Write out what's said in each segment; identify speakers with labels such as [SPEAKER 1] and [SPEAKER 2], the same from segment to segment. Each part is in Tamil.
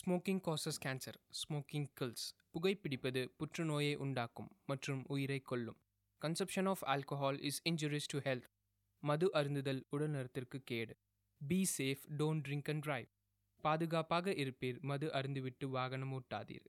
[SPEAKER 1] Smoking causes cancer smoking kills புகைப்பிடிப்பது புற்றுநோயை உண்டாக்கும் மற்றும் உயிரை கொல்லும் consumption of alcohol is injurious to health மது அருந்துதல் உடல்நலத்திற்கு கேடு be safe don't drink and drive பாதுகாப்பாக இருப்பீர் மது அருந்துவிட்டு வாகனம் ஓட்டாதீர்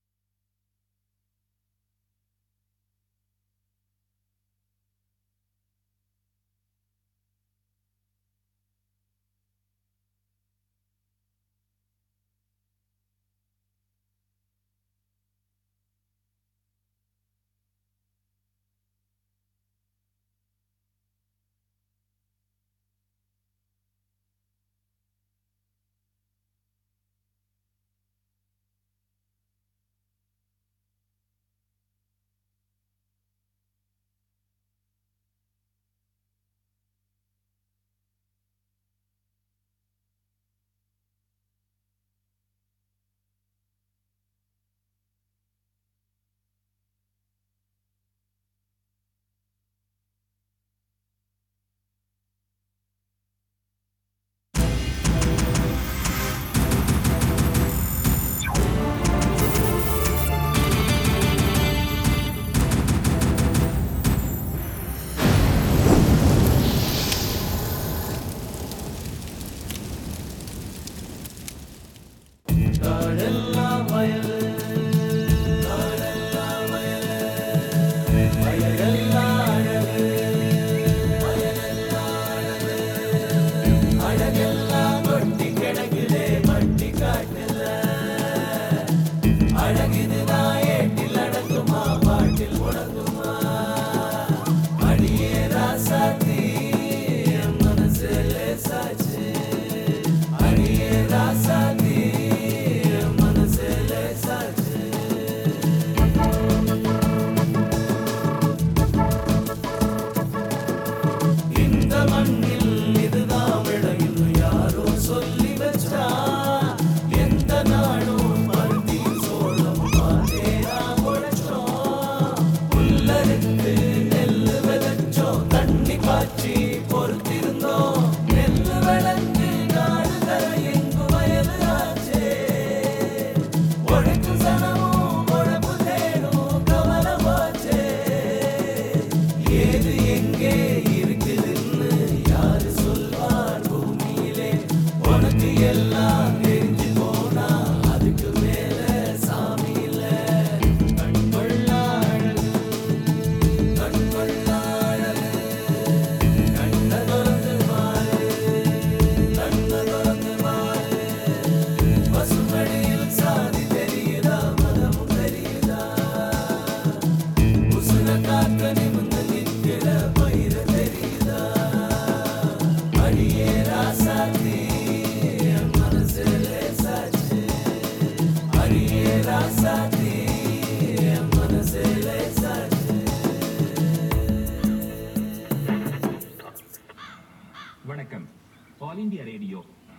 [SPEAKER 2] வணக்கம் ஆல் இந்தியா ரேடியோ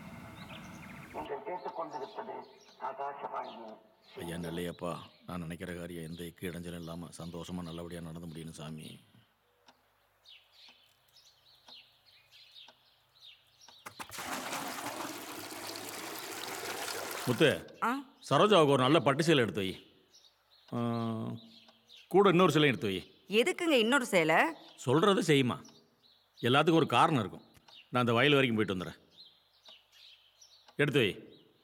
[SPEAKER 3] நீங்கள் கேட்டுக்கொண்டிருப்பது ஆகாசவாணி
[SPEAKER 4] ஐயா நெல்லையப்பா நான் நினைக்கிற காரியம் எந்த இக்கு இடைஞ்சலும் இல்லாமல் சந்தோஷமாக நல்லபடியாக நடந்து முடியணும் சாமி முத்து
[SPEAKER 5] ஆ
[SPEAKER 4] சரோஜாவுக்கு ஒரு நல்ல பட்டு சேலை எடுத்து வை ஆ, கூட இன்னொரு சிலை எடுத்து வை
[SPEAKER 5] எதுக்குங்க இன்னொரு சேலை
[SPEAKER 4] சொல்கிறது செய்யுமா எல்லாத்துக்கும் ஒரு காரணம் இருக்கும் நான் அந்த வயல் வரைக்கும் போயிட்டு வந்துடுறேன் எடுத்து வை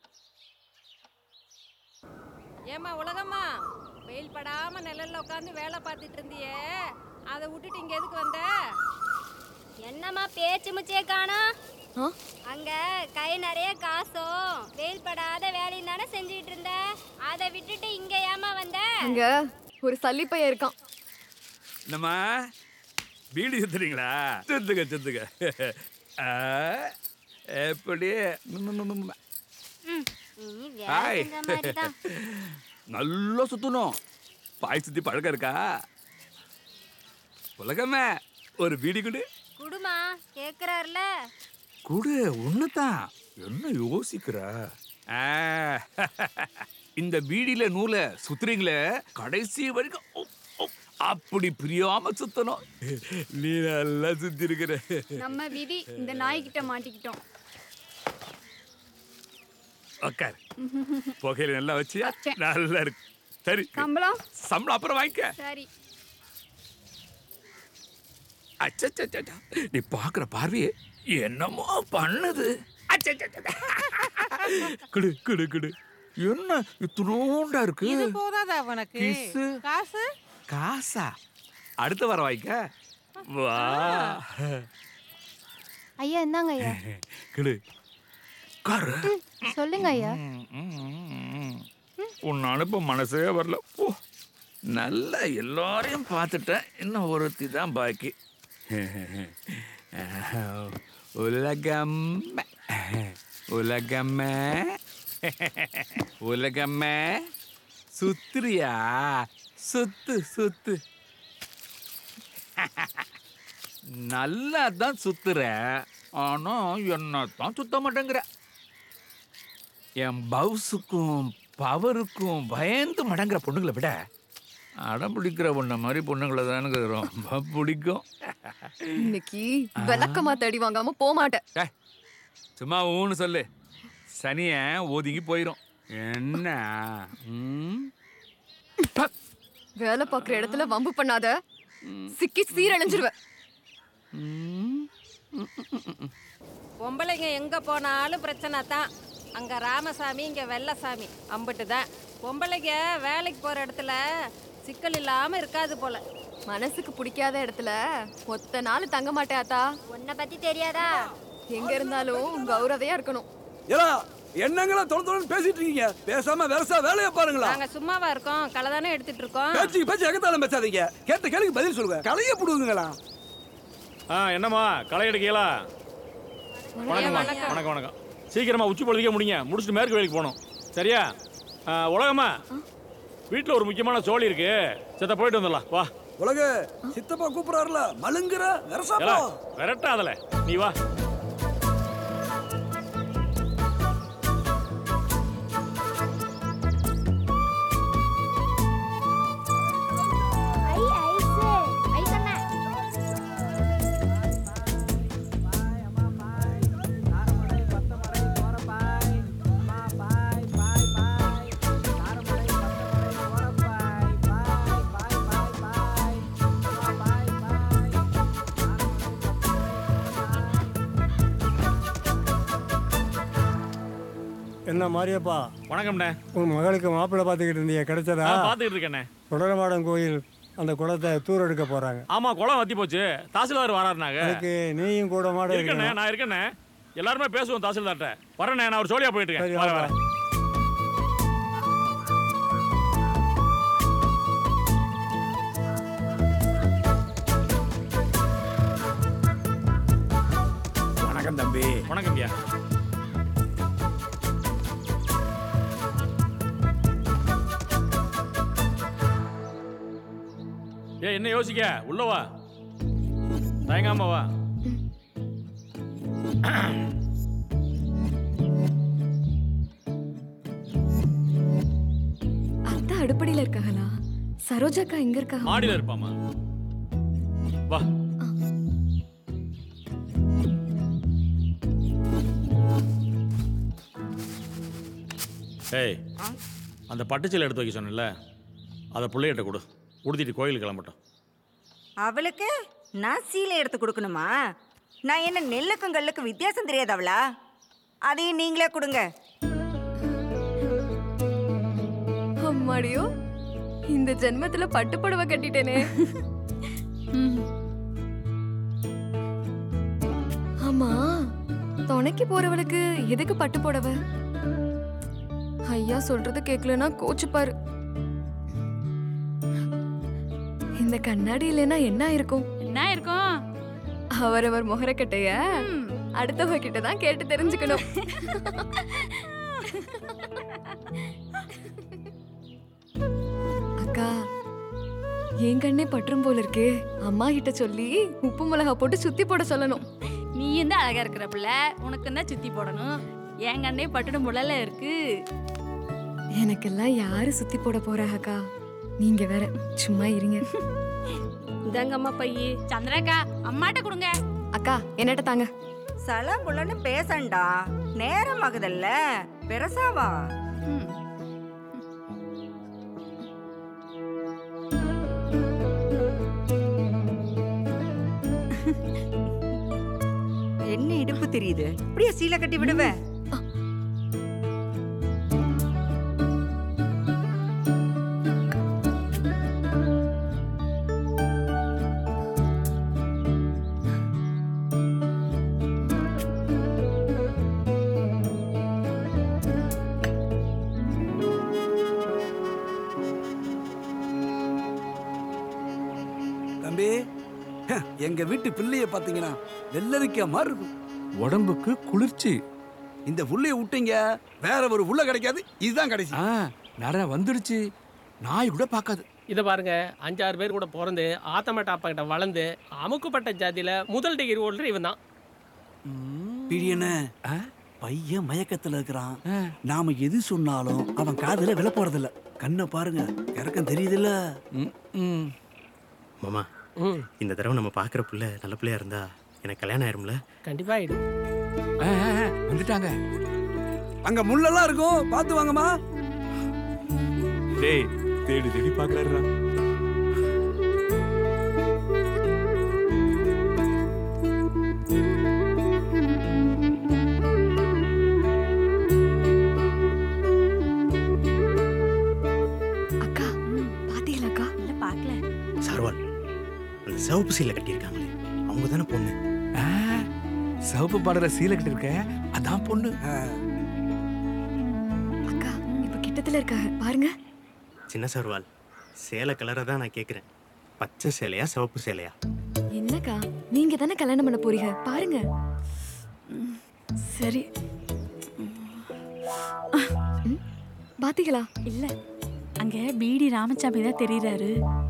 [SPEAKER 6] ஏம்மா உலகம்மா வெயில் படாம நிழல்ல உட்காந்து வேலை பார்த்துட்டு இருந்தியே அதை விட்டுட்டு இங்க எதுக்கு வந்த
[SPEAKER 7] என்னம்மா பேச்சு முச்சே காணோம் அங்க கை நிறைய காசும் வெயில் படாத வேலையும் தானே செஞ்சுட்டு இருந்த அதை விட்டுட்டு இங்க ஏமா வந்த
[SPEAKER 8] அங்க ஒரு சல்லிப்பைய இருக்கான்
[SPEAKER 9] என்னம்மா பீடி சுத்துறீங்களா சுத்துங்க சுத்துங்க ஆ, எப்படி ம், ம், ம், ம்.
[SPEAKER 7] ம், நீ வேலை
[SPEAKER 9] ஹாய்
[SPEAKER 7] செஞ்ச மாதிரி தான்
[SPEAKER 9] நல்லா சுத்தணும் பாய் சுத்தி பழக்கம் இருக்கா உலகமே ஒரு பீடி கொடு
[SPEAKER 7] குடுமா கேக்குறாருல
[SPEAKER 9] குடு ஒண்ணுதான் என்ன யோசிக்கிற ஆ, இந்த பீடியில நூலை சுத்துறீங்களே கடைசி வரைக்கும் உப், உப், அப்படி பிரியாம சுத்தணும் நீ நல்லா சுத்தி இருக்கிற
[SPEAKER 8] நம்ம விதி இந்த நாய்கிட்ட மாட்டிக்கிட்டோம்
[SPEAKER 9] உக்கார் புகையில நல்லா வச்சியா நல்லா இருக்கு சரி
[SPEAKER 8] சம்பளம்
[SPEAKER 9] சம்பளம் அப்புறம் வாங்கிக்க
[SPEAKER 8] சரி
[SPEAKER 9] அச்சச்சச்சச்சா. நீ பாக்குற பார்வையே என்னமோ பண்ணுது அச்சச்சச்சச்சா. குடு குடு குடு என்ன இத்தினோண்டா இருக்கு
[SPEAKER 5] இது போதாதா உனக்கு
[SPEAKER 9] கிஸ்ஸு.
[SPEAKER 5] காசு
[SPEAKER 9] காசா அடுத்த வாரம் வாங்கிக்க வா
[SPEAKER 7] ஐயா என்னங்க ஐயா
[SPEAKER 9] குடு காரு
[SPEAKER 7] சொல்லுங்க ஐயா
[SPEAKER 9] உன்னை அனுப்ப மனசே வரல ஓ நல்லா எல்லாரையும் பார்த்துட்டேன் இன்னும் ஒருத்தி தான் பாக்கி உலகம் உலகம்மே உலகம்மே சுத்துறியா சுத்து சுத்து நல்லா தான் சுத்துற ஆனா என்ன தான் சுத்த மாட்டேங்கிற என் பவுஸுக்கும் பவருக்கும் பயந்து மடங்குற பொண்ணுங்களை விட அடம் பிடிக்கிற பொண்ணை மாதிரி பொண்ணுங்களை தான் எனக்கு ரொம்ப பிடிக்கும்
[SPEAKER 8] இன்னைக்கு விளக்கமா தேடி வாங்காம போக மாட்டேன்
[SPEAKER 9] டேய், சும்மா ஊன்னு சொல்லு சனிய ஒதுங்கி போயிடும் என்ன ம்? ப,
[SPEAKER 8] வேலை பார்க்குற இடத்துல வம்பு பண்ணாத சிக்கி சீரழிஞ்சிருவேன்
[SPEAKER 9] ம்.
[SPEAKER 6] பொம்பளைங்க எங்க போனாலும் பிரச்சனை தான் அங்க ராமசாமி இங்க வெள்ளசாமி அம்பிட்டு தான் பொம்பளைங்க வேலைக்கு போற இடத்துல சிக்கல் இல்லாம இருக்காது போல
[SPEAKER 8] மனசுக்கு பிடிக்காத இடத்துல ஒத்த நாள் தங்க மாட்டேன் ஆத்தா
[SPEAKER 7] உன்னை பத்தி தெரியாதா
[SPEAKER 8] எங்க இருந்தாலும் கௌரவையா இருக்கணும்
[SPEAKER 10] ஏலா என்னங்களா தொலை தொலைன்னு பேசிட்டு இருக்கீங்க பேசாம வெரசா வேலையை பாருங்களா
[SPEAKER 6] நாங்க சும்மாவா இருக்கோம் களை தானே எடுத்துட்டு இருக்கோம்
[SPEAKER 10] பேச்சு பேச்சு எகத்தாலும் பேசாதீங்க கேட்ட கேளுக்கு பதில் சொல்லுங்க கலைய போடுவீங்களா
[SPEAKER 4] ஆ என்னம்மா களை எடுக்கீங்களா வணக்கம்மா வணக்கம் வணக்கம் சீக்கிரமா உச்சி பொழுதுக்கே முடிங்க முடிச்சுட்டு மேற்கு வேலைக்கு போகணும் சரியா ஆ, உலகம்மா வீட்டில் ஒரு முக்கியமான சோழி இருக்கு செத்த போயிட்டு வந்துடலாம் வா
[SPEAKER 10] உலக சித்தப்பா கூப்பிடுறாருல மலுங்குற வெரசா
[SPEAKER 4] ஏலா
[SPEAKER 10] போ
[SPEAKER 4] விரட்டாதல நீ வா
[SPEAKER 7] ஐ ஐஸ் ஐஸ் அண்ணா
[SPEAKER 11] என்ன மாரியப்பா
[SPEAKER 4] வணக்கம்ண்ணே
[SPEAKER 11] உன் மகளுக்கு மாப்பிள்ளை பார்த்துக்கிட்டு இருந்தீங்க கிடைச்சதா
[SPEAKER 4] நான் பார்த்துக்கிட்டு இருக்கேண்ணே
[SPEAKER 11] குடலமாடம் கோயில் அந்த குடத்தை தூர் எடுக்க போறாங்க
[SPEAKER 4] ஆமா குளம் வத்தி போச்சு தாசில்தார் வராருனாங்க
[SPEAKER 11] அதுக்கு நீயும் கூட மாட
[SPEAKER 4] இருக்கண்ணே
[SPEAKER 11] இருக்கணும்
[SPEAKER 4] நான் இருக்கண்ணே எல்லாருமே பேசுவோம் தாசில்தார்ட்ட வரேண்ணே நான் ஒரு சோழியா போயிட்டு
[SPEAKER 11] சரி
[SPEAKER 4] இருக்கேன் வரேன்
[SPEAKER 11] வாப்பா.
[SPEAKER 4] வரேன்
[SPEAKER 10] வணக்கம் தம்பி
[SPEAKER 4] வணக்கம் ஐயா ஏ என்ன யோசிக்க உள்ள வா தயங்காம வா
[SPEAKER 8] அத்தா அடுப்படியில இருக்காங்களா சரோஜாக்கா எங்க இருக்காங்க
[SPEAKER 4] மாடியில இருப்பாமா வா ஏய் அந்த பட்டுச்சீலை எடுத்து வைக்க சொன்னேன்ல அதை பிள்ளைகிட்ட கொடு உடுத்திட்டு கோயிலுக்கு கிளம்பட்டும்
[SPEAKER 5] அவளுக்கு நான் சீலை எடுத்து கொடுக்கணுமா நான் என்ன நெல்லுக்கும் கல்லுக்கும் வித்தியாசம் தெரியாது அவளா அதையும் நீங்களே கொடுங்க
[SPEAKER 8] அம்மாடியோ இந்த ஜென்மத்துல பட்டு புடவை கட்டிட்டேனே ஆமா துணைக்கு போறவளுக்கு எதுக்கு பட்டு புடவை ஐயா சொல்றது கேட்கலன்னா கோச்சுப்பாரு இந்த கண்ணாடி இல்லைன்னா என்ன இருக்கும்
[SPEAKER 6] என்ன இருக்கும்
[SPEAKER 8] அவரவர் முகரக்கட்டைய அடுத்தவங்க கிட்ட தான் கேட்டு தெரிஞ்சுக்கணும் அக்கா என் கண்ணே பற்றும் போல இருக்கே அம்மா கிட்ட சொல்லி உப்பு மிளகா போட்டு சுத்தி போட சொல்லணும்
[SPEAKER 6] நீயும் தான் அழகா இருக்கிற பிள்ளை உனக்கு தான் சுத்தி போடணும் என் கண்ணே பட்டுடும் புள்ளல இருக்கு
[SPEAKER 8] எனக்கெல்லாம் யாரு சுத்தி போட போறா அக்கா நீங்க வேற சும்மா இருங்க
[SPEAKER 6] இதாங்க அம்மா பையி சந்திரக்கா அம்மாட்ட கொடுங்க
[SPEAKER 8] அக்கா என்னட்ட தாங்க
[SPEAKER 5] சலங்குலன்னு பேசண்டா நேரம் ஆகுதல்ல பெருசாவா என்ன இடுப்பு தெரியுது அப்படியே சீலை கட்டி விடுவேன்
[SPEAKER 10] தம்பி ஹ, எங்க வீட்டு பிள்ளைய பாத்தீங்கன்னா வெள்ளரிக்கா மாதிரி இருக்கும்
[SPEAKER 9] உடம்புக்கு குளிர்ச்சி
[SPEAKER 10] இந்த புள்ளைய விட்டீங்க வேற ஒரு புள்ள கிடைக்காது இதுதான் கிடைச்சி
[SPEAKER 9] ஆ நிறைய வந்துடுச்சு நாய் கூட பார்க்காது
[SPEAKER 12] இதை பாருங்க அஞ்சாறு பேர் கூட பிறந்து ஆத்தமட்ட அப்பா கிட்ட வளர்ந்து அமுக்குப்பட்ட ஜாதியில முதல் டிகிரி ஓடுற இவன் தான்
[SPEAKER 10] பிடியன பையன் மயக்கத்துல இருக்கிறான் நாம எது சொன்னாலும் அவன் காதுல விழ போறதில்ல கண்ணை பாருங்க இறக்கம் தெரியுதுல்ல
[SPEAKER 13] மாமா இந்த தடவை நம்ம பார்க்குற புள்ள நல்ல பிள்ளையா இருந்தா எனக்கு கல்யாணம் ஆயிரும்ல
[SPEAKER 12] கண்டிப்பா ஆயிடும்
[SPEAKER 9] வந்துட்டாங்க
[SPEAKER 10] அங்க முள்ளெல்லாம் இருக்கும் பார்த்து வாங்கம்மா
[SPEAKER 9] டேய் தேடி தேடி பார்க்கறாருடா
[SPEAKER 8] அக்கா பாத்தீங்களாக்கா
[SPEAKER 7] இல்ல பார்க்கல
[SPEAKER 13] சர்வால் அந்த சிவப்பு சீலை கட்டியிருக்காங்களே அவங்க தானே பொண்ணு
[SPEAKER 9] சிவப்பு பாடுற சீலை கிட்ட இருக்க அதான் பொண்ணு
[SPEAKER 8] அக்கா இப்ப கிட்டத்துல இருக்காங்க பாருங்க
[SPEAKER 13] சின்ன சர்வால் சேலை கலரை தான் நான் கேட்குறேன் பச்சை சேலையா சிவப்பு சேலையா
[SPEAKER 8] என்னக்கா நீங்க தானே கல்யாணம் பண்ண போறீங்க பாருங்க ம், சரி ம், பாத்தீங்களா
[SPEAKER 14] இல்ல அங்க பிடி ராமசாமி தான் தெரியறாரு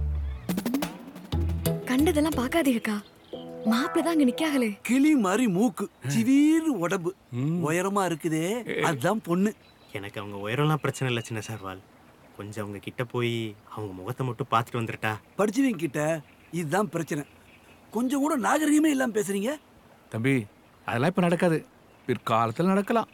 [SPEAKER 8] கண்டதெல்லாம் பார்க்காதீங்கக்கா மாப்பிள்ள தான் அங்க நிக்காகலே
[SPEAKER 10] கிளி மாதிரி மூக்கு சிவீர் உடம்பு உயரமா இருக்குதே அதுதான் பொண்ணு
[SPEAKER 13] எனக்கு அவங்க உயரம்லாம் பிரச்சனை இல்லை சின்ன சர்வால் கொஞ்சம் அவங்க கிட்ட போய் அவங்க முகத்தை மட்டும் பார்த்துட்டு வந்துட்டா
[SPEAKER 10] படிச்சவங்க கிட்ட இதுதான் பிரச்சனை கொஞ்சம் கூட நாகரிகமே இல்லாம பேசுறீங்க
[SPEAKER 9] தம்பி அதெல்லாம் இப்ப நடக்காது பிற்காலத்தில் நடக்கலாம்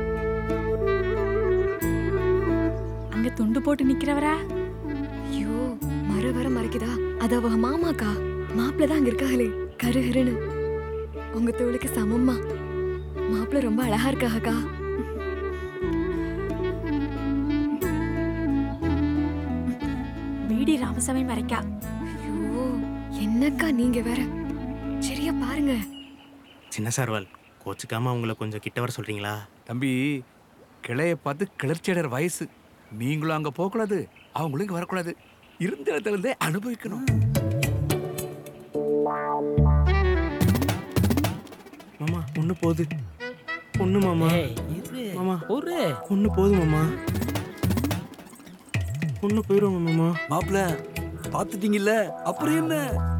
[SPEAKER 14] அங்க துண்டு போட்டு நிக்கிறவரா
[SPEAKER 8] ஐயோ மர வர மறைக்குதா அது அவங்க மாமாக்கா மாப்பிள்ள தான் அங்க இருக்காங்களே கருகருன்னு உங்க தோளுக்கு சமம்மா மாப்பிள்ள ரொம்ப அழகா இருக்காகக்கா
[SPEAKER 14] பிடி ராமசாமி மறைக்கா
[SPEAKER 8] ஐயோ என்னக்கா நீங்க வேற சரியா பாருங்க
[SPEAKER 13] சின்ன சர்வால் கோச்சுக்காம அவங்கள கொஞ்சம் கிட்ட வர சொல்றீங்களா
[SPEAKER 9] தம்பி கிளைய பார்த்து கிளர்ச்சி அடைகிற வயசு நீங்களும் அங்க போகக்கூடாது அவங்களும் இங்க வரக்கூடாது இருந்த இடத்துல இருந்தே அனுபவிக்கணும்
[SPEAKER 13] மாமா ஒன்று போகுது ஒன்று மாமா மாமா
[SPEAKER 12] ஒரு
[SPEAKER 13] ஒன்று போகுது மாமா ஒன்று போயிடும் மாமா
[SPEAKER 10] மாப்பிள்ள பாத்துட்டீங்கல்ல அப்புறம் என்ன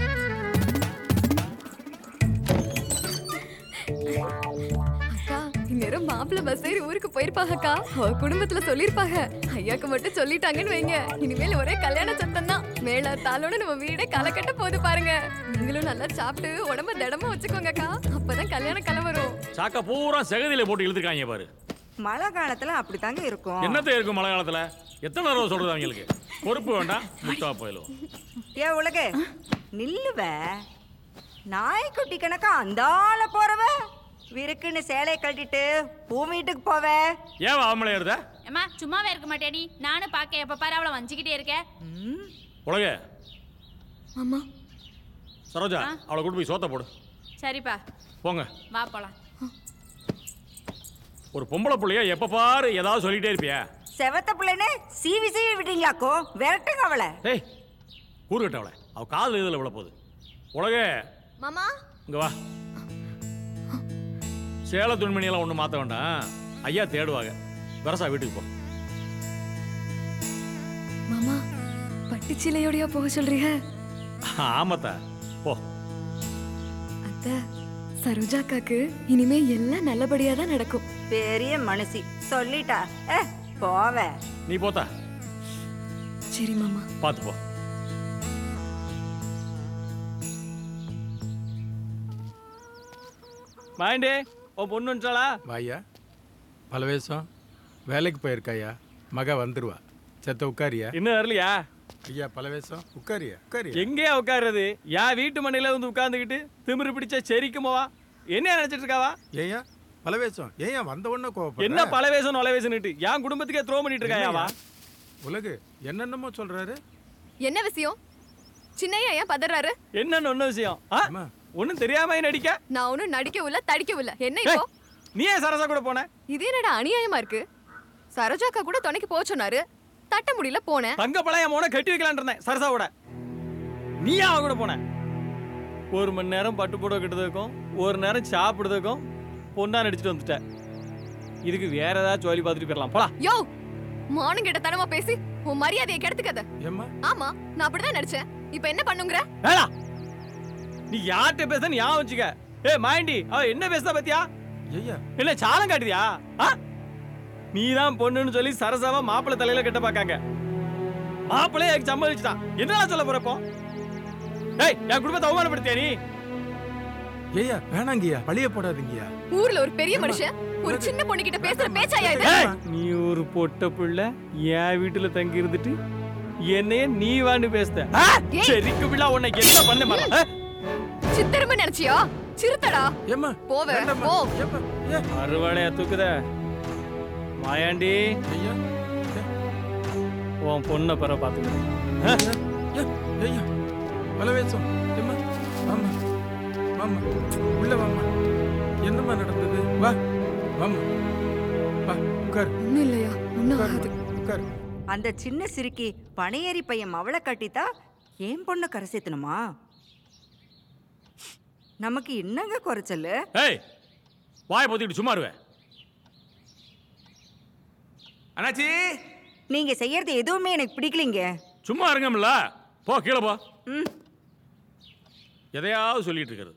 [SPEAKER 8] அக்கா இந்நேரம் மாப்பிள்ள பஸ் ஏறி ஊருக்கு போயிருப்பாங்கக்கா அவ குடும்பத்துல சொல்லிருப்பாங்க ஐயாக்கு மட்டும் சொல்லிட்டாங்கன்னு வைங்க இனிமேல் ஒரே கல்யாண சத்தம் தான் மேல தாளோட நம்ம வீடே களை கட்ட போகுது பாருங்க நீங்களும் நல்லா சாப்பிட்டு உடம்ப திடமா வச்சுக்கோங்கக்கா அப்பதான் கல்யாணம் கலை வரும்
[SPEAKER 4] சாக்கா பூரா செகதியில போட்டு இழுத்துருக்காங்க பாரு
[SPEAKER 5] மழை காலத்துல அப்படித்தாங்க இருக்கும்
[SPEAKER 4] என்னத்த இருக்கும் மழை காலத்துல எத்தனை தடவை சொல்றது அவங்களுக்கு பொறுப்பு வேண்டாம் முட்டா போயிலும்
[SPEAKER 5] ஏ உலகு நில்லுவ நாய்க்குட்டி கணக்கா அந்தால போறவ விருக்குன்னு சேலையை கட்டிட்டு பூ வீட்டுக்கு போவ
[SPEAKER 4] ஏன் ஆம்பளை இருந்த
[SPEAKER 15] அம்மா சும்மாவே இருக்க மாட்டேடி நானும் பார்க்க எப்ப பாரு அவளை வஞ்சிக்கிட்டே இருக்கேன்
[SPEAKER 4] உலக
[SPEAKER 8] அம்மா
[SPEAKER 4] சரோஜா அவளை கூட்டு போய் சோத்த போடு
[SPEAKER 15] சரிப்பா
[SPEAKER 4] போங்க
[SPEAKER 15] வா போலாம்
[SPEAKER 4] ஒரு பொம்பளை புள்ளைய எப்ப பாரு ஏதாவது சொல்லிட்டே இருப்பியா
[SPEAKER 5] செவத்த பிள்ளைன்னு சீவி சீவி விட்டீங்களாக்கோ விரட்டுங்க அவளை
[SPEAKER 4] ஏய் கூறுகட்ட அவளை அவ காதல் இதில் விழ போகுது உலக
[SPEAKER 8] மாமா
[SPEAKER 4] இங்க வா சேல துணிமணியெல்லாம் ஒன்றும் மாற்ற வேண்டாம் ஐயா தேடுவாங்க வரசா வீட்டுக்கு போ
[SPEAKER 8] மாமா பட்டுச்சிலையோடயா போக சொல்றீங்க
[SPEAKER 4] ஆமாத்தா போ
[SPEAKER 8] அத்தை சரோஜாக்காக்கு இனிமே எல்லாம் நல்லபடியா தான் நடக்கும்
[SPEAKER 5] பெரிய மனுஷி சொல்லிட்டா ஏ போவ
[SPEAKER 4] நீ போத்தா
[SPEAKER 8] சரி மாமா
[SPEAKER 4] பார்த்து போ மாயண்டே உன் பொண்ணு வந்துட்டாளா
[SPEAKER 16] வாயா பலவேசம் வேலைக்கு போயிருக்காயா மக வந்துருவா செத்த உட்காரியா
[SPEAKER 4] இன்னும் வரலையா
[SPEAKER 16] ஐயா பலவேசம் உட்காரியா உட்காரியா
[SPEAKER 4] எங்கேயா உட்காருறது என் வீட்டு மண்ணில வந்து உட்கார்ந்துக்கிட்டு திமிரு பிடிச்ச செரிக்குமோவா என்ன நினைச்சிட்டு இருக்காவா
[SPEAKER 16] ஏயா பலவேசம் ஏயா வந்த உடனே கோவப்படுற?
[SPEAKER 4] என்ன பலவேசம் நொலவேசன்னுட்டு என் குடும்பத்துக்கே த்ரோ பண்ணிட்டு இருக்காயாவா
[SPEAKER 16] உலகு என்னென்னமோ சொல்றாரு
[SPEAKER 8] என்ன விஷயம் சின்னையா ஏன் பதறாரு
[SPEAKER 4] என்னன்னு ஒண்ணு விஷயம் ஒன்னும் தெரியாம நடிக்க
[SPEAKER 8] நான் ஒன்னும் நடிக்கவும் இல்ல தடிக்கவும் இல்ல என்ன இப்போ
[SPEAKER 4] நீ ஏன் சரசா கூட போன
[SPEAKER 8] இது என்னடா அநியாயமா இருக்கு சரோஜாக்கா கூட துணைக்கு போக சொன்னாரு தட்ட முடியல போனேன்
[SPEAKER 4] தங்க பழைய மோன கட்டி வைக்கலான் இருந்தேன் சரசாவோட நீ அவ கூட போன ஒரு மணி நேரம் பட்டு புடவை கட்டுறதுக்கும் ஒரு நேரம் சாப்பிடுறதுக்கும் பொண்ணா நடிச்சிட்டு வந்துட்டேன் இதுக்கு வேற ஏதாவது ஜோலி பார்த்துட்டு போயிடலாம் போலாம்
[SPEAKER 8] யோ மானம் கிட்ட தனமா பேசி உன் மரியாதையை கெடுத்துக்காத
[SPEAKER 16] ஏம்மா
[SPEAKER 8] ஆமா நான் அப்படிதான் நடிச்சேன் இப்போ என்ன பண்ணுங்கற
[SPEAKER 4] வேளா நீ யார்கிட்ட பேச நீ ஞாபகம் வச்சுக்க ஏ மாயண்டி அவ என்ன பேசுதா பத்தியா
[SPEAKER 16] ஐயா
[SPEAKER 4] என்ன சாலம் காட்டுதியா ஆ நீ தான் பொண்ணுன்னு சொல்லி சரசாவா மாப்பிள்ளை தலையில கட்ட பாக்காங்க மாப்பிள்ளை எனக்கு சம்மதிச்சுட்டான் என்னடா சொல்ல போறப்போ ஏய் என் குடும்பத்தை அவமானப்படுத்தியா நீ
[SPEAKER 16] ஏய்யா வேணாங்கய்யா பழிய போடாதீங்கய்யா
[SPEAKER 8] ஊர்ல ஒரு பெரிய மனுஷன் ஒரு சின்ன பொண்ணு கிட்ட பேசுற பேச்சாயா இது
[SPEAKER 4] ஏய், நீ ஒரு பொட்ட பிள்ளை என் வீட்டுல தங்கி இருந்துட்டு என்னைய நீ வாண்டு பேசுத ஆ?
[SPEAKER 8] ஏய்.
[SPEAKER 4] சரிக்கு பிள்ளை உன்னை என்ன பண்ண மாட்டா
[SPEAKER 8] சித்தரமா நினைச்சியா சிறுத்தடா
[SPEAKER 16] ஏம்மா
[SPEAKER 8] போவே போ
[SPEAKER 4] அறுவடையா தூக்குத மாயாண்டி உன் பொண்ணை பெற பாத்துக்க
[SPEAKER 16] ஐயா பலவேசம் ஏம்மா வாம்மா வாம்மா உள்ள வாம்மா என்னம்மா நடந்தது வா வாம்மா வா உட்கார்
[SPEAKER 8] ஒண்ணும் இல்லையா ஒண்ணும் ஆகாது
[SPEAKER 16] உட்கார்
[SPEAKER 5] அந்த சின்ன சிறுக்கி பனையேறி பையன் மவளை கட்டித்தா ஏன் பொண்ணை கரை சேர்த்தணுமா நமக்கு என்னங்க குறைச்சல்
[SPEAKER 4] ஏய் வாயை பொத்திட்டு சும்மா இருவே
[SPEAKER 9] அண்ணாச்சி
[SPEAKER 5] நீங்க செய்யறது எதுவுமே எனக்கு பிடிக்கலைங்க
[SPEAKER 4] சும்மா இருங்கம்ல போ கீழே போ
[SPEAKER 5] ம்
[SPEAKER 4] எதையாவது சொல்லிட்டு இருக்கிறது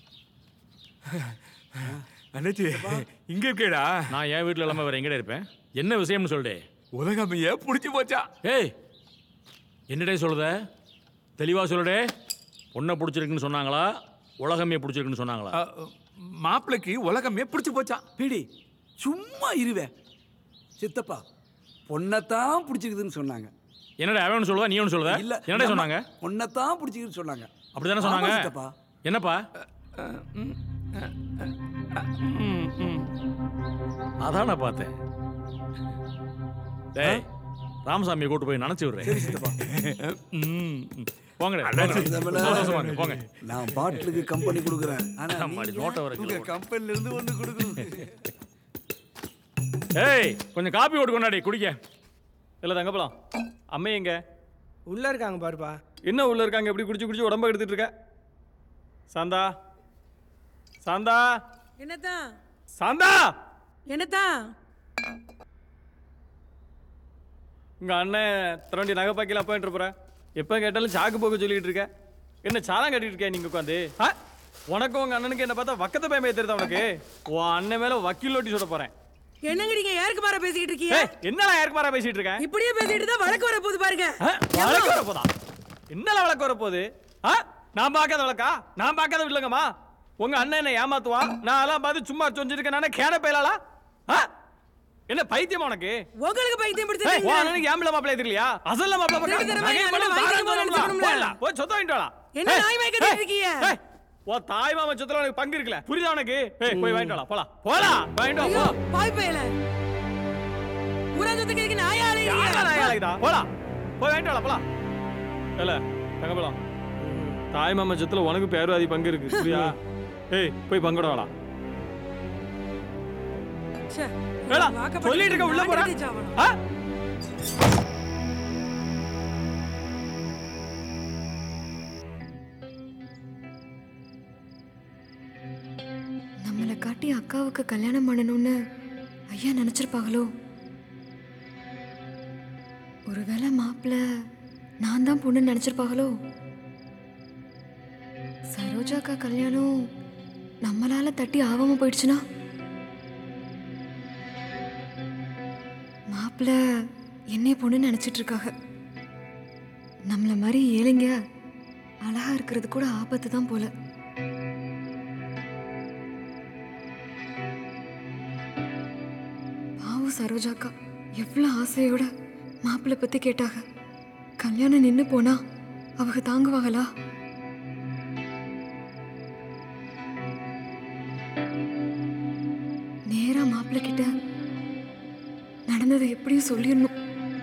[SPEAKER 9] அண்ணாச்சி இங்க இருக்கேடா
[SPEAKER 4] நான் என் வீட்டில் இல்லாமல் வேற எங்கடா இருப்பேன் என்ன விஷயம்னு சொல்லிட்டு
[SPEAKER 9] உலகமைய புடிச்சு போச்சா
[SPEAKER 4] ஏய் என்னடே சொல்லுத தெளிவா சொல்லுடே பொண்ணை பிடிச்சிருக்குன்னு சொன்னாங்களா உலகமே பிடிச்சிருக்குன்னு சொன்னாங்களா
[SPEAKER 9] மாப்பிளைக்கு உலகமே பிடிச்சு போச்சா
[SPEAKER 10] பிடி சும்மா இருவே சித்தப்பா பொண்ணைத்தான் பிடிச்சிருக்குதுன்னு சொன்னாங்க
[SPEAKER 4] என்னடா அவன் சொல்லுதா நீ ஒன்று சொல்லுதா
[SPEAKER 10] இல்ல
[SPEAKER 4] என்னடா சொன்னாங்க
[SPEAKER 10] பொண்ணைத்தான் பிடிச்சிருக்குன்னு சொன்னாங்க
[SPEAKER 4] அப்படிதானே
[SPEAKER 10] ஆமா
[SPEAKER 4] சொன்னாங்க
[SPEAKER 10] சித்தப்பா.
[SPEAKER 4] என்னப்பா அதான் நான் பார்த்தேன் டேய் ராமசாமியை கூட்டு போய் நினைச்சு விடுறேன் ம், ம். போங்கடே போங்கடே. சந்தோஷமா இருங்க, போங்க
[SPEAKER 10] நான் பாட்டிலுக்கு கம்பெனி கொடுக்குறேன் ஆனா
[SPEAKER 4] ஆமாடி, நோட்டை வர
[SPEAKER 10] உங்க கம்பெனில இருந்து ஒண்ணு கொடுக்கணும்
[SPEAKER 4] ஏய் கொஞ்சம் காப்பி போட்டு கொண்டாடி குடிக்க இல்லை தங்க போலாம் அம்மை எங்க
[SPEAKER 12] உள்ள இருக்காங்க பாருப்பா
[SPEAKER 4] என்ன உள்ள இருக்காங்க எப்படி குடிச்சு குடிச்சு உடம்ப எடுத்துட்டு இருக்க சாந்தா சாந்தா
[SPEAKER 17] என்னதான்
[SPEAKER 4] சாந்தா
[SPEAKER 17] என்னதான்
[SPEAKER 4] உங்க அண்ணன் திரண்டி நகை பாக்கில அப்பா போற எப்போ கேட்டாலும் சாக்கு போக்க சொல்லிட்டு இருக்க என்ன சாலம் கட்டிட்டு இருக்க நீங்க உட்காந்து ஆ? உனக்கும் உங்க அண்ணனுக்கு என்ன பார்த்தா வக்கத்தை பயமே தெரியுதா உனக்கு உன் அண்ணன் மேல வக்கீல் ஓட்டி சொல்ல போறேன்
[SPEAKER 17] என்னங்க நீங்க யாருக்கு மாற பேசிக்கிட்டு இருக்கீங்க
[SPEAKER 4] ஏய், என்னடா யாருக்கு மாறா பேசிட்டு இருக்கேன்
[SPEAKER 17] இப்படியே பேசிட்டு தான் வழக்கு வர போகுது பாருங்க
[SPEAKER 4] வழக்கு வரப்போதா என்னல வழக்கு வரப்போகுது ஆ நான் பார்க்காத வழக்கா நான் பார்க்காத இல்லைங்கம்மா உங்க அண்ணன் என்ன ஏமாத்துவான் நான் எல்லாம் பார்த்து சும்மா சொஞ்சிருக்கேன் நானே கேன பயலாளா ஆ என்ன பைத்தியமா உனக்கு
[SPEAKER 17] உங்களுக்கு பைத்தியம்
[SPEAKER 4] ஏய்,
[SPEAKER 17] பிடிச்சிருக்கீங்க
[SPEAKER 4] உன் அண்ணனுக்கு ஏம்பல மாப்பிள்ளை தெரியலையா அசல்ல மாப்பிள்ளை
[SPEAKER 17] திருடி
[SPEAKER 4] போட்டா
[SPEAKER 17] தரமா
[SPEAKER 4] நகை
[SPEAKER 17] என்
[SPEAKER 4] மட்டும்
[SPEAKER 17] அண்ணன்
[SPEAKER 4] தாராளமா
[SPEAKER 17] வாங்கிட்டு
[SPEAKER 4] வாங்கலாம்.
[SPEAKER 17] போகணும்ல.
[SPEAKER 4] போயிடலாம். போய் சொத்தை வாங்கிட்டு வாடா.
[SPEAKER 17] என்ன
[SPEAKER 4] ஏய்,
[SPEAKER 17] நாய் கட்டிட்டு
[SPEAKER 4] ஏய்,
[SPEAKER 17] இருக்கீங்க?
[SPEAKER 4] ஏய், உன் தாய் மாமா சொத்துல உனக்கு பங்கு இருக்குல்ல புரியுதா உனக்கு ஏய், போய் வாங்கிட்டு வாடா போலாம் போலாம் வாங்கிட்டு வா
[SPEAKER 17] ஐயோ
[SPEAKER 4] போ
[SPEAKER 17] பாய் பயல ஊரா சுத்தக்கு நாயா
[SPEAKER 4] யாரா நாய் அலையுதா? போலாம் போய் வாங்கிட்டு வாடா போலாம் இல்ல தங்க போலாம் தாய் மாமா சொத்துல உனக்கு பேருவாதி பங்கு இருக்கு புரியா ஏய் போய் பங்கோட வாடா வேடா, சொல்லிட்டு இருக்க உள்ள போறா ஆ?
[SPEAKER 8] நம்மளை காட்டி அக்காவுக்கு கல்யாணம் பண்ணணும்னு ஐயா நினைச்சிருப்பாங்களோ ஒருவேளை மாப்பிள்ள நான் தான் பொண்ணு நினைச்சிருப்பாங்களோ சரோஜா அக்கா கல்யாணம் நம்மளால தட்டி ஆகாம போயிடுச்சுன்னா மாப்பிள்ள என்னை பொண்ணு நினைச்சிட்டு இருக்காங்க நம்மள மாதிரி ஏழைங்க அழகா இருக்கிறது கூட ஆபத்து தான் போல பாவம் சரோஜாக்கா எவ்வளோ ஆசையோட மாப்பிள்ளை பத்தி கேட்டாங்க கல்யாணம் நின்று போனா அவங்க தாங்குவாங்களா நேரா மாப்பிள்ளை கிட்ட நடந்ததை எப்படியும் சொல்லிடணும்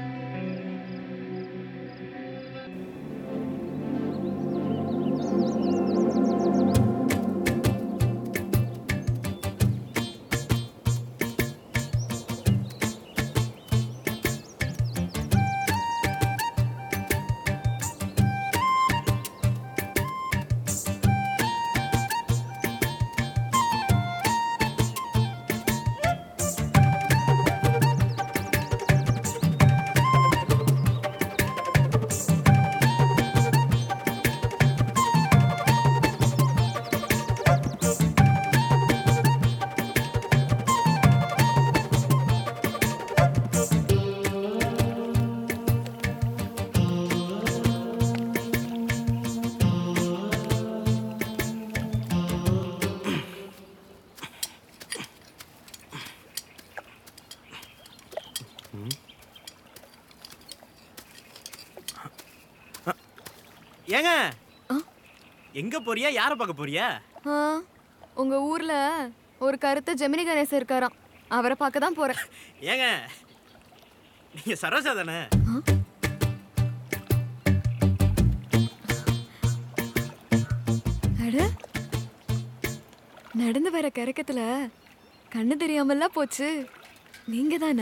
[SPEAKER 13] ஏங்க எங்க போறியா யாரை பார்க்க போறியா
[SPEAKER 8] ஆ, உங்க ஊர்ல ஒரு கருத்து ஜெமினி கணேசன் இருக்காராம் அவரை பார்க்க தான் போறேன்
[SPEAKER 13] ஏங்க நீங்க சரோஜா தானே
[SPEAKER 8] அட நடந்து வர கரக்கத்துல கண்ணு தெரியாமல்லாம் போச்சு நீங்க தானா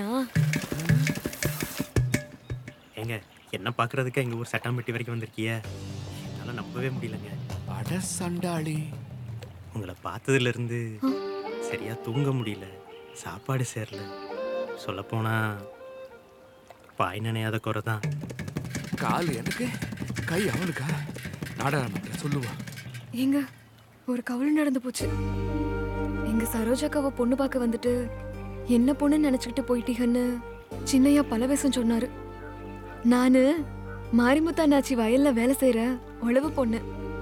[SPEAKER 13] ஏங்க என்ன பார்க்கறதுக்கு எங்க ஊர் சட்டாம்பட்டி வரைக்கும் வந்திருக்கிய என்னால நம்பவே முடியலங்க
[SPEAKER 9] அட சண்டாளி
[SPEAKER 13] உங்களை பார்த்ததுல இருந்து சரியா தூங்க முடியல சாப்பாடு சேரல சொல்லப்போனா பாய் நினையாத குறை தான்
[SPEAKER 9] கால் எனக்கு கை அவனுக்கா நாடாளமன்ற சொல்லுவா
[SPEAKER 8] எங்க ஒரு கவலை நடந்து போச்சு எங்க சரோஜாக்காவை பொண்ணு பார்க்க வந்துட்டு என்ன பொண்ணுன்னு நினைச்சுக்கிட்டு போயிட்டீங்கன்னு சின்னையா பல விஷயம் சொன்னாரு நானு மாரிமுத்தாண்டாச்சி வயல்ல வேலை செய்யற உழவு பொண்ணு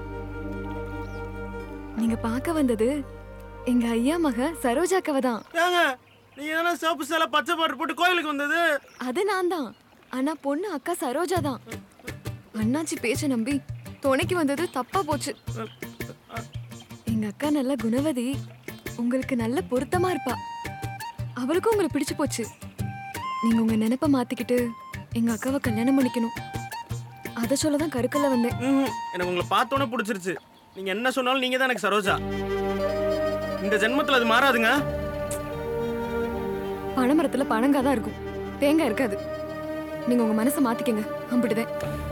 [SPEAKER 8] நீங்க பார்க்க வந்தது எங்க ஐயா மக சரோஜாக்காவை தான்
[SPEAKER 13] ஏங்க நீங்க தானே சோப்பு சேலை பச்சை பாட்டு போட்டு கோயிலுக்கு வந்தது
[SPEAKER 8] அது நான் தான் ஆனா பொண்ணு அக்கா சரோஜா தான் அண்ணாச்சி பேச்ச நம்பி துணைக்கு வந்தது தப்பா போச்சு எங்க அக்கா நல்ல குணவதி உங்களுக்கு நல்ல பொருத்தமா இருப்பா அவளுக்கும் உங்களை பிடிச்சு போச்சு நீங்க உங்க நினைப்ப மாத்திக்கிட்டு எங்க அக்காவை கல்யாணம் பண்ணிக்கணும் அத சொல்ல தான் கருக்கல்ல வந்தேன்
[SPEAKER 13] எனக்கு உங்களை பார்த்தோன்னே பிடிச்சிருச்சு நீங்க என்ன சொன்னாலும் நீங்க தான் எனக்கு சரோஜா இந்த ஜென்மத்துல அது மாறாதுங்க
[SPEAKER 8] பனைமரத்துல பனங்காய் தான் இருக்கும் தேங்காய் இருக்காது நீங்க உங்க மனசை மாத்திக்கங்க அம்பிட்டுதான்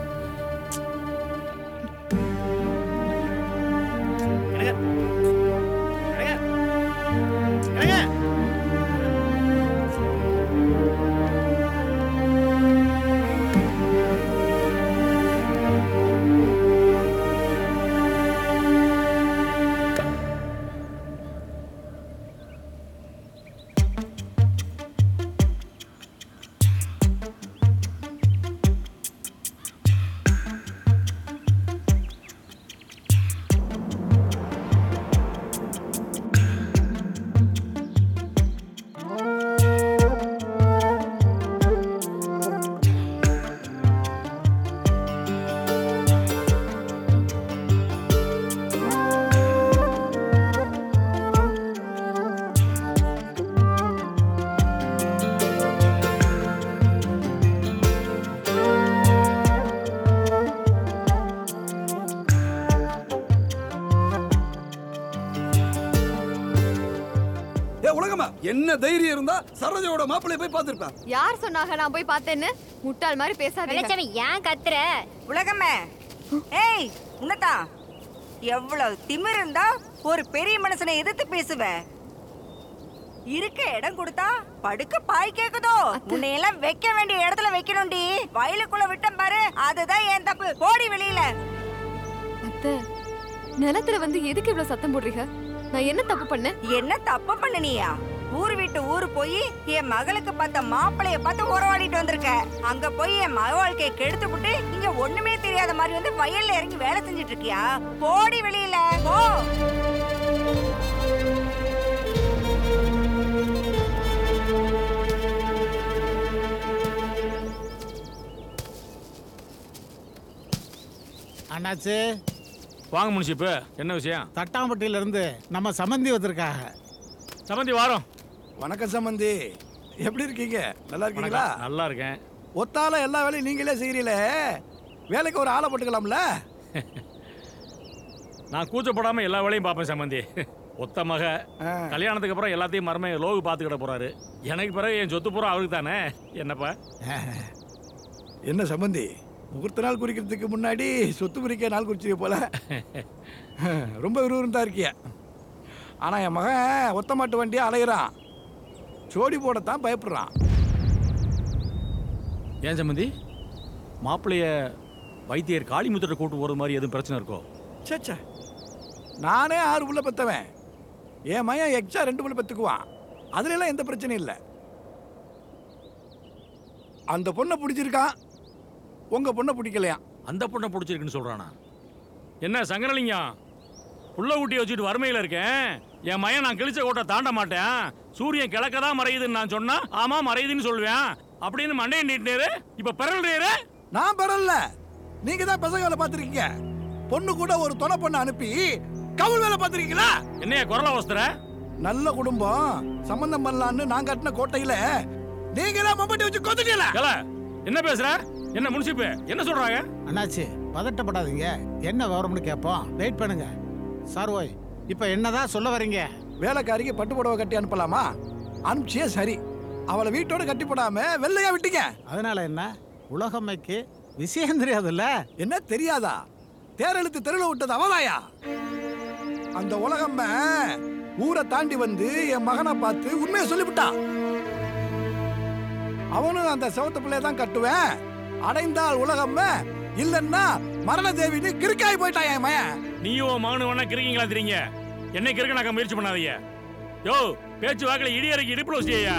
[SPEAKER 10] ஏ உலகமா என்ன தைரியம் இருந்தா சரோஜாவோட மாப்பிள்ளைய போய் பார்த்திருப்பேன்
[SPEAKER 8] யார் சொன்னாங்க நான் போய் பார்த்தேன்னு முட்டாள் மாதிரி பேசாதீங்க
[SPEAKER 7] வெள்ளச்சாமி ஏன் கத்துற
[SPEAKER 5] உலகமே ஏய் உன்னதா எவ்வளவு திமிர் இருந்தா ஒரு பெரிய மனுஷனை எதிர்த்து பேசுவ இருக்க இடம் கொடுத்தா படுக்க பாய் கேக்குதோ உன்னையெல்லாம் வைக்க வேண்டிய இடத்துல வைக்கணும்டி வயலுக்குள்ள விட்டம் பாரு அதுதான் என் தப்பு போடி வெளியில
[SPEAKER 8] அத்தை நிலத்துல வந்து எதுக்கு இவ்வளவு சத்தம் போடுறீங்க நான் என்ன தப்பு பண்ணேன்
[SPEAKER 5] என்ன தப்பு பண்ணனியா ஊர் விட்டு ஊர் போய் என் மகளுக்கு பார்த்த மாப்பிளைய பார்த்து உறவாடிட்டு வந்திருக்க அங்க போய் என் மக வாழ்க்கையை கெடுத்து விட்டு இங்க ஒண்ணுமே தெரியாத மாதிரி வந்து வயல்ல இறங்கி வேலை செஞ்சுட்டு இருக்கியா போடி வெளியில போ
[SPEAKER 18] அண்ணாச்சு
[SPEAKER 4] வாங்க முனிசிப்பு என்ன விஷயம்
[SPEAKER 18] தட்டாம்பட்டியில இருந்து நம்ம சம்மந்தி வந்திருக்காங்க
[SPEAKER 4] சம்மந்தி வாரம்
[SPEAKER 10] வணக்கம் சம்பந்தி எப்படி இருக்கீங்க நல்லா இருக்கீங்களா
[SPEAKER 4] வணக்கம். நல்லா இருக்கேன்
[SPEAKER 10] ஒத்தால எல்லா வேலையும் நீங்களே செய்கிறீங்களே வேலைக்கு ஒரு ஆளை போட்டுக்கலாம்ல
[SPEAKER 4] நான் கூச்சப்படாம எல்லா வேலையும் பார்ப்பேன் சம்மந்தி ஒத்த மக கல்யாணத்துக்கு அப்புறம் எல்லாத்தையும் மரமே லோகு பார்த்துக்கிட போறாரு எனக்கு பிறகு என் சொத்து பூரா அவருக்கு தானே என்னப்பா
[SPEAKER 10] என்ன சம்பந்தி முகூர்த்த நாள் குறிக்கிறதுக்கு முன்னாடி சொத்து குறிக்க நாள் குறிச்சிக்க போல ரொம்ப விறுவிறுந்தா இருக்கிய ஆனா என் மகன் ஒத்த மாட்டு வண்டியை அலையிறான் ஜோடி போடத்தான் பயப்படுறான்
[SPEAKER 4] ஏன் சம்மந்தி மாப்பிள்ளைய வைத்தியர் காளிமுத்திர கூட்டு போறது மாதிரி எதுவும் பிரச்சனை இருக்கோ
[SPEAKER 10] சேச்சே நானே ஆறு புள்ள பெத்தவன் என் மகன் எக்ஸ்ட்ரா ரெண்டு புள்ள பெத்துக்குவான் அதுல எல்லாம் எந்த பிரச்சனையும் இல்லை அந்த பொண்ணை பிடிச்சிருக்கான் உங்க பொண்ணை பிடிக்கலையா
[SPEAKER 4] அந்த பொண்ணை பிடிச்சிருக்குன்னு சொல்றானா என்ன சங்கரலிங்கம் புள்ள ஊட்டி வச்சுட்டு வறுமையில இருக்கேன் என் மயன் நான் கிழிச்ச கோட்டை தாண்ட மாட்டேன் சூரியன் கிழக்க தான் மறையுதுன்னு நான் சொன்னா ஆமா மறையுதுன்னு சொல்லுவேன் அப்படின்னு மண்டையை நீட்டினேரு இப்ப பிறல்றேரு
[SPEAKER 10] நான் பரவாயில்ல நீங்க தான் பசங்க வேலை பார்த்துருக்கீங்க பொண்ணு கூட ஒரு துணை பொண்ணை அனுப்பி கவுல் வேலை பார்த்துருக்கீங்களா
[SPEAKER 4] என்னைய குரல அவஸ்தர
[SPEAKER 10] நல்ல குடும்பம் சம்பந்தம் பண்ணலான்னு நான் கட்டின கோட்டையில நீங்க தான் மம்பட்டி வச்சு கொத்துட்டீங்களா
[SPEAKER 4] என்ன பேசுற என்ன முனிசிப்பு என்ன சொல்றாங்க
[SPEAKER 18] அண்ணாச்சி பதட்டப்படாதீங்க என்ன விவரம்னு கேட்போம் வெயிட் பண்ணுங்க சார் ஓய் இப்போ என்னதான் சொல்ல வரீங்க
[SPEAKER 10] வேலைக்காரிக்கு பட்டு புடவை கட்டி அனுப்பலாமா அனுப்பிச்சியே சரி அவளை வீட்டோட கட்டி போடாம வெள்ளையா விட்டீங்க
[SPEAKER 18] அதனால என்ன உலகம்மைக்கு விஷயம் தெரியாதுல்ல
[SPEAKER 10] என்ன தெரியாதா தேரெழுத்து தெருவில் விட்டது அவதாயா அந்த உலகம்ம ஊரை தாண்டி வந்து என் மகனை பார்த்து உண்மையை சொல்லிவிட்டான் அவனும் அந்த செவத்த பிள்ளைய தான் கட்டுவேன் அடைந்தால் உலகம்ம இல்லன்னா மரண தேவின்னு கிறுக்காய் போயிட்டான் என் மயன்
[SPEAKER 4] நீயும் உன் மகனு வேணா கிறுக்கீங்களா தெரியுங்க என்னை கிறுக்க நாக்க முயற்சி பண்ணாதீங்க யோ பேச்சு வாக்கில் இடி இறக்கி இடுப்புல வச்சியா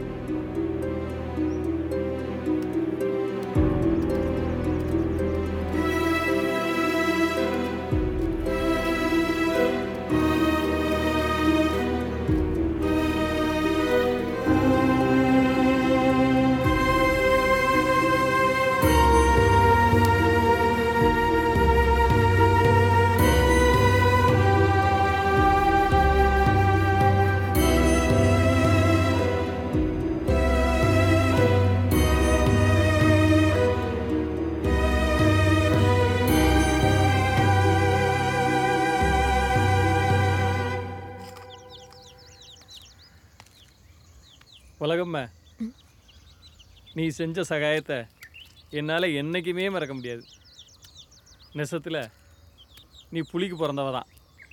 [SPEAKER 19] உலகம்மா நீ செஞ்ச சகாயத்தை என்னால் என்றைக்குமே மறக்க முடியாது நெசத்தில் நீ புலிக்கு பிறந்தவ தான்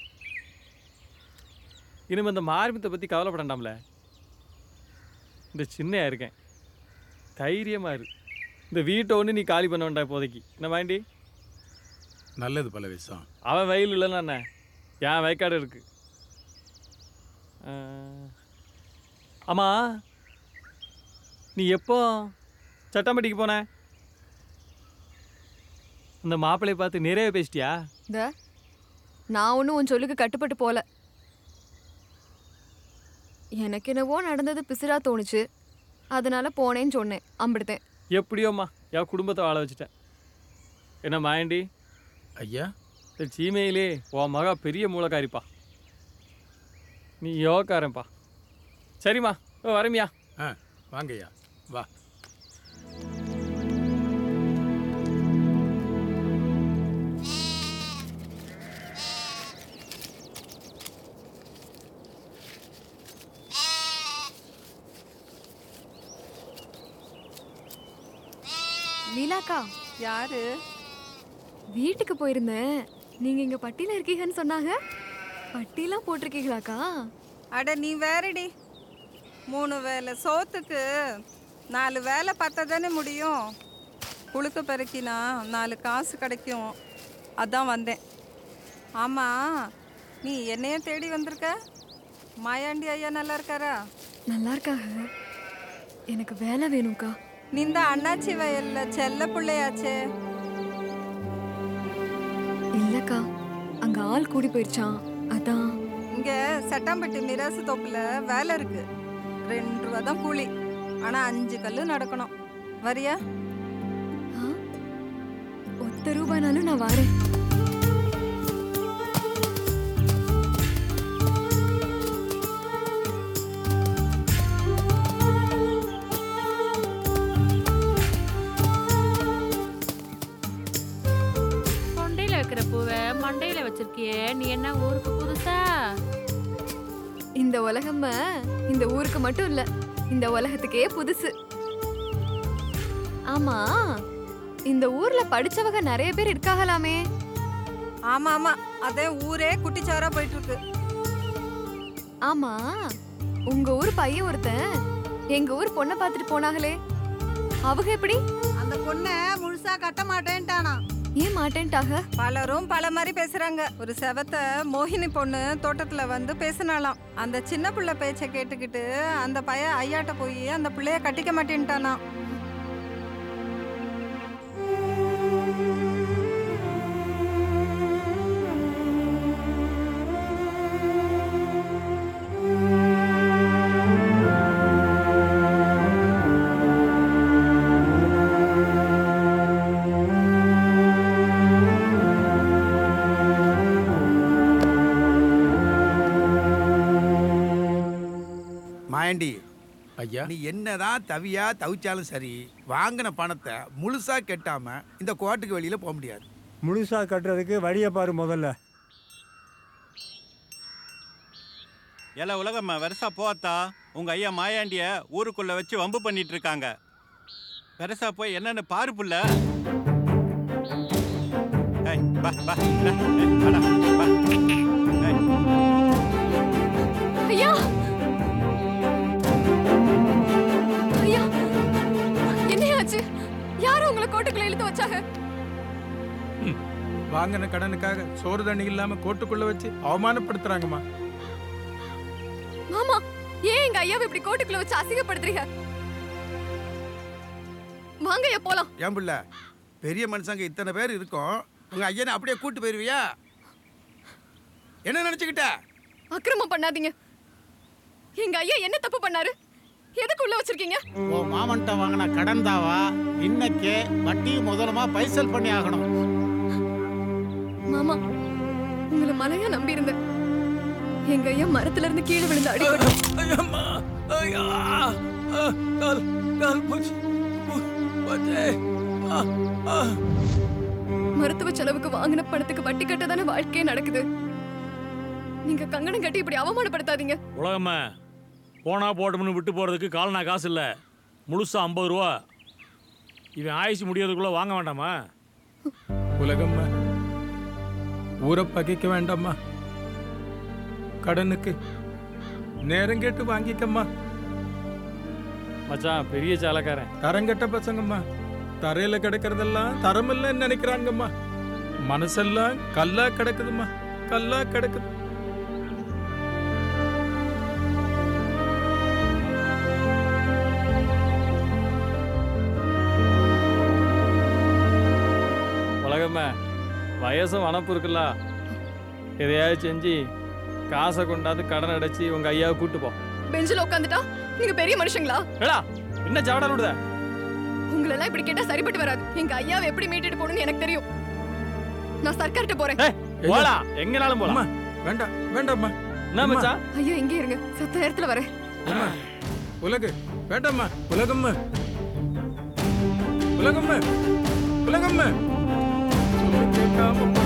[SPEAKER 19] இனிமே இந்த மார்மத்தை பற்றி கவலைப்படண்டாம்ல இந்த சின்னையா இருக்கேன் தைரியமாக இரு இந்த வீட்டை ஒன்று நீ காலி பண்ண வேண்டாம் இப்போதைக்கு என்ன வாண்டி
[SPEAKER 16] நல்லது பல விஷயம்
[SPEAKER 19] அவன் வயல் இல்லைன்னா என்ன என் வயக்காடு இருக்கு ஆமாம் நீ எப்போ சட்டம்பட்டிக்கு போன அந்த மாப்பிள்ளைய பார்த்து நிறைய பேசிட்டியா
[SPEAKER 8] இந்த நான் ஒன்றும் உன் சொல்லுக்கு கட்டுப்பட்டு போல எனக்கு என்னவோ நடந்தது பிசிறா தோணுச்சு அதனால போனேன்னு சொன்னேன் அம்பிடுத்தேன்
[SPEAKER 19] எப்படியோம்மா என் குடும்பத்தை வாழ வச்சுட்டேன் என்ன மாயண்டி
[SPEAKER 16] ஐயா
[SPEAKER 19] இந்த சீமையிலே உன் மகா பெரிய மூலக்காரிப்பா நீ யோகாரன்ப்பா சரிம்மா ஓ வரமியா
[SPEAKER 16] ஆ வாங்கய்யா வா
[SPEAKER 8] லீலாக்கா
[SPEAKER 5] யாரு
[SPEAKER 8] வீட்டுக்கு போயிருந்தேன் நீங்க இங்க பட்டியில இருக்கீங்கன்னு சொன்னாங்க பட்டிலாம் போட்டிருக்கீங்களாக்கா
[SPEAKER 5] அட நீ வேறடி மூணு வேலை சோத்துக்கு நாலு வேலை பார்த்தா தானே முடியும் புழுக்க பெருக்கினா நாலு காசு கிடைக்கும் அதான் வந்தேன் ஆமாம் நீ என்னைய தேடி வந்திருக்க மாயாண்டி ஐயா நல்லா இருக்காரா
[SPEAKER 8] நல்லா இருக்காக எனக்கு வேலை வேணும்க்கா
[SPEAKER 5] நீ இந்த அண்ணாச்சி வயல்ல செல்ல பிள்ளையாச்சே
[SPEAKER 8] இல்லக்கா அங்க ஆள் கூடி போயிருச்சான் அதான்
[SPEAKER 5] இங்க சட்டாம்பட்டி மிராசு தோப்புல வேலை இருக்கு ரெண்டு ரூபா தான் கூலி ஆனா அஞ்சு கல்லு நடக்கணும் வரியா
[SPEAKER 8] ஒத்த ரூபாய்னாலும் நான் வரேன்
[SPEAKER 15] வச்சிருக்கியே நீ என்ன ஊருக்கு புதுசா
[SPEAKER 8] இந்த உலகம் இந்த ஊருக்கு மட்டும் இல்ல இந்த உலகத்துக்கே புதுசு ஆமா இந்த ஊர்ல படிச்சவங்க நிறைய பேர் இருக்காகலாமே
[SPEAKER 5] ஆமா ஆமா அதே ஊரே குட்டிச்சாரா போயிட்டு இருக்கு
[SPEAKER 8] ஆமா உங்க ஊர் பையன் ஒருத்தன் எங்க ஊர் பொண்ணை பார்த்துட்டு போனாங்களே அவங்க எப்படி
[SPEAKER 5] அந்த பொண்ணை முழுசா கட்ட மாட்டேன்ட்டானா
[SPEAKER 8] ஏன் மாட்டேன்ட்டாக
[SPEAKER 5] பலரும் பல மாதிரி பேசுறாங்க ஒரு செவத்த மோகினி பொண்ணு தோட்டத்துல வந்து பேசினாலாம் அந்த சின்ன பிள்ளை பேச்சை கேட்டுக்கிட்டு அந்த பையன் ஐயாட்ட போய் அந்த பிள்ளைய கட்டிக்க மாட்டேன்ட்டானா
[SPEAKER 10] மாயண்டி
[SPEAKER 16] ஐயா
[SPEAKER 10] நீ என்னதான் தவியா தவிச்சாலும் சரி வாங்கின பணத்தை முழுசா கெட்டாம இந்த கோட்டுக்கு வெளியில போக முடியாது
[SPEAKER 11] முழுசா கட்டுறதுக்கு வழியை பாரு முதல்ல
[SPEAKER 20] எல உலகம்மா வருஷா போத்தா உங்க ஐயா மாயாண்டிய ஊருக்குள்ள வச்சு வம்பு பண்ணிட்டு இருக்காங்க பெருசா போய் என்னன்னு பாரு புள்ள ஏய், வா, வா, இந்தா, ஏய், வாடா, வா. ஏய்.
[SPEAKER 8] ஐயா ஐயா என்னையாச்சு யாரும் உங்களை கோட்டுக்குள்ள இழுத்து வச்சாங்க
[SPEAKER 16] வாங்கின கடனுக்காக சோறு தண்ணி இல்லாம கோட்டுக்குள்ள வச்சு அவமானப்படுத்துறாங்கம்மா
[SPEAKER 8] மாமா ஏன் எங்க ஐயாவை இப்படி கோட்டுக்குள்ள வச்சு அசிங்கப்படுத்துறீங்க வாங்க ஐயா போலாம்
[SPEAKER 10] ஏன் புள்ள பெரிய மனுஷங்க இத்தனை பேர் இருக்கோம் உங்க ஐயனை அப்படியே கூட்டு போயிருவியா என்ன நினைச்சுக்கிட்ட
[SPEAKER 8] அக்கிரமம் பண்ணாதீங்க எங்க ஐயா என்ன தப்பு பண்ணாரு எதுக்கு உள்ள வச்சிருக்கீங்க
[SPEAKER 18] ஓ மாமன்ட்ட வாங்கின கடன் தாவா இன்னைக்கே வட்டியும் முதலுமா பைசல் பண்ணி ஆகணும்
[SPEAKER 8] மாமா உங்களை மலையா நம்பி இருந்தேன் எங்க ஐயா மரத்துல இருந்து கீழே விழுந்து அடிபட்டு
[SPEAKER 9] கால் கால் போச்சு போச்சே
[SPEAKER 8] மருத்துவ செலவுக்கு வாங்கின பணத்துக்கு வட்டி கட்ட தானே வாழ்க்கையே நடக்குது நீங்க கங்கணம் கட்டி இப்படி அவமானப்படுத்தாதீங்க
[SPEAKER 4] உலகம்மா போனா போட்டோம்னு விட்டு போகிறதுக்கு கால்னா காசு இல்லை முழுசா ஐம்பது ரூபா இவன் ஆயுசு முடியறதுக்குள்ளே வாங்க வேண்டாமா
[SPEAKER 16] உலகம்மா ஊரை பகைக்க வேண்டாம்மா கடனுக்கு நேரம் கேட்டு வாங்கிக்கம்மா
[SPEAKER 19] மச்சான் பெரிய சாலக்காரன்
[SPEAKER 16] தரங்கட்ட பசங்கம்மா தரையில கிடக்கிறதெல்லாம் தரமில்லைன்னு நினைக்கிறாங்கம்மா மனசெல்லாம் கல்லா கிடக்குதும்மா கல்லா கிடக்குது
[SPEAKER 19] உலகம்மா வயசும் வனப்பு இருக்குல்ல எதையாவது செஞ்சு காசை கொண்டாந்து கடன் அடைச்சி உங்க ஐயாவை கூட்டு போ
[SPEAKER 8] பெஞ்சில் உட்காந்துட்டா நீங்க பெரிய மனுஷங்களா
[SPEAKER 19] ஏடா என்ன ஜவடா விடுத
[SPEAKER 8] உங்களெல்லாம் இப்படி கேட்டா சரிப்பட்டு வராது எங்க ஐயாவை எப்படி மீட்டுட்டு போகணும்னு எனக்கு தெரியும் நான் சர்க்கார்ட்ட போறேன்
[SPEAKER 19] போடா எங்கனாலும் போலாம்
[SPEAKER 16] வேண்டாம் வேண்டாம்மா
[SPEAKER 19] என்ன மச்சான்
[SPEAKER 8] ஐயா இங்கே இருங்க சத்த நேரத்துல வரேன்
[SPEAKER 16] அம்மா உலகு வேண்டாம்மா உலகம்மா உலகம்மா உலகம்மா சொல்லு கேட்காம போறா.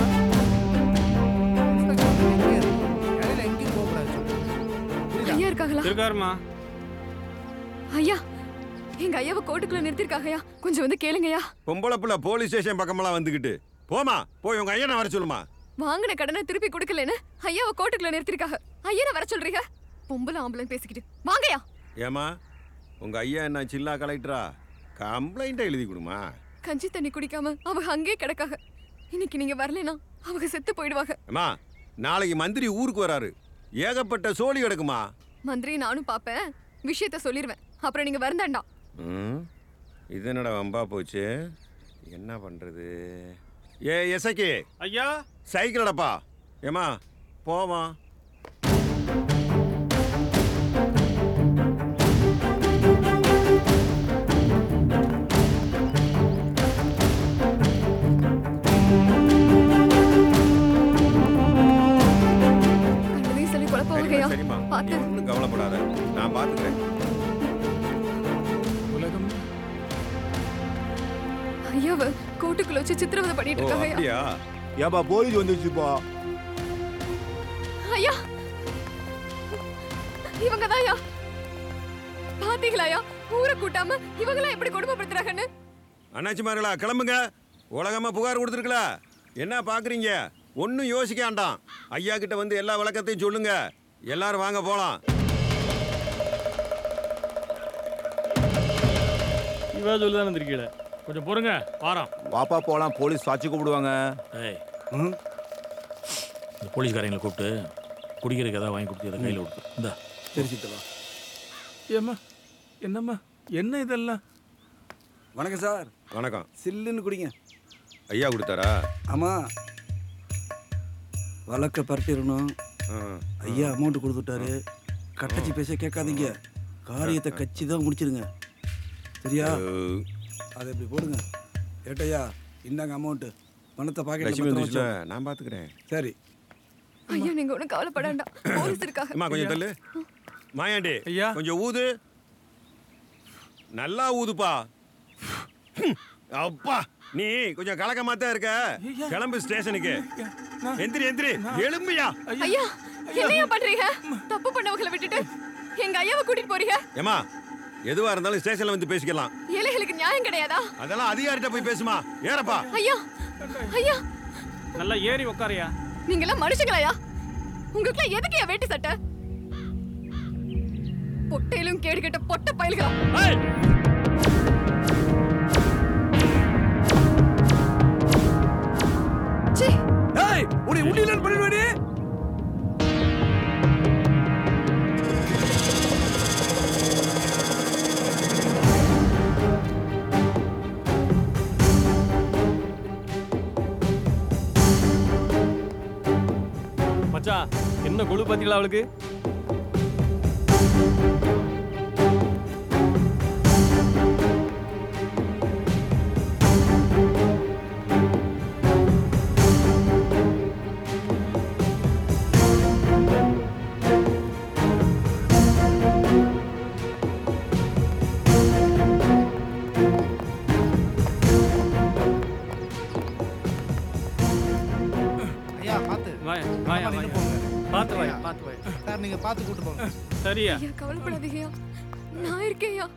[SPEAKER 8] ஐயா இருக்காங்களா
[SPEAKER 13] இருக்காருமா
[SPEAKER 8] ஐயா எங்க ஐயாவை கோட்டுக்குள்ள நிறுத்திருக்காங்கய்யா கொஞ்சம் வந்து கேளுங்கய்யா
[SPEAKER 21] பொம்பளை புள்ள போலீஸ் ஸ்டேஷன் பக்கமெல்லாம் வந்துக்கிட்டு போமா போய் உங்க ஐயனை வர சொல்லுமா
[SPEAKER 8] வாங்கின கடனை திருப்பி கொடுக்கலன்னு ஐயாவை கோட்டுக்குள்ள நிறுத்திருக்காங்க ஐயனை வர சொல்றீங்க பொம்பளை ஆம்பளை பேசிக்கிட்டு வாங்கய்யா
[SPEAKER 21] ஏமா உங்க ஐயா என்ன சில்லா கலெக்டரா கம்ப்ளைண்ட்டை எழுதி கொடுமா
[SPEAKER 8] கஞ்சி தண்ணி குடிக்காம அவங்க அங்கேயே கிடக்காக இன்னைக்கு நீங்க வரலைனா அவங்க செத்து போயிடுவாங்க
[SPEAKER 21] அம்மா நாளைக்கு மந்திரி ஊருக்கு வராரு ஏகப்பட்ட சோழி கிடக்குமா
[SPEAKER 8] மந்திரி நானும் பாப்பேன் விஷயத்த சொல்லிடுவேன் அப்புறம் நீங்க வருந்தாண்டா
[SPEAKER 21] ம் இது என்னடா வம்பா போச்சு என்ன பண்றது ஏ எசக்கி
[SPEAKER 13] ஐயா
[SPEAKER 21] சைக்கிள் அடப்பா ஏமா போமா
[SPEAKER 8] கண்டதையும் சொல்லி குழப்பவாங்கய்யா
[SPEAKER 21] சரிம்மா நீ
[SPEAKER 8] பார்த்து
[SPEAKER 21] ஒன்றும் கவலைப்படாத நான் பார்த்துக்கிறேன்
[SPEAKER 16] உலகம்
[SPEAKER 8] ஐயாவை கோட்டுக்குள்ள வச்சு சித்திரவதை பண்ணிட்டு
[SPEAKER 21] ஓ
[SPEAKER 8] இருக்காங்க
[SPEAKER 21] அப்படியா
[SPEAKER 22] ஏப்பா போலீஸ் வந்துச்சுப்பா
[SPEAKER 8] இவங்க தான்யா பாத்தீங்களாயா ஊரை கூட்டாம இவங்களாம் எப்படி குடும்பப்படுத்துறாங்கன்னு
[SPEAKER 21] அண்ணாச்சிமார்களா கிளம்புங்க உலகமா புகார் கொடுத்துருக்கல என்ன பார்க்குறீங்க ஒன்றும் யோசிக்க வேண்டாம் ஐயா கிட்ட வந்து எல்லா விளக்கத்தையும் சொல்லுங்க எல்லாரும் வாங்க போகலாம்
[SPEAKER 4] இவா சொல்லுதானே இருக்கீல கொஞ்சம் பொறுங்க வாரம்
[SPEAKER 1] வாப்பா போலாம் போலீஸ் சாட்சி கூப்பிடுவாங்க
[SPEAKER 4] ஏய் இந்த போலீஸ்காரங்களை கூப்பிட்டு குடிக்கிறதுக்கு ஏதாவது வாங்கி கொடுத்து அதை கையில் கொடுத்து இந்தா
[SPEAKER 16] சரி சித்தவா ஏம்மா என்னம்மா என்ன இதெல்லாம்
[SPEAKER 10] வணக்கம் சார்
[SPEAKER 21] வணக்கம்
[SPEAKER 10] சில்லுன்னு குடிங்க
[SPEAKER 21] ஐயா கொடுத்தாரா
[SPEAKER 10] ஆமாம் வழக்க பரட்டிடணும் ஐயா அமௌண்ட் கொடுத்துட்டாரு கட்டச்சி பேச கேட்காதீங்க காரியத்தை கட்சி தான் முடிச்சிருங்க சரியா அதை இப்படி போடுங்க ஏட்டையா இந்தாங்க அமௌண்ட்டு பணத்தை
[SPEAKER 21] லட்சுமி
[SPEAKER 10] பாக்கெட்ல
[SPEAKER 21] வந்துச்சுல
[SPEAKER 10] வச்சு
[SPEAKER 21] நான் பார்த்துக்கிறேன்
[SPEAKER 10] சரி
[SPEAKER 8] ஐயா நீங்க ஒண்ணும் கவலைப்பட வேண்டாம் போலீஸ் இருக்காங்க
[SPEAKER 21] அம்மா கொஞ்சம் தள்ளு மாயாண்டி ஐயா கொஞ்சம் ஊது நல்லா ஊதுப்பா ஹம், அப்பா நீ கொஞ்சம் கலக்கமா தான் இருக்க கிளம்பு ஸ்டேஷனுக்கு எந்திரி எந்திரி எலும்பியா
[SPEAKER 8] ஐயா என்னையா பண்றீங்க தப்பு பண்ணவங்களை விட்டுட்டு எங்க ஐயாவை கூட்டிட்டு போறீங்க
[SPEAKER 21] ஏமா எதுவா இருந்தாலும் ஸ்டேஷன்ல வந்து பேசிக்கலாம்
[SPEAKER 8] ஏழைகளுக்கு நியாயம் கிடையாதா
[SPEAKER 21] அதெல்லாம் அதிகாரிட்ட போய் பேசுமா ஏறப்பா
[SPEAKER 8] ஐயா ஐயா
[SPEAKER 4] நல்லா ஏறி உட்காரியா
[SPEAKER 8] நீங்க எல்லாம் மனுஷங்களாயா உங்களுக்கு எதுக்கு வேட்டி சட்டை பொட்டையிலும் கேடு கெட்ட பொட்ட பயல்களா சீ
[SPEAKER 10] ஏய் உன்னை உண்டியலன் பண்ணிடுவாடி
[SPEAKER 19] மச்சான் என்ன கொழு பாத்தீங்களா அவளுக்கு
[SPEAKER 16] ஐயா பார்த்து
[SPEAKER 19] வாயா வாயா
[SPEAKER 16] ஆமா,
[SPEAKER 19] வாயா
[SPEAKER 16] நின்னு போங்க.
[SPEAKER 19] பார்த்து வாயா
[SPEAKER 16] ஐயா.
[SPEAKER 19] பார்த்து வாயா
[SPEAKER 16] சார் நீங்க பார்த்து கூட்டு போங்க
[SPEAKER 19] சரியா
[SPEAKER 8] ஐயா கவலைப்படாதீங்கய்யா நான் இருக்கேன்யா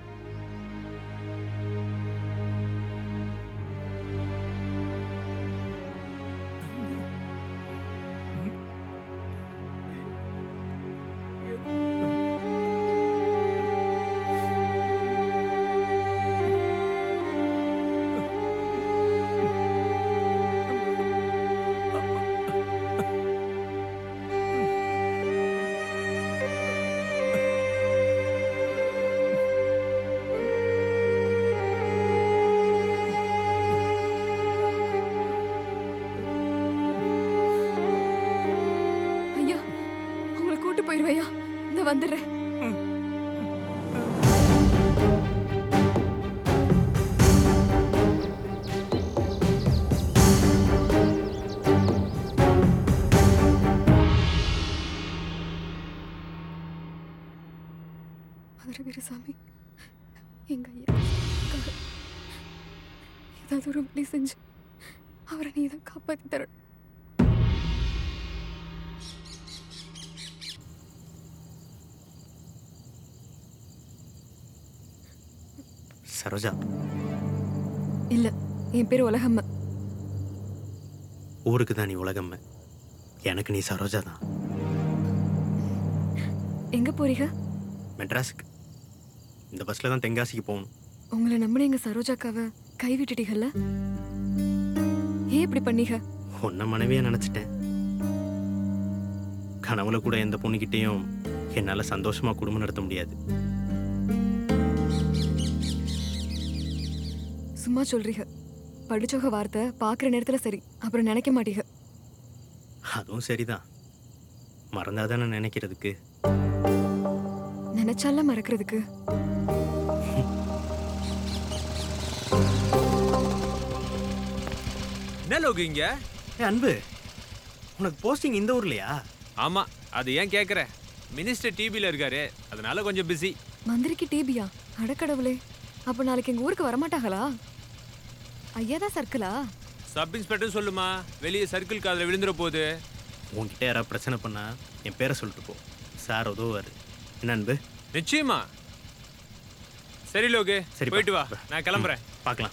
[SPEAKER 8] ஐயா உங்களை கூட்டு போயிருவையா இந்த வந்துடுறேன் மதுரை வீரசாமி எங்க ஐயா உனக்காக ஏதாவது ஒரு வழி செஞ்சு அவரை நீ தான் காப்பாத்தி தரணும்
[SPEAKER 13] சரோஜா
[SPEAKER 8] இல்ல என் பேர் உலகம்ம
[SPEAKER 13] ஊருக்கு தான் நீ உலகம்ம எனக்கு நீ சரோஜா தான்
[SPEAKER 8] எங்க போறீங்க
[SPEAKER 13] மெட்ராஸுக்கு இந்த பஸ்ஸில் தான் தென்காசிக்கு போகணும்
[SPEAKER 8] உங்களை நம்பின எங்க சரோஜாக்காவை கை விட்டுட்டீங்கல்ல ஏன் இப்படி பண்ணீங்க
[SPEAKER 13] உன்னை மனைவியாக நினச்சிட்டேன் கனவுல கூட எந்த பொண்ணுக்கிட்டேயும் என்னால் சந்தோஷமாக குடும்பம் நடத்த முடியாது
[SPEAKER 8] சும்மா சொல்றீங்க படிச்சோக வார்த்தை பாக்குற நேரத்துல சரி அப்புறம் நினைக்க மாட்டீங்க
[SPEAKER 13] அதுவும் சரிதான் மறந்தாதானே நினைக்கிறதுக்கு
[SPEAKER 8] நினைச்சாலாம் மறக்கிறதுக்கு
[SPEAKER 9] என்ன லோகு இங்க
[SPEAKER 13] ஏ அன்பு உனக்கு போஸ்டிங் இந்த ஊர்லையா
[SPEAKER 9] ஆமா அது ஏன் கேக்குற மினிஸ்டர் டிபில இருக்காரு அதனால கொஞ்சம் பிஸி
[SPEAKER 8] மந்திரிக்கு டிபியா அடக்கடவுளே அப்ப நாளைக்கு எங்க ஊருக்கு வரமாட்டாங்களா ஐயா தான் சர்க்கிளா
[SPEAKER 9] சப் இன்ஸ்பெக்டர் சொல்லுமா வெளியே சர்க்கிள் காதுல விழுந்துற போகுது
[SPEAKER 13] உன்கிட்ட யாராவது பிரச்சனை பண்ணா என் பேரை சொல்லிட்டு போ சார் உதவுவார் என்ன அன்பு
[SPEAKER 2] நிச்சயமா சரி லோகு
[SPEAKER 13] சரி
[SPEAKER 2] போயிட்டு வா நான் கிளம்புறேன்
[SPEAKER 13] பார்க்கலாம்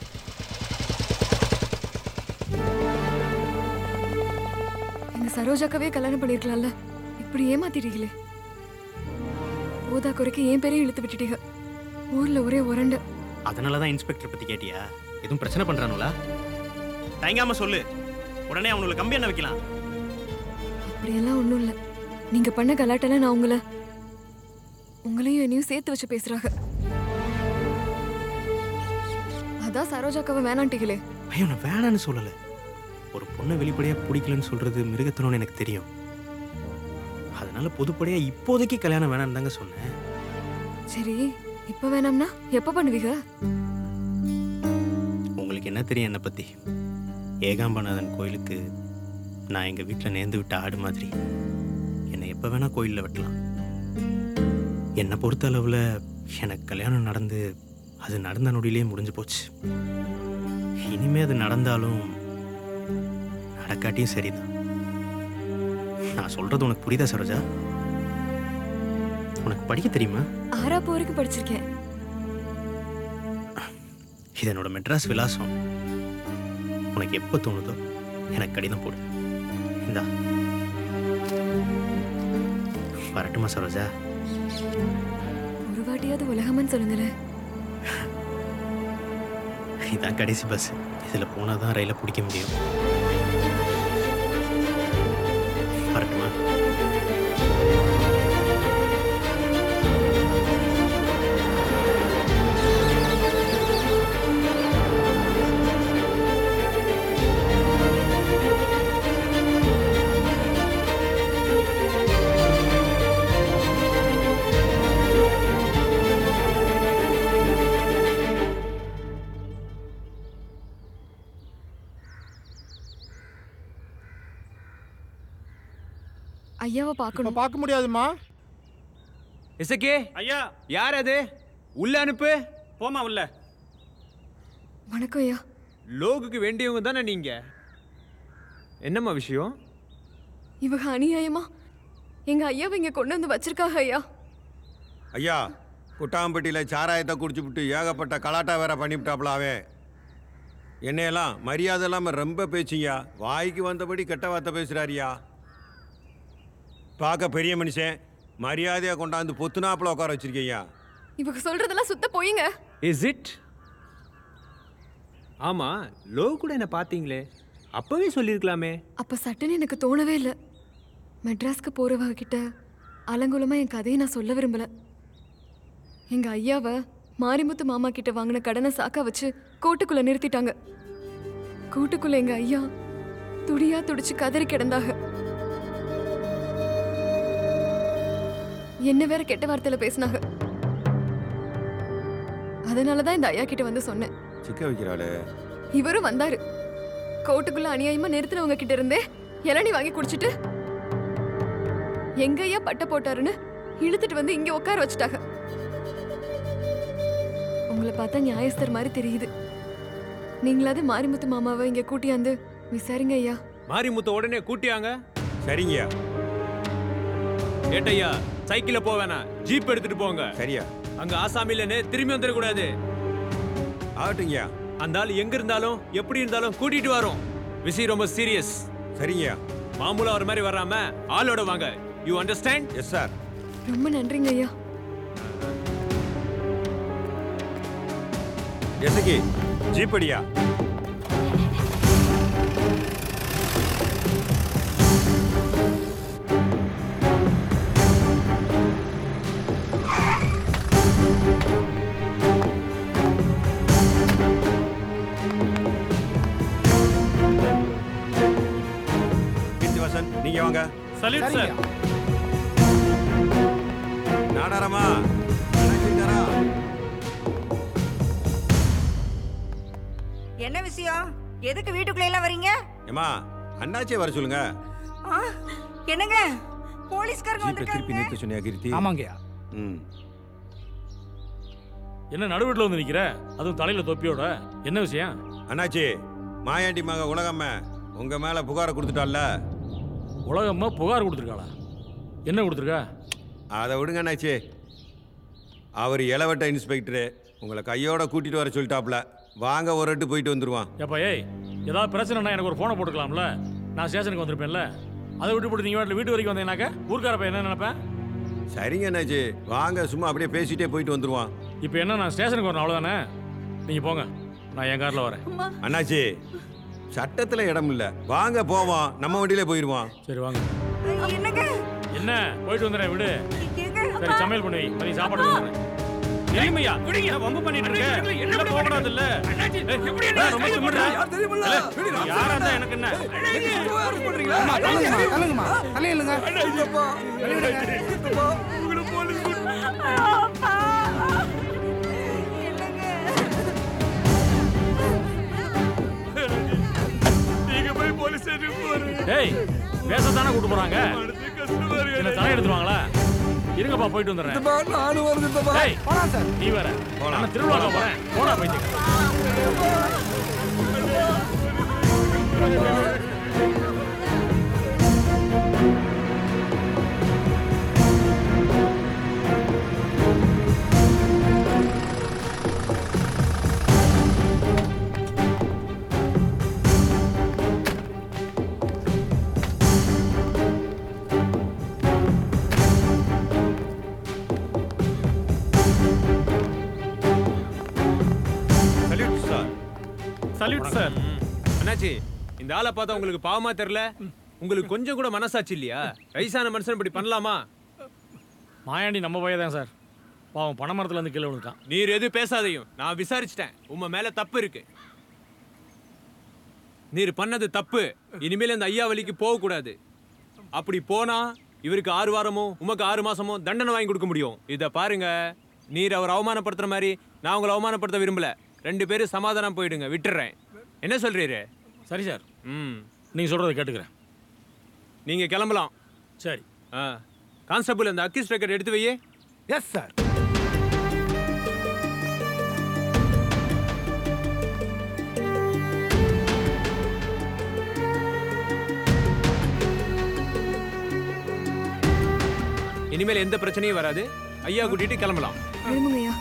[SPEAKER 8] எங்க சரோஜாக்கவே கல்யாணம் பண்ணிருக்கலாம்ல இப்படி ஏமாத்திட்டீங்களே போதா குறைக்கு என் பேரையும் இழுத்து விட்டுட்டீங்க ஊர்ல ஒரே உரண்டு
[SPEAKER 13] அதனால தான் இன்ஸ்பெக்டர் பற்றி கேட்டியா எதுவும் பிரச்சனை பண்ணுறானுங்களா தயங்காம சொல்லு உடனே அவனுங்களை கம்பி என்ன வைக்கலாம்
[SPEAKER 8] அப்படியெல்லாம் ஒண்ணும் இல்ல நீங்க பண்ண கலாட்டெல்லாம் நான் உங்களை உங்களையும் என்னையும் சேர்த்து வச்சு பேசுறாங்க அதான் சரோஜாக்காவை வேணான்ட்டீங்களே
[SPEAKER 13] ஐயோ நான் வேணான்னு சொல்லலை ஒரு பொண்ணை வெளிப்படையாக பிடிக்கலன்னு சொல்கிறது மிருகத்தனம்னு எனக்கு தெரியும் அதனால பொதுப்படையாக இப்போதைக்கு கல்யாணம் வேணான்னு தாங்க சொன்னேன்
[SPEAKER 8] சரி இப்ப வேணாம்னா எப்ப பண்ணுவீங்க
[SPEAKER 13] உங்களுக்கு என்ன தெரியும் என்னை பற்றி ஏகாம்பநாதன் கோயிலுக்கு நான் எங்கள் வீட்டில் நேர்ந்து விட்ட ஆடு மாதிரி என்னை எப்போ வேணால் கோயிலில் வெட்டலாம் என்னை பொறுத்த அளவில் எனக்கு கல்யாணம் நடந்து அது நடந்த நொடியிலே முடிஞ்சு போச்சு இனிமே அது நடந்தாலும் நடக்காட்டியும் சரிதான் நான் சொல்கிறது உனக்கு புரியுதா சரோஜா உனக்கு படிக்க தெரியுமா
[SPEAKER 8] ஆறாப்பு வரைக்கும் படிச்சிருக்கேன்
[SPEAKER 13] இது என்னோட மெட்ராஸ் விலாசம் உனக்கு எப்போ தோணுதோ எனக்கு கடிதம் போடு இந்தா வரட்டுமா சரோஜா
[SPEAKER 8] ஒரு வாட்டியாவது உலகமன்னு சொல்லுங்களேன்
[SPEAKER 13] இதான் கடைசி பஸ் இதில் போனால் தான் ரயிலை பிடிக்க முடியும் வரட்டுமா
[SPEAKER 8] ஐயாவை பார்க்கணும்
[SPEAKER 2] பார்க்க முடியாதுமா இசக்கே
[SPEAKER 13] ஐயா
[SPEAKER 2] யார் அது உள்ள அனுப்பு
[SPEAKER 13] போமா உள்ள
[SPEAKER 8] வணக்கம் ஐயா
[SPEAKER 2] லோகுக்கு வேண்டியவங்க தானே நீங்க என்னம்மா விஷயம்
[SPEAKER 8] இவங்க அநியாயமா எங்க ஐயாவை இங்க கொண்டு வந்து வச்சிருக்காங்க ஐயா
[SPEAKER 21] ஐயா குட்டாம்பட்டியில் சாராயத்தை குடிச்சுப்புட்டு ஏகப்பட்ட கலாட்டா வேற பண்ணிவிட்டாப்புல அவன் என்னையெல்லாம் மரியாதை இல்லாமல் ரொம்ப பேச்சிங்க வாய்க்கு வந்தபடி கெட்ட வார்த்தை பேசுகிறாரியா பார்க்க பெரிய மனுஷன் மரியாதையாக கொண்டாந்து பொத்துனாப்புல உட்கார வச்சிருக்கீங்க
[SPEAKER 8] இவங்க சொல்றதெல்லாம் சுத்த போயிங்க
[SPEAKER 2] இஸ் இட் ஆமா லோ கூட என்ன பாத்தீங்களே அப்பவே சொல்லியிருக்கலாமே
[SPEAKER 8] அப்ப சட்டுன்னு எனக்கு தோணவே இல்லை மெட்ராஸ்க்கு போறவங்க கிட்ட அலங்குலமா என் கதையை நான் சொல்ல விரும்பல எங்க ஐயாவை மாரிமுத்து மாமா கிட்ட வாங்கின கடனை சாக்கா வச்சு கோட்டுக்குள்ள நிறுத்திட்டாங்க கூட்டுக்குள்ள எங்க ஐயா துடியா துடிச்சு கதறி கிடந்தாங்க என்ன வேற கெட்ட வார்த்தையில பேசினாங்க அதனாலதான் இந்த ஐயா கிட்ட வந்து சொன்னேன்
[SPEAKER 21] சிக்க வைக்கிறாளே
[SPEAKER 8] இவரும் வந்தாரு கோட்டுக்குள்ள அநியாயமா நிறுத்தினவங்க கிட்ட இருந்தே இளநீ வாங்கி குடிச்சிட்டு எங்க ஐயா பட்டை போட்டாருன்னு இழுத்துட்டு வந்து இங்க உட்கார வச்சுட்டாங்க உங்களை பார்த்தா நியாயஸ்தர் மாதிரி தெரியுது நீங்களாவது மாரிமுத்து மாமாவை இங்க கூட்டியாந்து விசாரிங்க ஐயா
[SPEAKER 2] மாரிமுத்த உடனே கூட்டியாங்க
[SPEAKER 21] சரிங்கய்யா
[SPEAKER 2] ஏட்டையா சைக்கிள்ல போக வேணாம் ஜீப் எடுத்துட்டு போங்க
[SPEAKER 21] சரியா
[SPEAKER 2] அங்க ஆசாமிலன்னு திரும்பி வந்துடக்கூடாது
[SPEAKER 21] ஆகட்டுங்கய்யா
[SPEAKER 2] அந்த ஆள் எங்க இருந்தாலும் எப்படி இருந்தாலும் கூட்டிட்டு வரோம் விஷயம் ரொம்ப சீரியஸ்
[SPEAKER 21] சரிங்கய்யா
[SPEAKER 2] மாமூலா ஒரு மாதிரி வராம ஆளோட வாங்க யூ அண்டர்ஸ்டாண்ட்
[SPEAKER 21] எஸ் சார்
[SPEAKER 8] ரொம்ப நன்றிங்க ஐயா
[SPEAKER 21] எசக்கி ஜீப்படியா கீர்த்திவாசன் நீங்க வாங்க
[SPEAKER 4] சல்யூட் சார்
[SPEAKER 21] நாடாரமா அண்ணாச்சிருக்காரா?
[SPEAKER 5] என்ன விஷயம் எதுக்கு வீட்டுக்குள்ள எல்லாம் வரீங்க
[SPEAKER 21] ஏம்மா அண்ணாச்சியை வர சொல்லுங்க
[SPEAKER 5] ஆ, என்னங்க போலீஸ்காரங்க
[SPEAKER 21] ஜீப்பை திருப்பி
[SPEAKER 5] வந்திருக்காங்க
[SPEAKER 21] நிறுத்த சொன்னியா கீர்த்தி
[SPEAKER 10] ஆமாங்கய்யா
[SPEAKER 21] ம்
[SPEAKER 4] என்ன நடுவீட்டில் வந்து நிற்கிற அதுவும் தலையில் தொப்பியோட என்ன விஷயம்
[SPEAKER 21] அண்ணாச்சி மாயாண்டி மக உலகம்ம உங்க மேல புகாரை கொடுத்துட்டால
[SPEAKER 4] உலகம்மா புகார் கொடுத்துருக்காளா என்ன கொடுத்துருக்கா
[SPEAKER 21] அதை விடுங்க அண்ணாச்சி அவர் இளவட்ட இன்ஸ்பெக்டரு உங்களை கையோட கூட்டிட்டு வர சொல்லிட்டாப்ல வாங்க ஒரு ரெட்டு போயிட்டு வந்துருவான்
[SPEAKER 4] எப்பா ஏய் ஏதாவது பிரச்சனைனா எனக்கு ஒரு ஃபோனை போட்டுக்கலாம்ல நான் ஸ்டேஷனுக்கு வந்திருப்பேன்ல அதை விட்டு போட்டு நீங்கள் வீட்டில் வீட்டு வரைக்கும் வந்தீங்கன்னாக்க ஊர்க்கார பையன் என்ன நினைப்பேன்
[SPEAKER 21] சரிங்க அண்ணாச்சி வாங்க சும்மா அப்படியே பேசிட்டே போயிட்டு வந்துருவான்
[SPEAKER 4] இப்போ என்ன நான் ஸ்டேஷனுக்கு வரணும் அவ்வளோதானே நீங்கள் போங்க நான் என் காரில் வரேன்
[SPEAKER 21] அண்ணாச்சி சட்டத்துல இடம் இல்ல வாங்க போவோம் நம்ம வண்டியிலே போயிருவான்
[SPEAKER 4] சரி வாங்க
[SPEAKER 5] என்னங்க
[SPEAKER 4] என்ன போயிட்டு வந்துடுறேன் விடு
[SPEAKER 5] ஏங்க
[SPEAKER 4] சரி சமையல் பண்ணி வை மதியம் சாப்பாடு வந்துடுறேன் எரிமையா விடுங்க வம்பு பண்ணிட்டு இருக்க என்ன போக கூடாது இல்ல ரொம்ப திமிர்றா. இல்ல, யாரா இருந்தா எனக்கு என்ன
[SPEAKER 10] அம்மா, தள்ளுங்கம்மா, தள்ளுங்கம்மா. தள்ளிடுங்க.
[SPEAKER 4] நீங்க போய் போலீஸ் ஸ்டேஷன் போறீங்க டேய் பேசத்தானே கூட்டு போறாங்க என்ன தலை எடுத்துருவாங்களா இருங்கப்பா போயிட்டு வந்துடுறேன்
[SPEAKER 10] நானும் வருது சித்தப்பா.
[SPEAKER 4] டேய் நீ வேற நான் திருவிழா போறேன் போடா போயிட்டு
[SPEAKER 20] சல்யூட் சார்
[SPEAKER 2] சல்யூட் சார் அண்ணாச்சி இந்த ஆளை பார்த்தா உங்களுக்கு பாவமா தெரியல உங்களுக்கு கொஞ்சம் கூட மனசாட்சி இல்லையா வயசான மனுஷன் இப்படி பண்ணலாமா
[SPEAKER 4] மாயாண்டி நம்ம பையன் தான் சார் பாவம் பனை மரத்துல இருந்து கீழே விழுந்துட்டான்
[SPEAKER 2] நீர் எது பேசாதையும் நான் விசாரிச்சிட்டேன் உங்க மேல தப்பு இருக்கு நீர் பண்ணது தப்பு இனிமேல் அந்த ஐயா வழிக்கு போக கூடாது அப்படி போனா இவருக்கு ஆறு வாரமோ உமக்கு ஆறு மாசமோ தண்டனை வாங்கி கொடுக்க முடியும் இத பாருங்க நீர் அவர் அவமானப்படுத்துற மாதிரி நான் உங்களை அவமானப்படுத்த விரும்பல ரெண்டு பேரும் சமாதானம் போயிடுங்க விட்டுறேன் என்ன சொல்றீரு
[SPEAKER 4] சரி சார்
[SPEAKER 2] ம்
[SPEAKER 4] நீங்க சொல்றதை கேட்டுக்கிறேன்
[SPEAKER 2] நீங்க கிளம்பலாம்
[SPEAKER 4] சரி
[SPEAKER 2] ஆ கான்ஸ்டபிள் அந்த அக்கிஸ் ரெக்கார்ட் எடுத்து வையே
[SPEAKER 10] எஸ் சார்
[SPEAKER 2] இனிமேல் எந்த பிரச்சனையும் வராது ஐயா கூட்டிட்டு கிளம்பலாம்
[SPEAKER 8] எழுமுங்கய்யா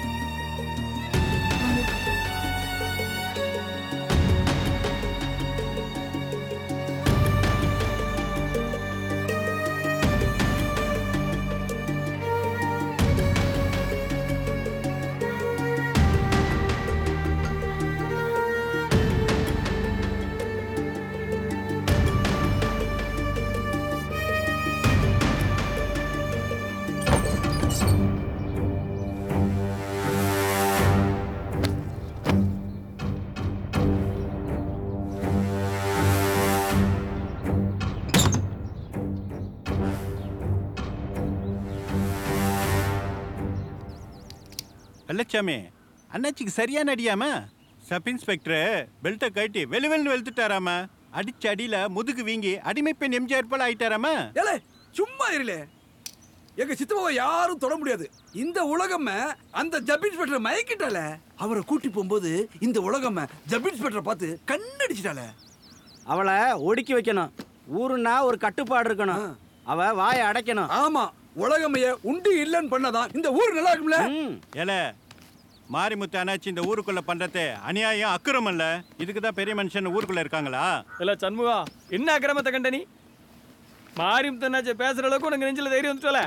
[SPEAKER 20] வெள்ளச்சாமி அண்ணாச்சிக்கு சரியான அடியாம சப் இன்ஸ்பெக்டர் பெல்ட்டை கட்டி வெளு வெளுன்னு வெளுத்துட்டாராம அடிச்ச அடியில முதுகு வீங்கி அடிமை பெண் எம்ஜிஆர் போல ஆயிட்டாராம
[SPEAKER 10] ஏலே சும்மா இருலே எங்க சித்தப்பாவை யாரும் தொட முடியாது இந்த உலகம்ம அந்த ஜப் இன்ஸ்பெக்டர் மயக்கிட்டால அவரை கூட்டி போகும்போது இந்த உலகம்ம ஜப் இன்ஸ்பெக்டரை பார்த்து கண்ணடிச்சிட்டால
[SPEAKER 3] அவளை ஒடுக்கி வைக்கணும் ஊருன்னா ஒரு கட்டுப்பாடு இருக்கணும் அவ வாயை அடைக்கணும்
[SPEAKER 10] ஆமா உலகமைய உண்டு இல்லைன்னு பண்ணாதான் இந்த ஊர் நல்லா இருக்கும்ல
[SPEAKER 20] ஏல மாரிமுத்து அண்ணாச்சி இந்த ஊருக்குள்ள பண்றது அநியாயம் அக்கிரமம் இல்ல இதுக்கு தான் பெரிய மனுஷன் ஊருக்குள்ள இருக்காங்களா
[SPEAKER 19] இல்ல சண்முகா என்ன அக்கிரமத்தை கண்ட நீ மாறி முத்தனாச்சே பேசுற அளவுக்கு உனக்கு நெஞ்சில தைரியம் வந்துட்டல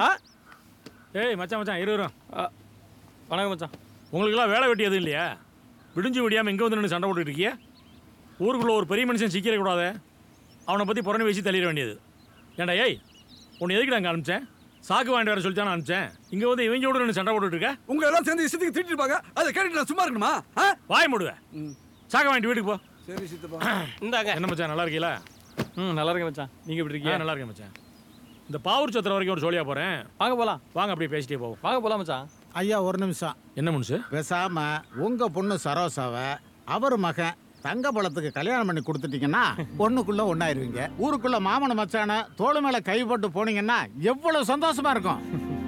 [SPEAKER 4] ஏய் மச்சான் மச்சான் இரு இரு.
[SPEAKER 19] வணக்கம் மச்சான்
[SPEAKER 4] உங்களுக்கெல்லாம் வேலை வெட்டி எதுவும் இல்லையா விடிஞ்சு விடியாம எங்க வந்து நின்று சண்டை போட்டுட்டு இருக்கிய ஊருக்குள்ள ஒரு பெரிய மனுஷன் சிக்கிற கூடாது அவனை பத்தி புறணி வச்சு தள்ளிட வேண்டியது ஏன்டா ஏய் உன்னை எதுக்கு அங்கே அனுப்பிச்சேன் சாக்கு வாங்கிட்டு வர சொல்லிட்டு அனுப்பிச்சேன் இங்க வந்து இவங்க கூட நின்று சண்டை போட்டுட்டு இருக்க
[SPEAKER 10] உங்க எல்லாம் சேர்ந்து இஷ்டத்துக்கு திட்டிட்டு இருப்பாங்க அதை கேட்டுட்டு நான் சும்மா இருக்கணுமா ஆ?
[SPEAKER 4] வாய் மூடுவேன் சாக்கு வாங்கிட்டு வீட்டுக்கு போ
[SPEAKER 10] சரி சித்தப்பா
[SPEAKER 19] இந்தாங்க
[SPEAKER 4] என்ன மச்சான் நல்லா இருக்கீங்களா
[SPEAKER 19] ம் நல்லா இருக்கேன் மச்சான் நீங்க எப்படி இருக்கீங்க
[SPEAKER 4] நல்லா இருக்கேன் மச்சான் இந்த பாவூர் சத்திரம் வரைக்கும் ஒரு சொல்லியா போறேன்
[SPEAKER 19] வாங்க போலாம்
[SPEAKER 4] வாங்க அப்படியே பேசிட்டே போவோம்
[SPEAKER 19] வாங்க போலாம் மச்சான்
[SPEAKER 18] ஐயா ஒரு நிமிஷம்
[SPEAKER 4] என்ன முன்சு
[SPEAKER 18] பேசாம உங்க பொண்ணு சரோசாவை அவர் மகன் தங்க பழத்துக்கு கல்யாணம் பண்ணி கொடுத்துட்டீங்கன்னா பொண்ணுக்குள்ள ஒன்னாயிருவீங்க ஊருக்குள்ள மாமன மச்சான தோಳು மேல கை போட்டு போனீங்கன்னா எவ்வளவு சந்தோஷமா இருக்கும்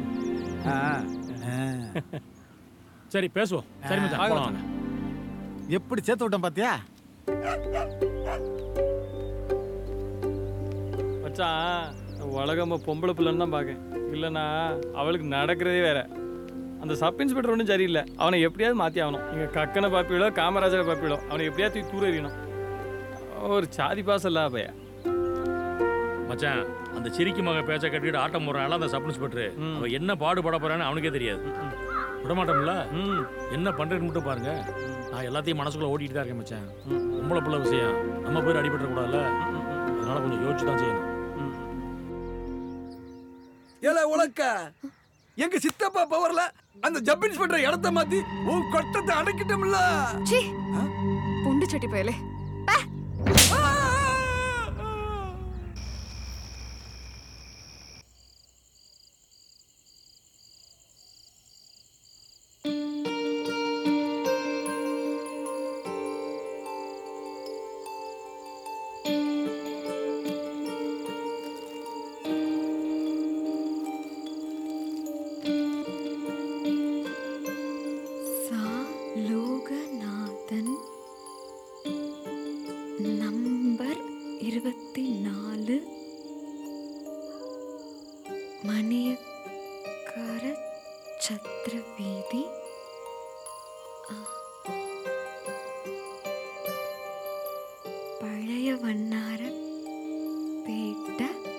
[SPEAKER 4] சரி பேசுவோம் சரி மச்சான்
[SPEAKER 18] வாங்க
[SPEAKER 4] போலாம் வாங்க
[SPEAKER 18] எப்படி சேர்த்து விட்டேன் பாத்தியா
[SPEAKER 19] மச்சான் உலகம்ம பொம்பளை பிள்ளைன்னு தான் பார்க்கேன் இல்லைன்னா அவளுக்கு நடக்கிறதே வேற அந்த சப் இன்ஸ்பெக்டர் ஒன்றும் சரியில்லை அவனை எப்படியாவது மாற்றி ஆகணும் இங்கே கக்கனை பாப்பிலோ காமராஜரை பாப்பிலோ அவனை எப்படியாவது தூக்கி தூர எறியணும் ஒரு சாதி பாசம் இல்ல பைய
[SPEAKER 4] மச்சான் அந்த சிரிக்கு மக பேச்ச கட்டிட்டு ஆட்டம் போடுறான் அந்த சப் இன்ஸ்பெக்டர் அவன் என்ன பாடுபட போறான்னு அவனுக்கே தெரியாது விட மாட்டோம்ல என்ன பண்றேன்னு மட்டும் பாருங்க நான் எல்லாத்தையும் மனசுக்குள்ள ஓட்டிட்டு தான் இருக்கேன் மச்சான் உம்பளை பிள்ளை விஷயம் நம்ம பேர் அடிபட்டுற கூடாதுல்ல அதனால கொஞ்சம் யோசிச்சு தான் செய்யணும்
[SPEAKER 10] ஏல உலக்க எங்க சித்தப்பா பவர்ல அந்த ஜப் இன்ஸ்பெக்டர் இடத்த மாத்தி உன் கொட்டத்தை அடக்கிட்டோம்ல
[SPEAKER 8] சீ புண்டு சட்டி பயலே சா லோகநாதன் நம்பர் இருபத்தி நாலு மணியக்கார சத்திர வீதி ஆ. பழைய வண்ணார பேட்ட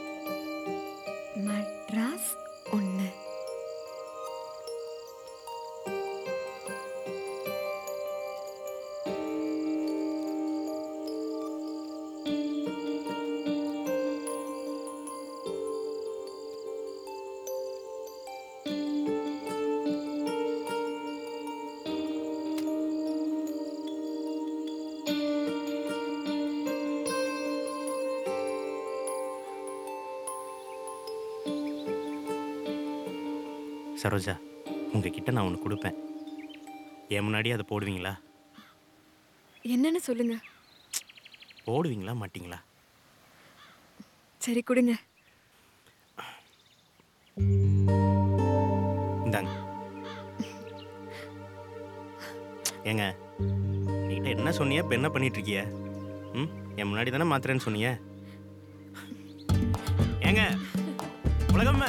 [SPEAKER 8] மட்ராஸ் ஒன்று
[SPEAKER 13] சரோஜா உங்ககிட்ட நான் ஒன்று கொடுப்பேன் என் முன்னாடி அதை போடுவீங்களா
[SPEAKER 8] என்னன்னு சொல்லுங்க
[SPEAKER 13] போடுவீங்களா மாட்டீங்களா
[SPEAKER 8] சரி கொடுங்க
[SPEAKER 13] இந்தாங்க ஏங்க நீகிட்ட என்ன சொன்னிய இப்போ என்ன பண்ணிட்டு இருக்கிய ம் என் முன்னாடி தானே மாத்திரேன்னு சொன்னீங்க ஏங்க உலகம்மா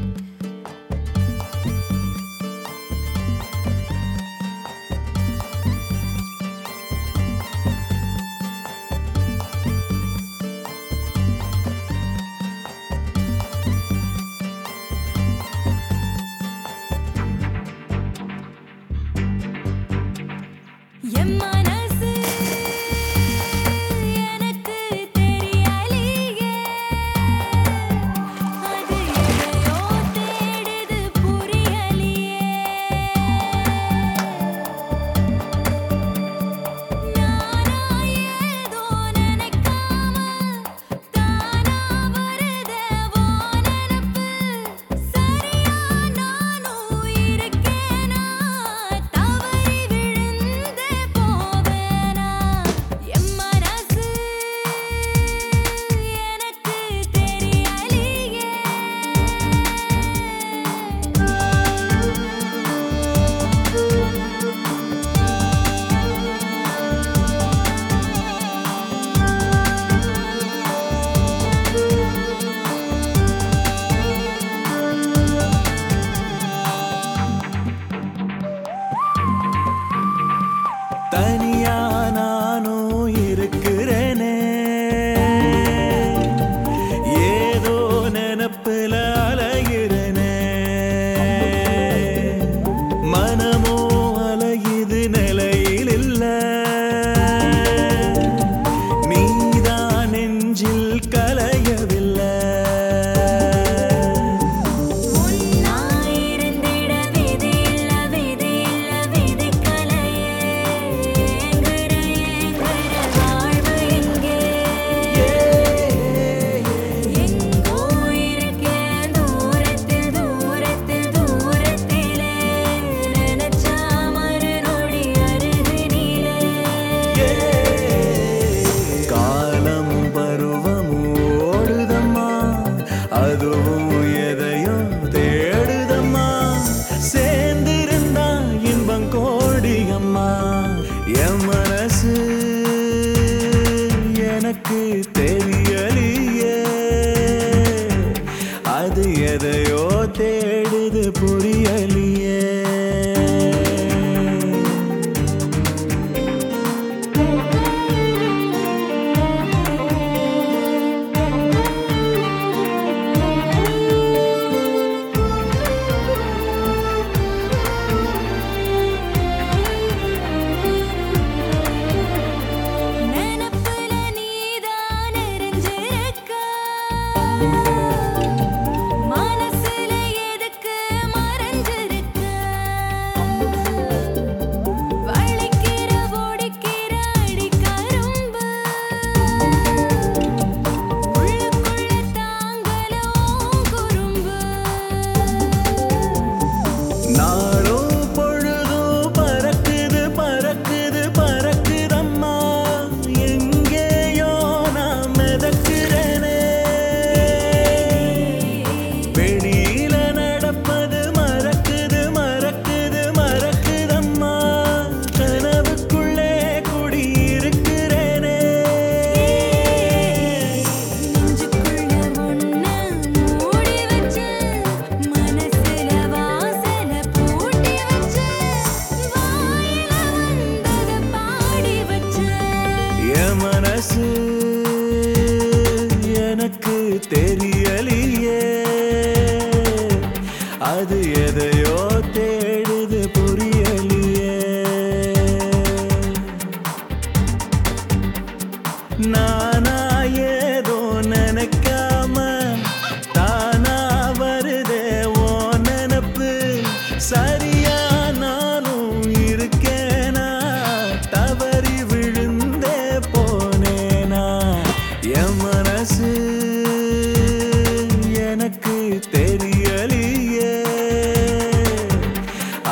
[SPEAKER 6] என் மனசு எனக்கு தெரியலையே அது எதையோ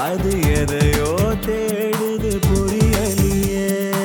[SPEAKER 14] அது எதையோ தேடுது புரியலையே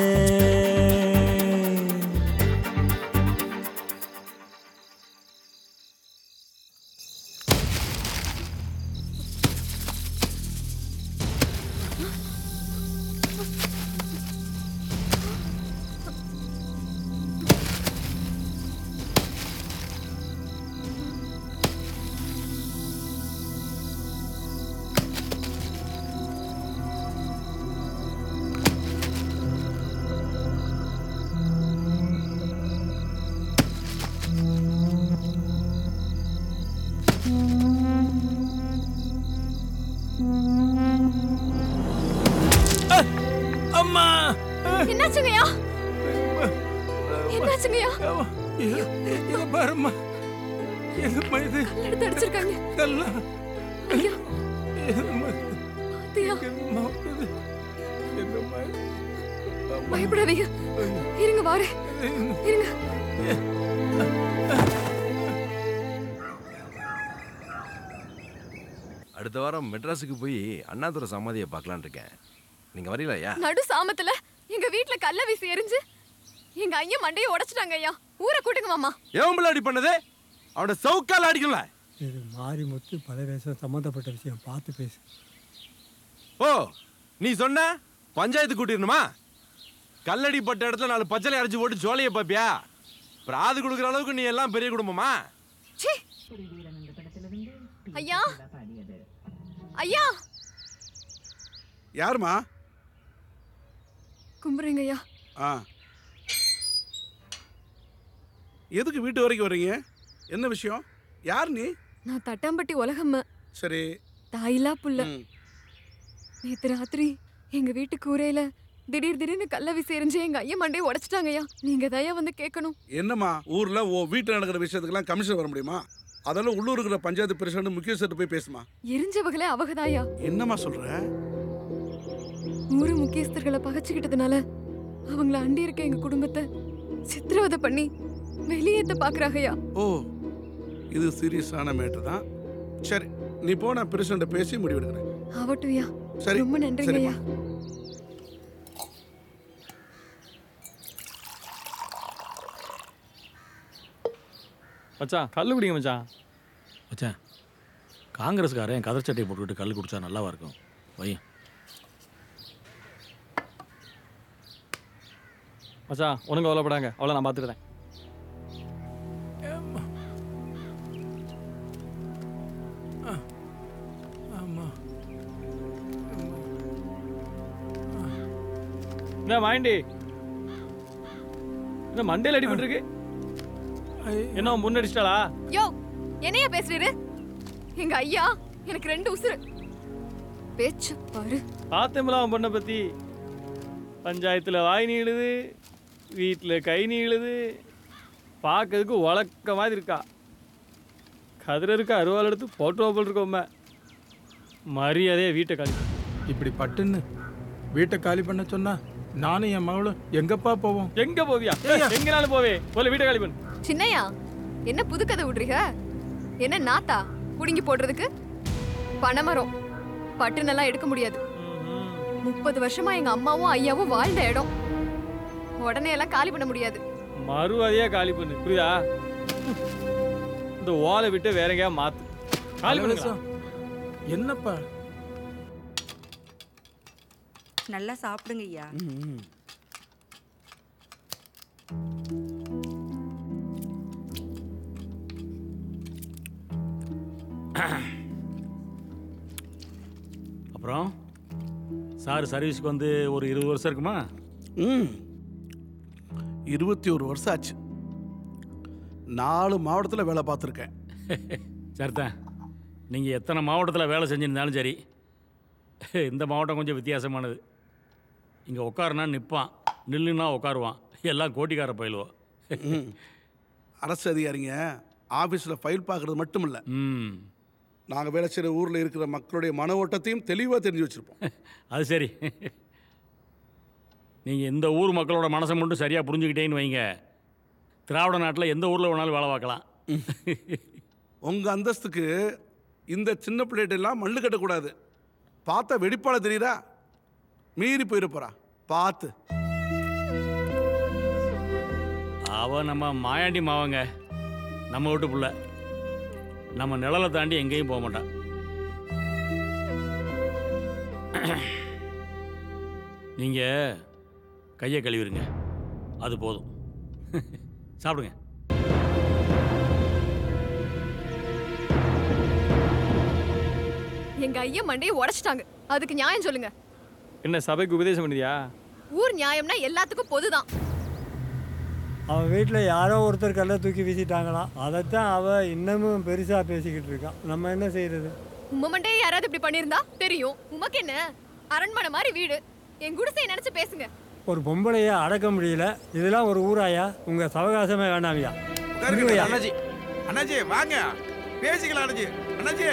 [SPEAKER 4] அம்மா
[SPEAKER 8] என்னாச்சுங்கய்யா என்னாச்சுங்கய்யா
[SPEAKER 16] இத பாரும்மா என்னம்மா இது
[SPEAKER 8] எடுத்து அடிச்சிருக்காங்க
[SPEAKER 16] கல்லா
[SPEAKER 8] ஐயா
[SPEAKER 16] என்னம்மா
[SPEAKER 8] பாத்தியா
[SPEAKER 16] என்னம்மா இது? என்னம்மா இது? அம்மா.
[SPEAKER 8] பயப்படாதீங்க இருங்க வாரேன் இருங்க
[SPEAKER 22] அடுத்த வாரம் மெட்ராஸுக்கு போய் அண்ணாதுரை சமாதியை பார்க்கலான்னு இருக்கேன் நீங்க வரீங்களா ஐயா
[SPEAKER 8] நடு சாமத்துல எங்க வீட்ல கல்ல வீசி எரிஞ்சு எங்க ஐயன் மண்டையை உடைச்சிட்டாங்க ஐயா ஊரை கூட்டுங்க மாமா
[SPEAKER 22] எவன் பிள்ளை அடி பண்ணது அவனோட சவுக்கால் அடிக்கல
[SPEAKER 11] இது மாரிமுத்து பல வேஷம் சம்மந்தப்பட்ட விஷயம் பார்த்து பேசு
[SPEAKER 22] ஓ நீ சொன்ன பஞ்சாயத்து கூட்டிடணுமா கல்லடி பட்ட இடத்துல நாலு பச்சளை அரைச்சு போட்டு ஜோலையை பாப்பியா பிராது கொடுக்குற அளவுக்கு நீ எல்லாம் பெரிய குடும்பமா
[SPEAKER 8] ச்சீ! ஐயா ஐயா
[SPEAKER 23] யாருமா
[SPEAKER 8] கும்பிடுறீங்க ஐயா
[SPEAKER 23] ஆ எதுக்கு வீட்டு வரைக்கும் வர்றீங்க என்ன விஷயம் யார் நீ
[SPEAKER 8] நான் தட்டாம்பட்டி உலகம்ம
[SPEAKER 23] சரி
[SPEAKER 8] தாயில்லா புள்ள நேத்து ராத்திரி எங்க வீட்டு கூரையில திடீர் திடீர்னு கல்ல வீசி எரிஞ்சு எங்க ஐயன் மண்டையை உடைச்சிட்டாங்கய்யா நீங்க தயா வந்து கேட்கணும்
[SPEAKER 23] என்னம்மா ஊர்ல ஓ வீட்டில் நடக்கிற விஷயத்துக்கெல்லாம் கமிஷன் வர முடியுமா அதெல்லாம் உள்ளூர் இருக்கிற பஞ்சாயத்து பிரசிடண்ட் முக்கியஸ்தர்கிட்ட போய் பேசுமா
[SPEAKER 8] எரிஞ்சவங்களே அவகதாயா
[SPEAKER 23] என்னம்மா சொல்ற
[SPEAKER 8] ஊரு முக்கியஸ்தர்களை பகைச்சுக்கிட்டதுனால அவங்கள அண்டி இருக்க எங்க குடும்பத்தை சித்திரவதை பண்ணி வெளியேத்த பாக்குறாங்கய்யா
[SPEAKER 23] ஓ இது சீரியஸான மேட்டர் தான் சரி நீ போ நான் பிரசிடண்ட் பேசி முடிவெடுக்கிறேன்
[SPEAKER 8] ஆவட்டும்யா
[SPEAKER 23] சரி
[SPEAKER 8] ரொம்ப நன்றிங்க
[SPEAKER 23] சரிம்மா.
[SPEAKER 8] ஐயா
[SPEAKER 19] மச்சான் கல்லு குடிங்க மச்சான்
[SPEAKER 4] மச்சான் காங்கிரஸ்காரன் கதர் சட்டையை போட்டுக்கிட்டு கல் குடிச்சா நல்லாவா இருக்கும் வை
[SPEAKER 19] மச்சான் ஒன்றும் கவலைப்படாங்க அவ்வளோ நான் பார்த்துக்கிறேன்
[SPEAKER 16] ஆமா
[SPEAKER 19] என்ன மாயண்டி என்ன மண்டையில் அடிபட்டிருக்கு என்ன முன்னடிச்சிட்டாளா
[SPEAKER 8] யோ என்னையா பேசுறீரு எங்க ஐயா எனக்கு ரெண்டு உசுரு பேச்சு பாரு
[SPEAKER 19] பார்த்தேம்ல அவன் பொண்ணை பற்றி பஞ்சாயத்தில் வாய் நீளுது வீட்டில் கை நீளுது பார்க்கறதுக்கு உலக்க மாதிரி இருக்கா கதிர இருக்க அருவாள் எடுத்து போட்டோ போல் இருக்கோம்ம மரியாதையே வீட்டை காலி
[SPEAKER 16] இப்படி பட்டுன்னு வீட்டை காலி பண்ண சொன்னா நானும் என் மகளும் எங்கப்பா போவோம்
[SPEAKER 19] எங்க போவியா எங்கனாலும் போவே போல வீட்டை காலி பண்ணு
[SPEAKER 8] சின்னையா என்ன புது கதை விடுறீங்க என்ன நாத்தா புடுங்கி போடுறதுக்கு பனைமரம் பட்டுனெல்லாம் எடுக்க முடியாது முப்பது வருஷமா எங்க அம்மாவும் ஐயாவும் வாழ்ந்த இடம் உடனே எல்லாம் காலி பண்ண முடியாது
[SPEAKER 19] மறுவாதியா காலி பண்ணு புரியுதா இந்த ஓலை விட்டு வேற எங்கேயா மாத்து காலி பண்ணுங்க
[SPEAKER 16] என்னப்பா
[SPEAKER 5] நல்லா சாப்பிடுங்க ஐயா
[SPEAKER 4] அப்புறம் சார் சர்வீஸ்க்கு வந்து ஒரு இருபது வருஷம் இருக்குமா
[SPEAKER 23] ம் இருபத்தி ஒரு வருஷம் ஆச்சு நாலு மாவட்டத்தில் வேலை பார்த்துருக்கேன்
[SPEAKER 4] சரிதான் நீங்கள் எத்தனை மாவட்டத்தில் வேலை செஞ்சிருந்தாலும் சரி இந்த மாவட்டம் கொஞ்சம் வித்தியாசமானது இங்கே உட்காருனா நிற்பான் நில்லுன்னா உட்காருவான் எல்லாம் கோட்டிக்கார பயிலுவோம்
[SPEAKER 23] ம். அரசு அதிகாரிங்க ஆஃபீஸில் ஃபைல் பார்க்குறது மட்டும் இல்லை
[SPEAKER 4] ம்
[SPEAKER 23] நாங்கள் வேலை செய்கிற ஊரில் இருக்கிற மக்களுடைய மன ஓட்டத்தையும் தெளிவாக தெரிஞ்சு வச்சுருப்போம்
[SPEAKER 4] அது சரி நீங்கள் இந்த ஊர் மக்களோட மனசை மட்டும் சரியாக புரிஞ்சுக்கிட்டேன்னு வைங்க திராவிட நாட்டில் எந்த ஊரில் வேணாலும் வேலை பார்க்கலாம்
[SPEAKER 23] உங்கள் அந்தஸ்துக்கு இந்த சின்ன பிள்ளைகிட்ட எல்லாம் மல்லு கட்டக்கூடாது பார்த்தா வெடிப்பால தெரியுதா மீறி போயிட போறா பார்த்து
[SPEAKER 4] அவ நம்ம மாயாண்டி மாவங்க நம்ம வீட்டு புள்ள நம்ம நிழலை தாண்டி எங்கேயும் போக மாட்டான் நீங்க கையை கழுவிருங்க அது போதும் சாப்பிடுங்க
[SPEAKER 8] எங்க ஐயா மண்டையை உடைச்சிட்டாங்க அதுக்கு நியாயம் சொல்லுங்க
[SPEAKER 19] என்ன சபைக்கு உபதேசம் பண்ணியா
[SPEAKER 8] ஊர் நியாயம்னா எல்லாத்துக்கும் பொதுதான்
[SPEAKER 11] அவன் வீட்டில் யாரோ ஒருத்தர் கல்லை தூக்கி வீசிட்டாங்களாம் அதைத்தான் அவ இன்னமும் பெருசாக பேசிக்கிட்டு இருக்கான் நம்ம என்ன செய்யறது
[SPEAKER 8] உம்ம மண்டையை யாராவது இப்படி பண்ணியிருந்தா தெரியும் உமக்கு என்ன அரண்மனை மாதிரி வீடு என் குடிசையை நினைச்சு பேசுங்க
[SPEAKER 11] ஒரு பொம்பளைய அடக்க முடியல இதெல்லாம் ஒரு ஊராயா உங்க சவகாசமே வேணாமியா இருங்கய்யா.
[SPEAKER 10] அண்ணாச்சி அண்ணாச்சி வாங்க பேசிக்கலாம் அண்ணாச்சி அண்ணாச்சி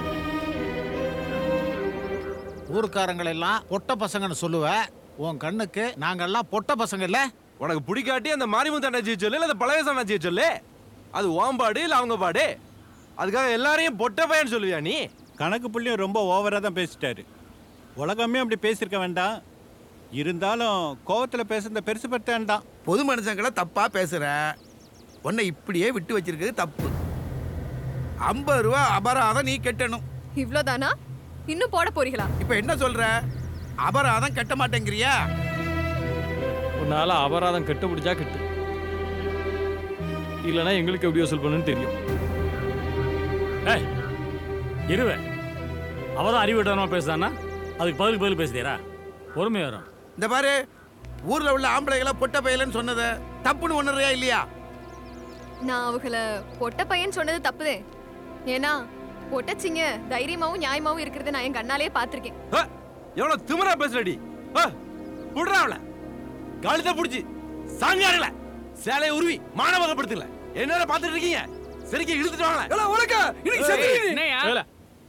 [SPEAKER 18] ஊர்க்காரங்களை எல்லாம் பொட்ட பசங்கன்னு சொல்லுவ உன் கண்ணுக்கு நாங்கெல்லாம் பொட்ட பசங்க இல்ல
[SPEAKER 22] உனக்கு பிடிக்காட்டி அந்த மாரிமுத்து அண்ணாச்சியை சொல்லு இல்லை அந்த பழவேச அண்ணாச்சியை சொல்லு அது ஓம் பாடு இல்லை அவங்க பாடு அதுக்காக எல்லாரையும் பொட்ட பையன் சொல்லுவியா நீ
[SPEAKER 20] கணக்கு புள்ளியும் ரொம்ப ஓவராக தான் பேசிட்டாரு உலகமே அப்படி பேசியிருக்க வேண்டாம் இருந்தாலும் கோவத்தில் பேசுறத பெருசு படுத்த வேண்டாம்
[SPEAKER 10] பொது மனுஷங்களை தப்பா பேசுற உன்னை இப்படியே விட்டு வச்சிருக்கிறது தப்பு ஐம்பது ரூபா அபராதம் நீ கட்டணும்
[SPEAKER 8] இவ்வளோதானா இன்னும் போட போறீங்களா
[SPEAKER 10] இப்ப என்ன சொல்ற அபராதம் கட்ட மாட்டேங்கிறியா
[SPEAKER 19] உன்னால அபராதம் கட்டு பிடிச்சா கட்டு இல்லைன்னா எங்களுக்கு எப்படி வசூல் பண்ணுன்னு தெரியும்
[SPEAKER 4] ஏய் இருவே அவதான் அறிவிட்டனமா பேசுதானா அதுக்கு பதிலுக்கு பதில் பேசுதியரா பொறுமை வரும்
[SPEAKER 10] இந்த பாரு ஊர்ல உள்ள ஆம்பளைகளை பொட்ட பையலன்னு சொன்னதை தப்புன்னு உணர்றியா இல்லையா
[SPEAKER 8] நான் அவங்கள பொட்ட பையன் சொன்னது தப்புதே ஏன்னா பொட்டச்சிங்க தைரியமாவும் நியாயமாவும் இருக்கிறத நான் என் கண்ணாலே பார்த்திருக்கேன்
[SPEAKER 22] எவ்வளவு திமிரா பேசுறடி புடுறா அவள கழுத்தை புடிச்சு சாங்காரல சேலையை உருவி மானவகப்படுத்தல என்ன பாத்துட்டு இருக்கீங்க சரிக்கு இழுத்துட்டு வாங்க
[SPEAKER 10] உனக்கு
[SPEAKER 19] ஏல,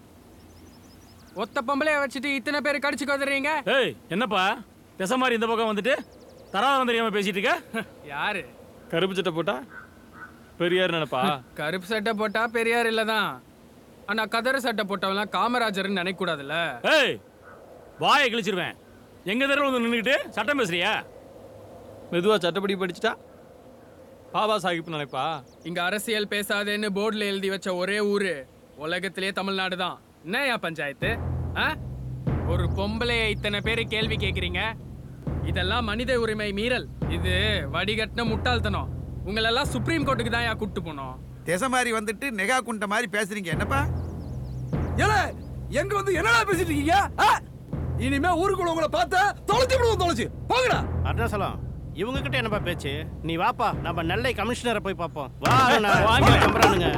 [SPEAKER 7] ஒத்த பொம்பளைய வச்சுட்டு இத்தனை பேர் கடிச்சு கொதுறீங்க
[SPEAKER 4] ஏய் என்னப்பா திசை மாதிரி இந்த பக்கம் வந்துட்டு தராதரம் தெரியாம பேசிட்டு இருக்க
[SPEAKER 7] யாரு
[SPEAKER 19] கருப்பு சட்டை போட்டா பெரியார் நினைப்பா
[SPEAKER 7] கருப்பு சட்டை போட்டா பெரியார் இல்லதான் ஆனா கதற சட்டை போட்டவன்லாம் காமராஜர்னு நினைக்க கூடாதுல்ல
[SPEAKER 4] ஏய் வாயை கிழிச்சிருவேன் எங்க தெருவில் வந்து நின்றுக்கிட்டு சட்டம் பேசுறியா
[SPEAKER 19] மெதுவா சட்டப்படி படிச்சுட்டா பாபா சாஹிப் நினைப்பா
[SPEAKER 7] இங்க அரசியல் பேசாதேன்னு போர்டுல எழுதி வச்ச ஒரே ஊரு உலகத்திலே தமிழ்நாடு தான் என்னயா பஞ்சாயத்து ஆ? ஒரு பொம்பளைய இத்தனை பேரு கேள்வி கேக்குறீங்க இதெல்லாம் மனித உரிமை மீறல் இது வடிகட்டின முட்டாள்தனம் உங்களெல்லாம் சுப்ரீம் கோர்ட்டுக்கு தான் யா கூட்டு போனோம்
[SPEAKER 10] திசை மாதிரி வந்துட்டு நெகா குண்ட மாதிரி பேசுறீங்க என்னப்பா
[SPEAKER 12] ஏல எங்க வந்து என்னடா பேசிட்டு இருக்கீங்க ஆ? இனிமே ஊருக்குள்ள உங்களை பார்த்தா தொலைச்சு விடுவோம் தொலைச்சு போங்கடா
[SPEAKER 13] அருணாசலம் இவங்க கிட்ட என்னப்பா பேச்சு நீ வாப்பா நம்ம நெல்லை கமிஷனரை போய் பார்ப்போம் வா
[SPEAKER 4] ஏய்,
[SPEAKER 13] அருணா.
[SPEAKER 4] வாங்க.
[SPEAKER 13] நம்புறானுங்க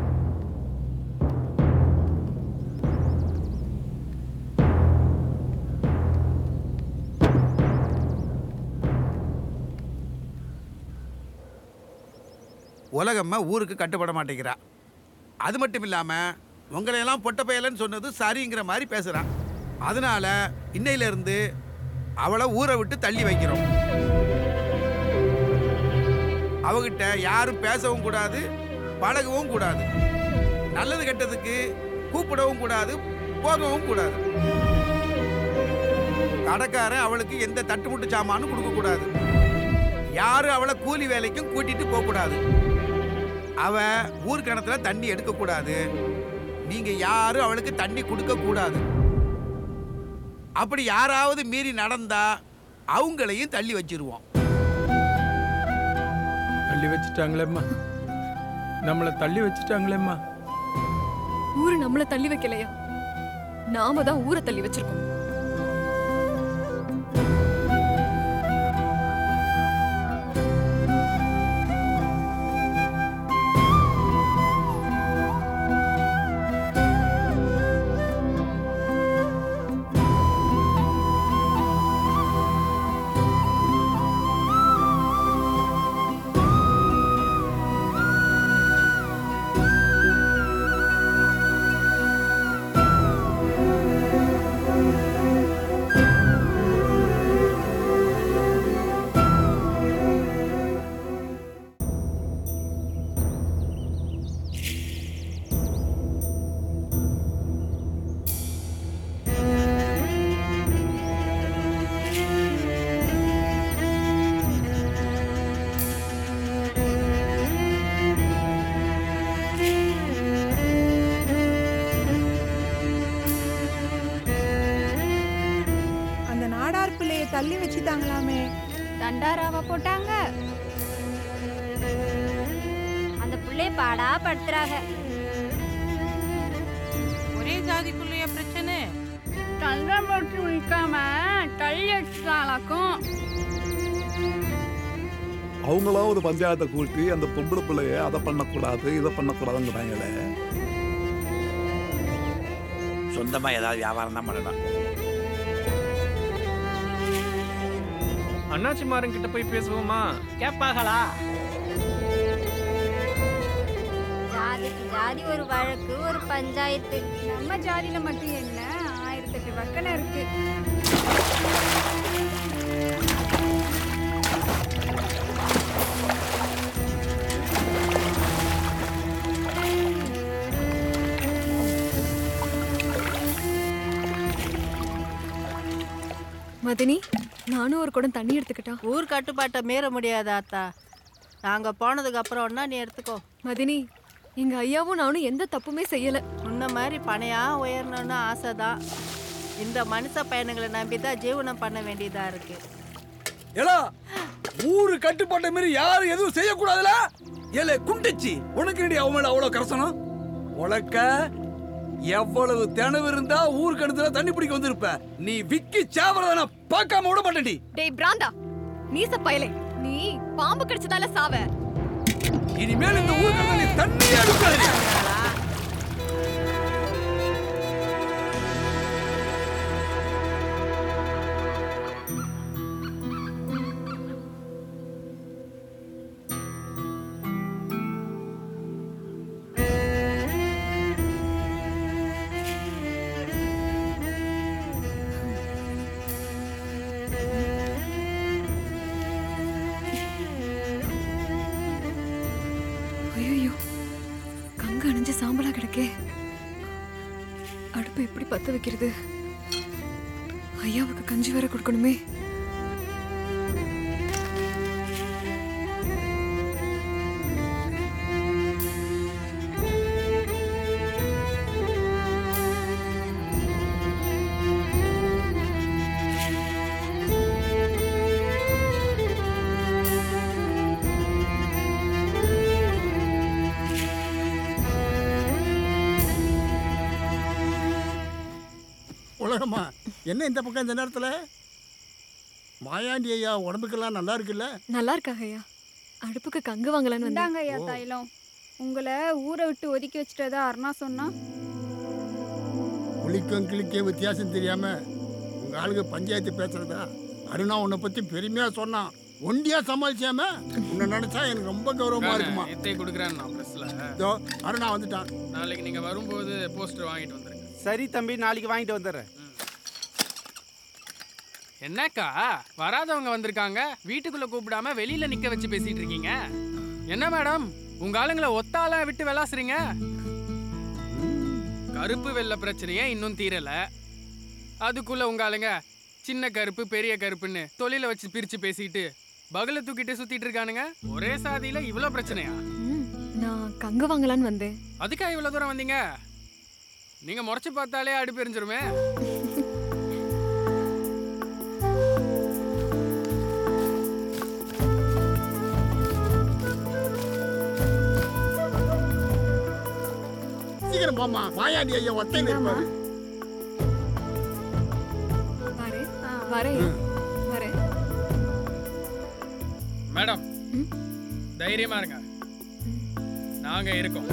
[SPEAKER 10] உலகம்மா ஊருக்கு கட்டுப்பட மாட்டேங்கிறா அது மட்டும் இல்லாம உங்களையெல்லாம் பொட்ட பயலன்னு சொன்னது சரிங்கிற மாதிரி பேசுறான் அதனால இன்னையில இருந்து அவளை ஊரை விட்டு தள்ளி வைக்கிறோம் அவகிட்ட யாரும் பேசவும் கூடாது பழகவும் கூடாது நல்லது கெட்டதுக்கு கூப்பிடவும் கூடாது போகவும் கூடாது கடைக்காரன் அவளுக்கு எந்த தட்டுமுட்டு சாமானும் கொடுக்க கூடாது யாரும் அவளை கூலி வேலைக்கும் கூட்டிட்டு போக கூடாது அவ ஊர் கிணத்துல தண்ணி எடுக்க கூடாது நீங்க யாரும் அவளுக்கு தண்ணி கொடுக்க கூடாது அப்படி யாராவது மீறி நடந்தா அவங்களையும் தள்ளி வச்சிருவோம்
[SPEAKER 16] தள்ளி வச்சுட்டாங்களேம்மா நம்மளை தள்ளி வச்சுட்டாங்களேம்மா
[SPEAKER 8] ஊரு நம்மள தள்ளி வைக்கலையா நாம தான் ஊரை தள்ளி வச்சிருக்கோம்
[SPEAKER 6] ஆ
[SPEAKER 1] பிள்ளைய தள்ளி வச்சுட்டாங்களாமே
[SPEAKER 15] தண்டாராவா போட்டாங்க அந்த பிள்ளைய பாடா படுத்துறாங்க
[SPEAKER 17] ஒரே ஜாதிக்குள்ளேயே பிரச்சனை
[SPEAKER 15] தண்டம் போட்டு நிற்காம தள்ளி வச்சுட்டாங்களாக்கும்
[SPEAKER 23] அவங்களா ஒரு பஞ்சாயத்தை கூட்டி அந்த பொம்பளை பிள்ளைய அதை பண்ணக்கூடாது இதை பண்ணக்கூடாதுங்கிறாங்களே
[SPEAKER 24] சொந்தமா ஏதாவது வியாபாரம் தான் பண்ணணும்
[SPEAKER 2] அண்ணாச்சி மாறன் கிட்ட போய் பேசுவோமா
[SPEAKER 19] கேட்பாங்களா
[SPEAKER 15] ஜாதிக்கு ஜாதி ஒரு வழக்கு ஒரு பஞ்சாயத்து
[SPEAKER 1] நம்ம ஜாதியில மட்டும் என்ன ஆயிரத்தெட்டு வக்கனை இருக்கு
[SPEAKER 8] மதினி நானும் ஒரு குடம் தண்ணி எடுத்துக்கிட்டா
[SPEAKER 17] ஊர் கட்டுப்பாட்டை மீற முடியாது ஆத்தா நாங்க போனதுக்கு அப்புறம்னா நீ எடுத்துக்கோ
[SPEAKER 8] மதினி எங்க ஐயாவும் நானும் எந்த தப்புமே செய்யல
[SPEAKER 17] உன்ன மாதிரி பணையா உயரணும்னு ஆசைதான் இந்த மனுஷ பையனுங்களை நம்பி தான் ஜீவனம் பண்ண வேண்டியதா இருக்கு
[SPEAKER 12] ஏலா ஊரு கட்டுப்பாட்டை மீறி யாரும் எதுவும் செய்யக்கூடாதுல ஏலே குண்டிச்சி உனக்கு என்னடி அவன் மேல அவ்வளவு கரசனம் உனக்க எவ்வளவு திணவு இருந்தா ஊர் கணத்துல தண்ணி பிடிக்க வந்திருப்ப நீ விக்கி சாவறத நான் பார்க்காம விட மாட்டேன்டி
[SPEAKER 8] டேய் பிராந்தா நீச பயலே நீ பாம்பு கடிச்சதால சாவ
[SPEAKER 12] இனிமேல் இந்த ஊர் கணத்துல நீ தண்ணியே எடுக்காது
[SPEAKER 8] ஐயோ கங்க அணிஞ்ச சாம்பலா கிடக்கே அடுப்பு எப்படி பத்த வைக்கிறது ஐயாவுக்கு கஞ்சி வேற கொடுக்கணுமே
[SPEAKER 18] உலகமா என்ன இந்த பக்கம் இந்த நேரத்தில் மாயாண்டி ஐயா உடம்புக்கெல்லாம் நல்லா இருக்குல்ல
[SPEAKER 8] நல்லா இருக்கா ஐயா அடுப்புக்கு கங்கு வாங்கலான்னு
[SPEAKER 1] இந்தாங்க
[SPEAKER 8] வந்தேன்
[SPEAKER 1] ஐயா தைலம் உங்களை ஊரை விட்டு ஒதுக்கி வச்சுட்டதா அருணா சொன்னா
[SPEAKER 18] குளிக்கும் கிளிக்க வித்தியாசம் தெரியாம உங்க ஆளுங்க பஞ்சாயத்து பேசுறதா அருணா உன்னை பத்தி பெருமையா சொன்னான் ஒண்டியா சமாளிச்சாம உன்னை நினைச்சா எனக்கு ரொம்ப கௌரவமா இருக்குமா
[SPEAKER 7] எத்தை கொடுக்குறேன் நான் ப்ரெஸ்ல
[SPEAKER 18] இதோ அருணா வந்துட்டான்
[SPEAKER 7] நாளைக்கு நீங்க வரும்போது போஸ்டர் வாங்கிட்டு வந்துருங்க
[SPEAKER 3] சரி தம்பி நாளைக்கு வாங்கிட்டு வந்துடுறேன்
[SPEAKER 7] என்னக்கா வராதவங்க வந்திருக்காங்க வீட்டுக்குள்ள கூப்பிடாம வெளியில நிக்க வச்சு பேசிட்டு இருக்கீங்க என்ன மேடம் உங்க ஆளுங்களை ஒத்தால விட்டு விளாசுறீங்க கருப்பு வெள்ளை பிரச்சனையே இன்னும் தீரல அதுக்குள்ள உங்க ஆளுங்க சின்ன கருப்பு பெரிய கருப்புன்னு தொழில வச்சு பிரிச்சு பேசிட்டு பகல தூக்கிட்டு சுத்திட்டு இருக்கானுங்க ஒரே சாதியில இவ்ளோ பிரச்சனையா
[SPEAKER 8] ம், நான் கங்கு வாங்கலான்னு வந்தேன்
[SPEAKER 7] அதுக்கா இவ்வளவு தூரம் வந்தீங்க நீங்க முறைச்சு பார்த்தாலே அடுப்பு எரிஞ்சிருமே
[SPEAKER 18] சீக்கிரம் போம்மா மாயாண்டி ஐயா ஒத்தையில இருப்பாரு
[SPEAKER 8] வரேன் வரேன் வரேன்
[SPEAKER 7] மேடம் தைரியமா இருங்க நாங்க இருக்கோம்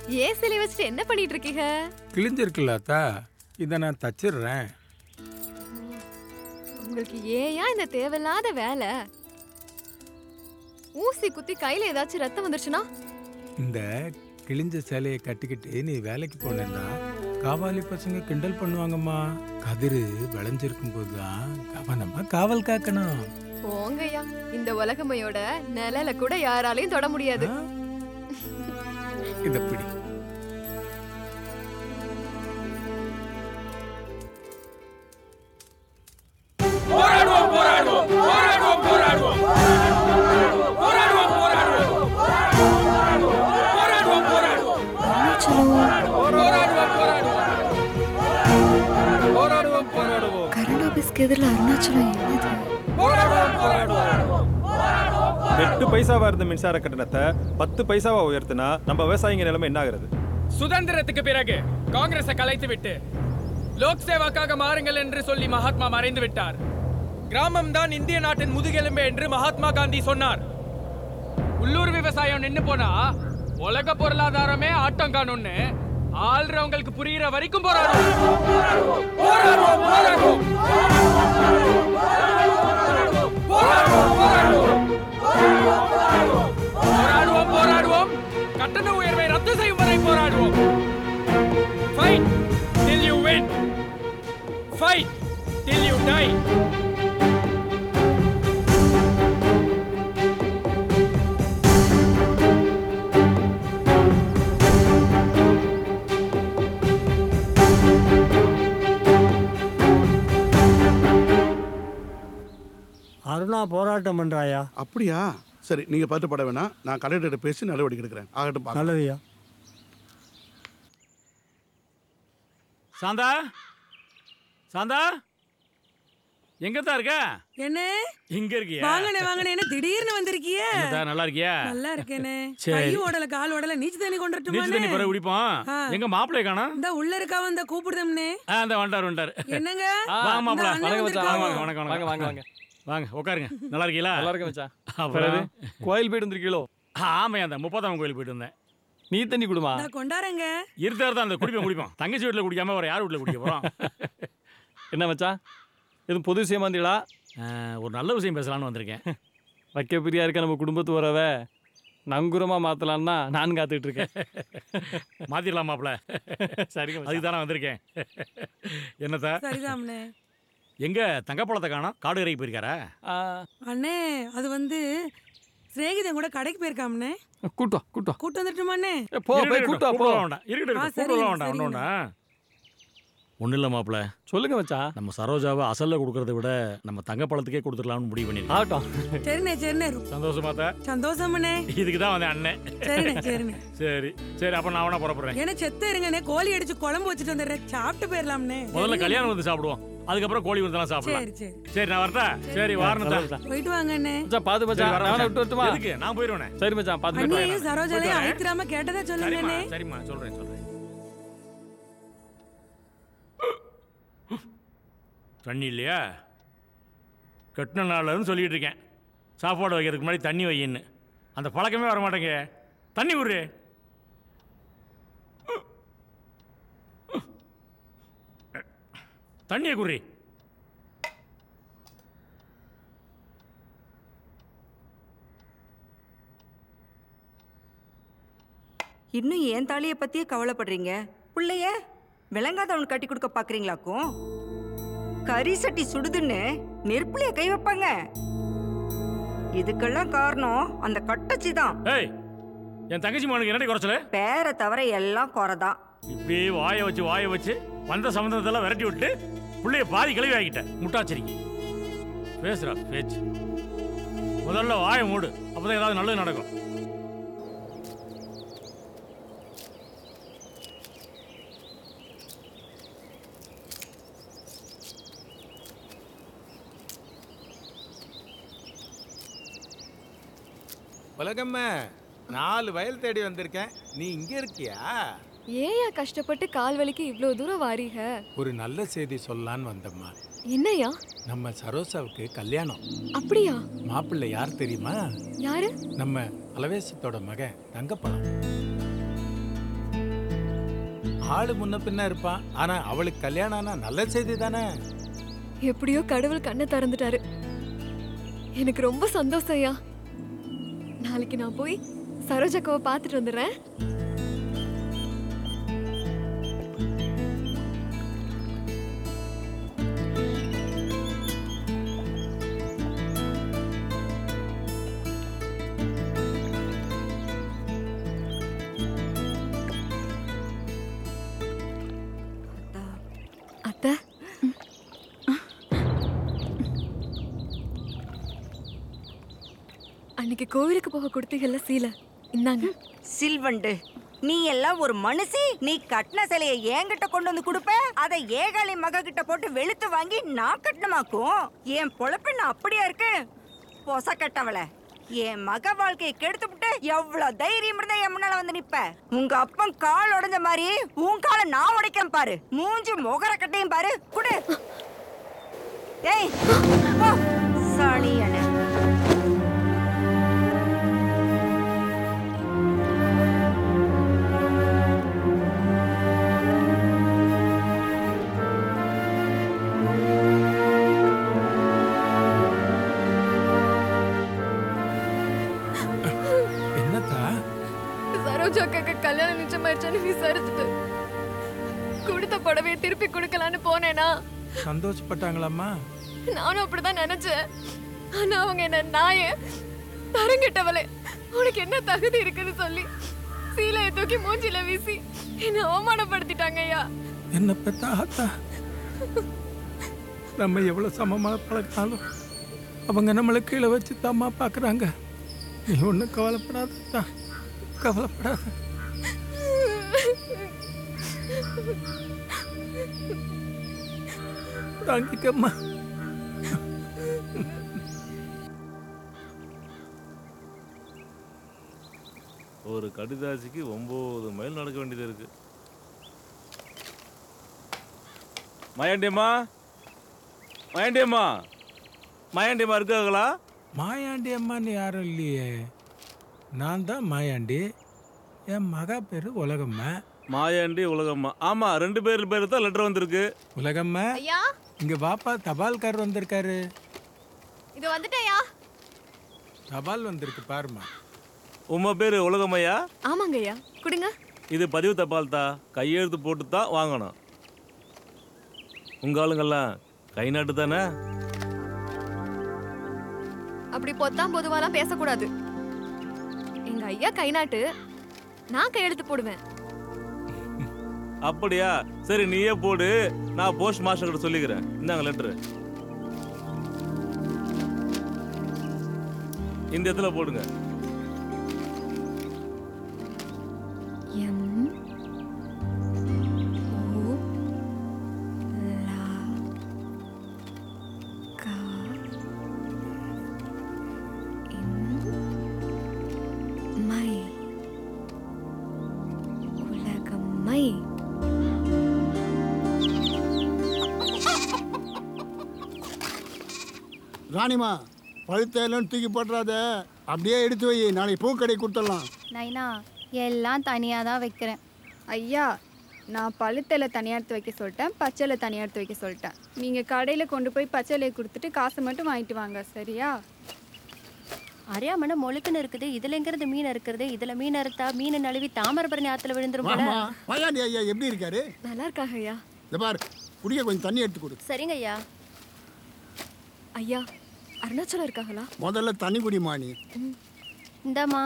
[SPEAKER 8] ஏன் சிலை வச்சுட்டு என்ன பண்ணிட்டு இருக்கீங்க
[SPEAKER 16] கிழிஞ்சிருக்குல்ல அத்தா இதை நான் தச்சிடுறேன்
[SPEAKER 8] உங்களுக்கு ஏயா இந்த தேவையில்லாத வேலை ஊசி குத்தி கையில ஏதாச்சும் ரத்தம் வந்துருச்சுன்னா
[SPEAKER 16] இந்த கிழிஞ்ச சேலையை கட்டிக்கிட்டு நீ வேலைக்கு போனேன்னா காவாலி பசங்க கிண்டல் பண்ணுவாங்கம்மா கதிரு விளைஞ்சிருக்கும் போது தான் கவனமா காவல் காக்கணும்
[SPEAKER 8] போங்கய்யா இந்த உலகமையோட நிழல கூட யாராலையும் தொட முடியாது
[SPEAKER 16] இத பிடி
[SPEAKER 7] போராடுவோம் போராடுவோம் போராடுவோம் போராடுவோம் போராடுவோம் போராடுவோம் போராடுவோம் போராடுவோம் போராடுவோம் போராடுவோம் போராடுவோம் போராடுவோம்
[SPEAKER 8] கருணா ஆபீஸ்க்கு எதிரில் அருணாச்சலம் என்னது
[SPEAKER 7] போராடுவோம் போராடுவோம்
[SPEAKER 5] எட்டு பைசாவா இருந்த மின்சார கட்டணத்தை பத்து பைசாவா உயர்த்தினா நம்ம விவசாயிங்க நிலைமை என்ன ஆகுறது
[SPEAKER 7] சுதந்திரத்துக்கு பிறகு காங்கிரஸை கலைத்து விட்டு லோக் சேவாக்காக மாறுங்கள் என்று சொல்லி மகாத்மா மறைந்து விட்டார் கிராமம் தான் இந்திய நாட்டின் முதுகெலும்பு என்று மகாத்மா காந்தி சொன்னார் உள்ளூர் விவசாயம் நின்னு போனா உலக பொருளாதாரமே ஆட்டம் காணும்னு ஆள்றவங்களுக்கு புரியுற வரைக்கும் போராடுவோம் போராடுவோம் போராடுவோம் போராடுவோம் போராடுவோம் கட்டண உயர்வை ரத்து செய்யும் வரை போராடுவோம் fight till you win fight till you die
[SPEAKER 11] Aruna போராட்டம் பண்றாயா
[SPEAKER 23] அப்படியா சரி நீங்க பார்த்து பட வேணாம் நான் கலெக்டர்கிட்ட பேசி நடவடிக்கை எடுக்கிறேன் ஆகட்டும் பார்க்கலாம்.
[SPEAKER 11] நல்லதுயா
[SPEAKER 4] சாந்தா சாந்தா எங்க தான் இருக்க
[SPEAKER 9] என்ன
[SPEAKER 4] இங்க இருக்கியா
[SPEAKER 9] வாங்கண்ணே வாங்கண்ணே என்ன திடீர்னு வந்திருக்கிய
[SPEAKER 4] என்னதா, நல்லா இருக்கியா
[SPEAKER 9] நல்லா இருக்கேனே
[SPEAKER 4] சரி.
[SPEAKER 9] கை ஓடல கால் ஓடல நீச்சல் தண்ணி கொண்டு
[SPEAKER 4] நீச்சல் தண்ணி பிறகு குடிப்போம்
[SPEAKER 9] ஆ.
[SPEAKER 4] எங்க மாப்பிள்ளைய காணோம்
[SPEAKER 9] இந்த உள்ள இருக்கா வந்த கூப்பிடுதம்னே
[SPEAKER 4] ஆ இந்த வண்டார் வண்டார்
[SPEAKER 9] என்னங்க
[SPEAKER 4] வாங்க மாப்பிள்ள
[SPEAKER 9] இந்த அண்ணன்
[SPEAKER 4] வணக்கம் மச்சான்.
[SPEAKER 9] வந்திருக்காங்க.
[SPEAKER 4] வாங்க வணக்கம்
[SPEAKER 19] வாங்க,
[SPEAKER 4] வணக்கம்
[SPEAKER 19] வாங்க,
[SPEAKER 4] வாங்க உட்காருங்க நல்லா இருக்கீங்களா
[SPEAKER 19] நல்லா இருக்கேன் மச்சான்.
[SPEAKER 4] அப்புறம்
[SPEAKER 19] பிறகு, கோயில் போயிட்டு வந்திருக்கீங்களோ
[SPEAKER 4] ஆமா அந்த முப்பதாம் கோயில் போயிட்டு வந்தேன்
[SPEAKER 19] நீ தண்ணி குடுமா
[SPEAKER 9] நான் கொண்டாரங்க
[SPEAKER 4] இருத்தாரு தான் அந்த குடிப்போம் குடிப்போம் தங்கச்சி வீட்டில் குடிக்காம வேற யார் வீட்டில் குடிக்க போறோம்
[SPEAKER 19] என்ன மச்சான் எதுவும் பொது விஷயமா இருந்தீங்களா
[SPEAKER 4] ஒரு நல்ல விஷயம் பேசலாம்னு வந்திருக்கேன்
[SPEAKER 19] வைக்க பிரியா இருக்க நம்ம குடும்பத்து வரவ நங்குரமா மாத்தலாம்னா நான் காத்துட்டு இருக்கேன்
[SPEAKER 4] மாத்திரலாம் மாப்பிள்ள
[SPEAKER 19] சரிங்க
[SPEAKER 4] அதுக்கு தானே வந்திருக்கேன் என்னத்தா
[SPEAKER 9] சரிதாம்ண்ணே
[SPEAKER 4] எங்க தங்கப்பழத்தை காணோம் காடு இறக்கி போயிருக்காரா
[SPEAKER 9] அண்ணே அது வந்து சிநேகிதன் கூட கடைக்கு போயிருக்காம்ண்ணே
[SPEAKER 19] கூட்டம் கூட்டம்
[SPEAKER 9] கூட்டு வந்துட்டுமாண்ணே
[SPEAKER 19] போ, போய் கூட்டு வா, போ.
[SPEAKER 4] வேண்டாம் இருக்கட்டும்
[SPEAKER 9] ஆ,
[SPEAKER 4] இருக்கட்டும். கூட்டு
[SPEAKER 9] சரிங்க,
[SPEAKER 4] வர வேண்டாம் ஒன்றும்
[SPEAKER 9] சரிங்க.
[SPEAKER 4] வேண்டாம் ஒன்றும் இல்லை மாப்பிள்ள
[SPEAKER 19] சொல்லுங்க மச்சான்
[SPEAKER 4] நம்ம சரோஜாவை அசல்ல கொடுக்கறத விட நம்ம தங்கப்பழத்துக்கே கொடுத்துடலாம்னு முடிவு பண்ணிருக்கோம்
[SPEAKER 19] ஆகட்டும்
[SPEAKER 9] சரிண்ணே சரிண்ணே
[SPEAKER 4] சந்தோஷமா தான்
[SPEAKER 9] சந்தோஷம்ண்ணே
[SPEAKER 4] இதுக்கு தான் வந்தேன் அண்ணன்
[SPEAKER 9] சரிண்ணே சரிண்ணே
[SPEAKER 4] சரி சரி அப்ப நான் அவனா புறப்படுறேன்
[SPEAKER 9] ஏன்னா செத்த இருங்கண்ணே கோழி அடிச்சு குழம்பு வச்சுட்டு வந்துடுறேன் சாப்பிட்டு போயிடலாம்ண்ணே
[SPEAKER 4] முதல்ல கல்யாணம் வந்து சாப்பிடுவோம் அதுக்கப்புறம் கோழி விருந்தெல்லாம் சாப்பிடலாம்
[SPEAKER 9] சரி சரி
[SPEAKER 4] சரி நான் வரட்டா சரி வாரணம்
[SPEAKER 9] போயிட்டு வாங்கண்ணே
[SPEAKER 19] மச்சான் பாத்து மச்சான்
[SPEAKER 4] சரி, வரேன்
[SPEAKER 19] நானே
[SPEAKER 4] மச்சான்.
[SPEAKER 19] விட்டு வரட்டுமா
[SPEAKER 4] எதுக்கு? நான் போயிருவேனே.
[SPEAKER 19] சரி மச்சான் பாத்து போயிட்டு
[SPEAKER 9] அண்ணியும்
[SPEAKER 19] வரேன்.
[SPEAKER 9] சரோஜாலையும்
[SPEAKER 4] வரேன்.
[SPEAKER 9] அழைத்திராம கேட்டதா
[SPEAKER 4] சரிம்மா
[SPEAKER 9] சொல்லுங்கண்ணே
[SPEAKER 4] சரிம்மா சொல்றேன் சொல்றேன் தண்ணி இல்லையா கட்டின நாள்னு சொல்லிட்டு இருக்கேன் சாப்பாடு வைக்கிறதுக்கு முன்னாடி தண்ணி வையின்னு அந்த பழக்கமே வர மாட்டேங்க தண்ணி விட்ரு தண்ணியை குர்ரி
[SPEAKER 14] இன்னும் என் தாலியை பத்தியே கவலைப்படுறீங்க பிள்ளைய விளங்காதவனுக்கு கட்டி கொடுக்க பாக்குறீங்களாக்கும் கறி சட்டி சுடுதுன்னு நெருப்புலயே கை வைப்பாங்க இதுக்கெல்லாம் காரணம் அந்த கட்டச்சி தான்
[SPEAKER 4] ஏய் என் தங்கச்சி மகனுக்கு என்னடி குறைச்சல
[SPEAKER 14] பேரை தவிர எல்லாம் குறைதான்
[SPEAKER 4] இப்படியே வாயை வச்சு வாயை வச்சு வந்த சம்பந்தத்தெல்லாம் விரட்டி விட்டு பிள்ளைய பாதி கிளவி ஆகிட்டேன் முட்டாச்சரிக்கி பேசுறா பேச்சு முதல்ல வாயை மூடு அப்பதான் ஏதாவது நல்லது நடக்கும்
[SPEAKER 16] உலகம்மா நாலு வயல் தேடி வந்திருக்கேன் நீ இங்க இருக்கியா
[SPEAKER 8] ஏயா கஷ்டப்பட்டு கால் வலிக்கு இவ்வளோ தூரம் வாரீங்க
[SPEAKER 16] ஒரு நல்ல செய்தி சொல்லலான்னு வந்தம்மா
[SPEAKER 8] என்னய்யா
[SPEAKER 16] நம்ம சரோசாவுக்கு கல்யாணம்
[SPEAKER 8] அப்படியா
[SPEAKER 16] மாப்பிள்ளை யார் தெரியுமா
[SPEAKER 8] யாரு
[SPEAKER 16] நம்ம அலவேசத்தோட மகன் தங்கப்பழம் ஆளு முன்ன பின்ன இருப்பான் ஆனா அவளுக்கு கல்யாணம் ஆனா நல்ல செய்தி தானே
[SPEAKER 8] எப்படியோ கடவுள் கண்ணை திறந்துட்டாரு எனக்கு ரொம்ப சந்தோஷம் ஐயா நாளைக்கு நான் போய் சரோஜக்காவை பார்த்துட்டு வந்துடுறேன் அத்தை அன்னைக்கு கோவிலுக்கு போக கொடுத்தீங்கல்ல சீலை இந்தாங்க
[SPEAKER 14] சில்வண்டு நீ எல்லாம் ஒரு மனுஷி நீ கட்டின சிலையை என்கிட்ட கொண்டு வந்து கொடுப்ப அதை ஏகாலி மக கிட்ட போட்டு வெளுத்து வாங்கி நான் கட்டணமாக்கும் என் பொழப்பு நான் அப்படியா இருக்கு பொச கட்டவள என் மக வாழ்க்கையை கெடுத்து விட்டு எவ்வளவு தைரியம் இருந்தா என் முன்னால வந்து நிப்ப உங்க அப்பன் கால் உடைஞ்ச மாதிரி உன் காலை நான் உடைக்கிறேன் பாரு மூஞ்சி முகர கட்டையும் பாரு குடு ஏய் போ. சனியனே
[SPEAKER 16] என்னத்தா
[SPEAKER 8] சரோஜா அக்காக்கு கல்யாணம் நிச்சயமாயிடுச்சான்னு விசாரிச்சுட்டு கொடுத்த புடவையை திருப்பி கொடுக்கலான்னு போனேனா
[SPEAKER 16] சந்தோஷப்பட்டாங்களாம்மா
[SPEAKER 8] நானும் அப்படிதான் நினைச்சேன் ஆனா அவங்க என்ன நாய தரங்கிட்டவளே உனக்கு என்ன தகுதி இருக்குன்னு சொல்லி சீலையை தூக்கி மூஞ்சில வீசி என்ன அவமானப்படுத்திட்டாங்க ஐயா
[SPEAKER 16] என்ன பெத்த ஆத்தா நம்ம எவ்வளவு சமமா பழகினாலும் அவங்க நம்மளை கீழே வச்சு தம்மா பார்க்கறாங்க நீ ஒன்றும் கவலைப்படாதா கவலைப்படாத தாங்கிக்கம்மா
[SPEAKER 13] ஒரு கடிதாசிக்கு ஒம்பது மைல் நடக்க வேண்டியது இருக்கு மயாண்டியம்மா மயாண்டியம்மா மயாண்டியம்மா இருக்காங்களா
[SPEAKER 16] மாயாண்டி அம்மான்னு யாரும் இல்லையே நான் தான் மாயாண்டி என் மகா பேரு உலகம்மா
[SPEAKER 13] மாயாண்டி உலகம்மா ஆமா ரெண்டு பேர் பேர் தான் லெட்டர் வந்திருக்கு
[SPEAKER 16] உலகம்மா
[SPEAKER 8] ஐயா
[SPEAKER 16] இங்க பாப்பா தபால்கார் வந்திருக்காரு
[SPEAKER 8] இது வந்துட்டேயா
[SPEAKER 16] தபால் வந்திருக்கு பாருமா
[SPEAKER 13] உமா பேர் உலகம்மையா
[SPEAKER 8] ஆமாங்க ஐயா கொடுங்க
[SPEAKER 13] இது பதிவு தபால் தா கையெழுத்து போட்டு தான் வாங்கணும் உங்க ஆளுங்கெல்லாம் கை நாட்டு தானே
[SPEAKER 8] அப்படி பொத்தாம் பொதுவாலாம் பேசக்கூடாது எங்க ஐயா கை நாட்டு நான் கையெழுத்து போடுவேன்
[SPEAKER 13] அப்படியா சரி நீயே போடு நான் போஸ்ட் மாஸ்டர் கிட்ட சொல்லிக்கிறேன் இந்தாங்க லெட்டரு இந்த இடத்துல போடுங்க
[SPEAKER 8] எம் ஓ லா கா இம் மை உலகம்மை
[SPEAKER 20] ராணிமா பழுத்தையெல்லாம் தூக்கி போட்டுறாத அப்படியே எடுத்து வை நாளைக்கு பூக்கடை கொடுத்துடலாம்
[SPEAKER 15] நைனா எல்லாம் தனியாக தான் வைக்கிறேன்
[SPEAKER 1] ஐயா நான் பழுத்தலை தனியாக எடுத்து வைக்க சொல்லிட்டேன் பச்சைலை தனியாக எடுத்து வைக்க சொல்லிட்டேன் நீங்கள் கடையில் கொண்டு போய் பச்சைலையை கொடுத்துட்டு காசை மட்டும் வாங்கிட்டு வாங்க சரியா
[SPEAKER 21] அறியாமன மொழுக்குன்னு இருக்குது இதுல எங்கிறது மீன் இருக்கிறது இதுல மீன் அறுத்தா மீன் நழுவி தாமிரபரணி ஆத்துல விழுந்துரும் போல
[SPEAKER 20] வாமா மயாண்டி ஐயா எப்படி இருக்காரு
[SPEAKER 8] நல்லா இருக்காங்க ஐயா
[SPEAKER 20] இந்த பார் குடிக்க கொஞ்சம் தண்ணி எடுத்து கொடு
[SPEAKER 21] சரிங்க ஐயா
[SPEAKER 8] ஐயா அருணாச்சலம் இருக்காங்களா
[SPEAKER 20] முதல்ல தண்ணி குடிமா நீ
[SPEAKER 21] இந்தாம்மா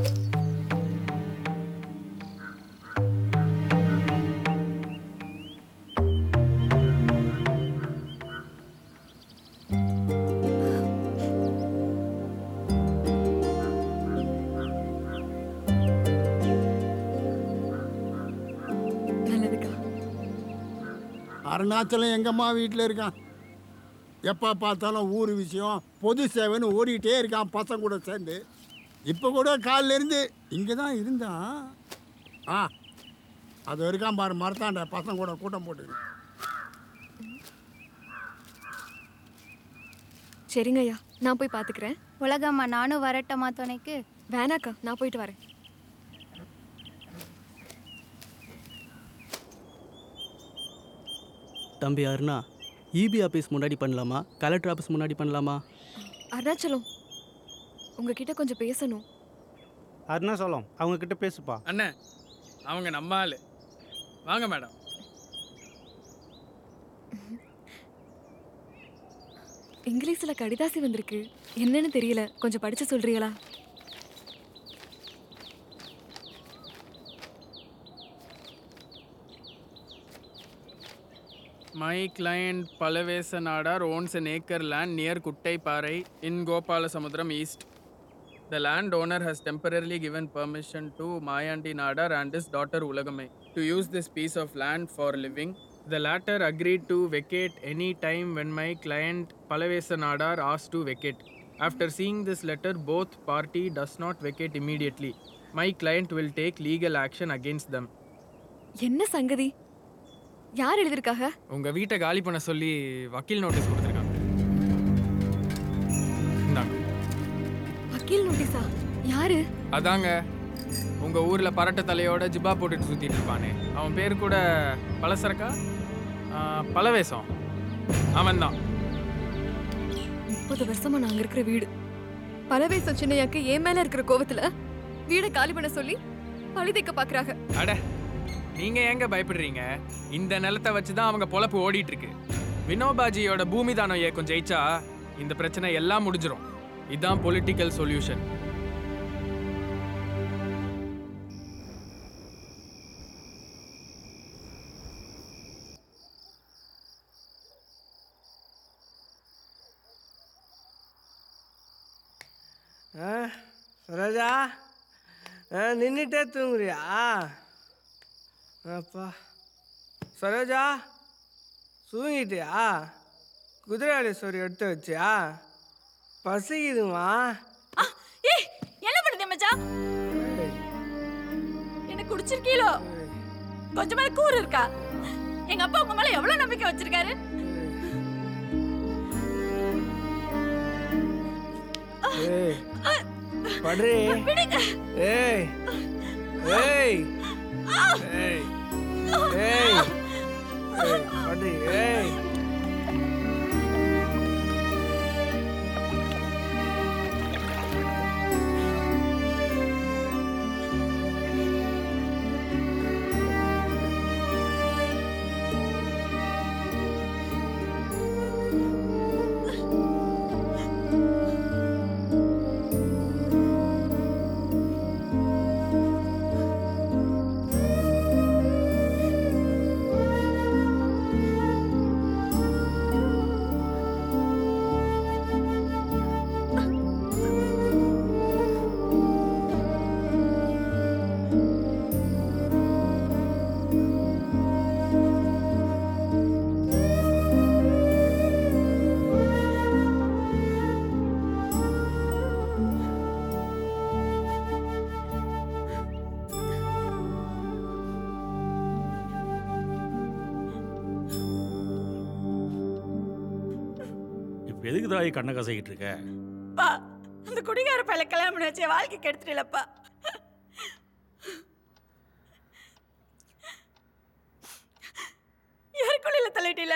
[SPEAKER 8] நல்லதுக்கா
[SPEAKER 20] அருணாச்சலம் எங்கம்மா வீட்டில் இருக்கான் எப்போ பார்த்தாலும் ஊர் விஷயம் பொது சேவைன்னு ஓடிக்கிட்டே இருக்கான் பசங்க கூட சேர்ந்து இப்போ கூட காலையில இருந்து இங்கே தான் இருந்தான் ஆ அது இருக்கான் பாரு மரத்தாண்ட பசங்க கூட கூட்டம் போட்டு
[SPEAKER 8] சரிங்க ஐயா நான் போய் பார்த்துக்கிறேன்
[SPEAKER 15] உலகம்மா நானும் வரட்டமா துணைக்கு
[SPEAKER 8] வேணாக்கா நான் போயிட்டு வரேன்
[SPEAKER 6] தம்பி அருணா இபி ஆஃபீஸ் முன்னாடி பண்ணலாமா கலெக்டர் ஆஃபீஸ் முன்னாடி பண்ணலாமா
[SPEAKER 8] அருணாச்சலம் உங்ககிட்ட கொஞ்சம் பேசணும்
[SPEAKER 3] அருணாச்சலம் அவங்க கிட்ட பேசுப்பா
[SPEAKER 7] அண்ணே அவங்க நம்ம ஆளு வாங்க மேடம்
[SPEAKER 8] இங்கிலீஷ்ல கடிதாசி வந்திருக்கு என்னன்னு தெரியல கொஞ்சம் படிச்சு சொல்றீங்களா
[SPEAKER 7] My client Palavesa Nadar owns an acre land near Kuttaiparai in Gopalasamudram East. The landowner has temporarily given permission to Mayandi Nadar and his daughter Ulagame to use this piece of land for living. The latter agreed to vacate any time when my client Palavesa Nadar asked to vacate. After seeing this letter, both party does not vacate immediately. My client will take legal action against them.
[SPEAKER 8] என்ன சங்கதி யார் எழுதிருக்காக
[SPEAKER 7] உங்க வீட்டை காலி பண்ண சொல்லி வக்கீல் நோட்டீஸ் கொடுத்துருக்காங்க இந்தாங்க
[SPEAKER 8] வக்கீல் நோட்டீஸா யாரு
[SPEAKER 7] அதாங்க உங்க ஊர்ல பரட்ட தலையோட ஜிப்பா போட்டுட்டு சுத்திட்டு இருப்பானே அவன் பேர் கூட பலசரக்கா ஆ, பலவேசம் அவன்தான்
[SPEAKER 8] முப்பது வருஷமா நாங்க இருக்கிற வீடு பல வயசு சின்னையாக்கு என் மேல இருக்கிற கோவத்துல வீடை காலி பண்ண சொல்லி பழி தைக்க பாக்குறாங்க
[SPEAKER 7] அட நீங்க ஏங்க பயப்படுறீங்க இந்த நிலத்தை வச்சு தான் அவங்க பொழப்பு ஓடிட்டு இருக்கு வினோபாஜியோட பூமி தானம் இயக்கம் ஜெயிச்சா இந்த பிரச்சனை எல்லாம் முடிஞ்சிரும் இதுதான் பொலிட்டிக்கல் சொல்யூஷன்
[SPEAKER 10] ஆ சரோஜா ஆ நின்றுட்டே தூங்குறியா அப்பா சரோஜா தூங்கிட்டியா குதிரையாளி சோறு எடுத்து வச்சியா பசிக்குதுமா
[SPEAKER 22] ஏய் என்ன பண்ணுது மச்சான் என்ன குடிச்சிருக்கீளோ கொஞ்சமா கூறு இருக்கா எங்க அப்பா உங்க மேல எவ்வளவு நம்பிக்கை வச்சிருக்காரு
[SPEAKER 10] ஏய் படுறி
[SPEAKER 22] விடுங்க
[SPEAKER 10] ஏய் ஏய் ஏய் ஏய் ஏய் படுறி ஏய்
[SPEAKER 4] இப்போ எதுக்கு தாய் கண்ணை கசைக்கிட்டு இருக்க
[SPEAKER 22] பா அந்த குடிகார பையல கல்யாணம் பண்ணி வச்சு என் வாழ்க்கை கெடுத்துட்டலப்பா யாருக்குள்ள தள்ளிட்டில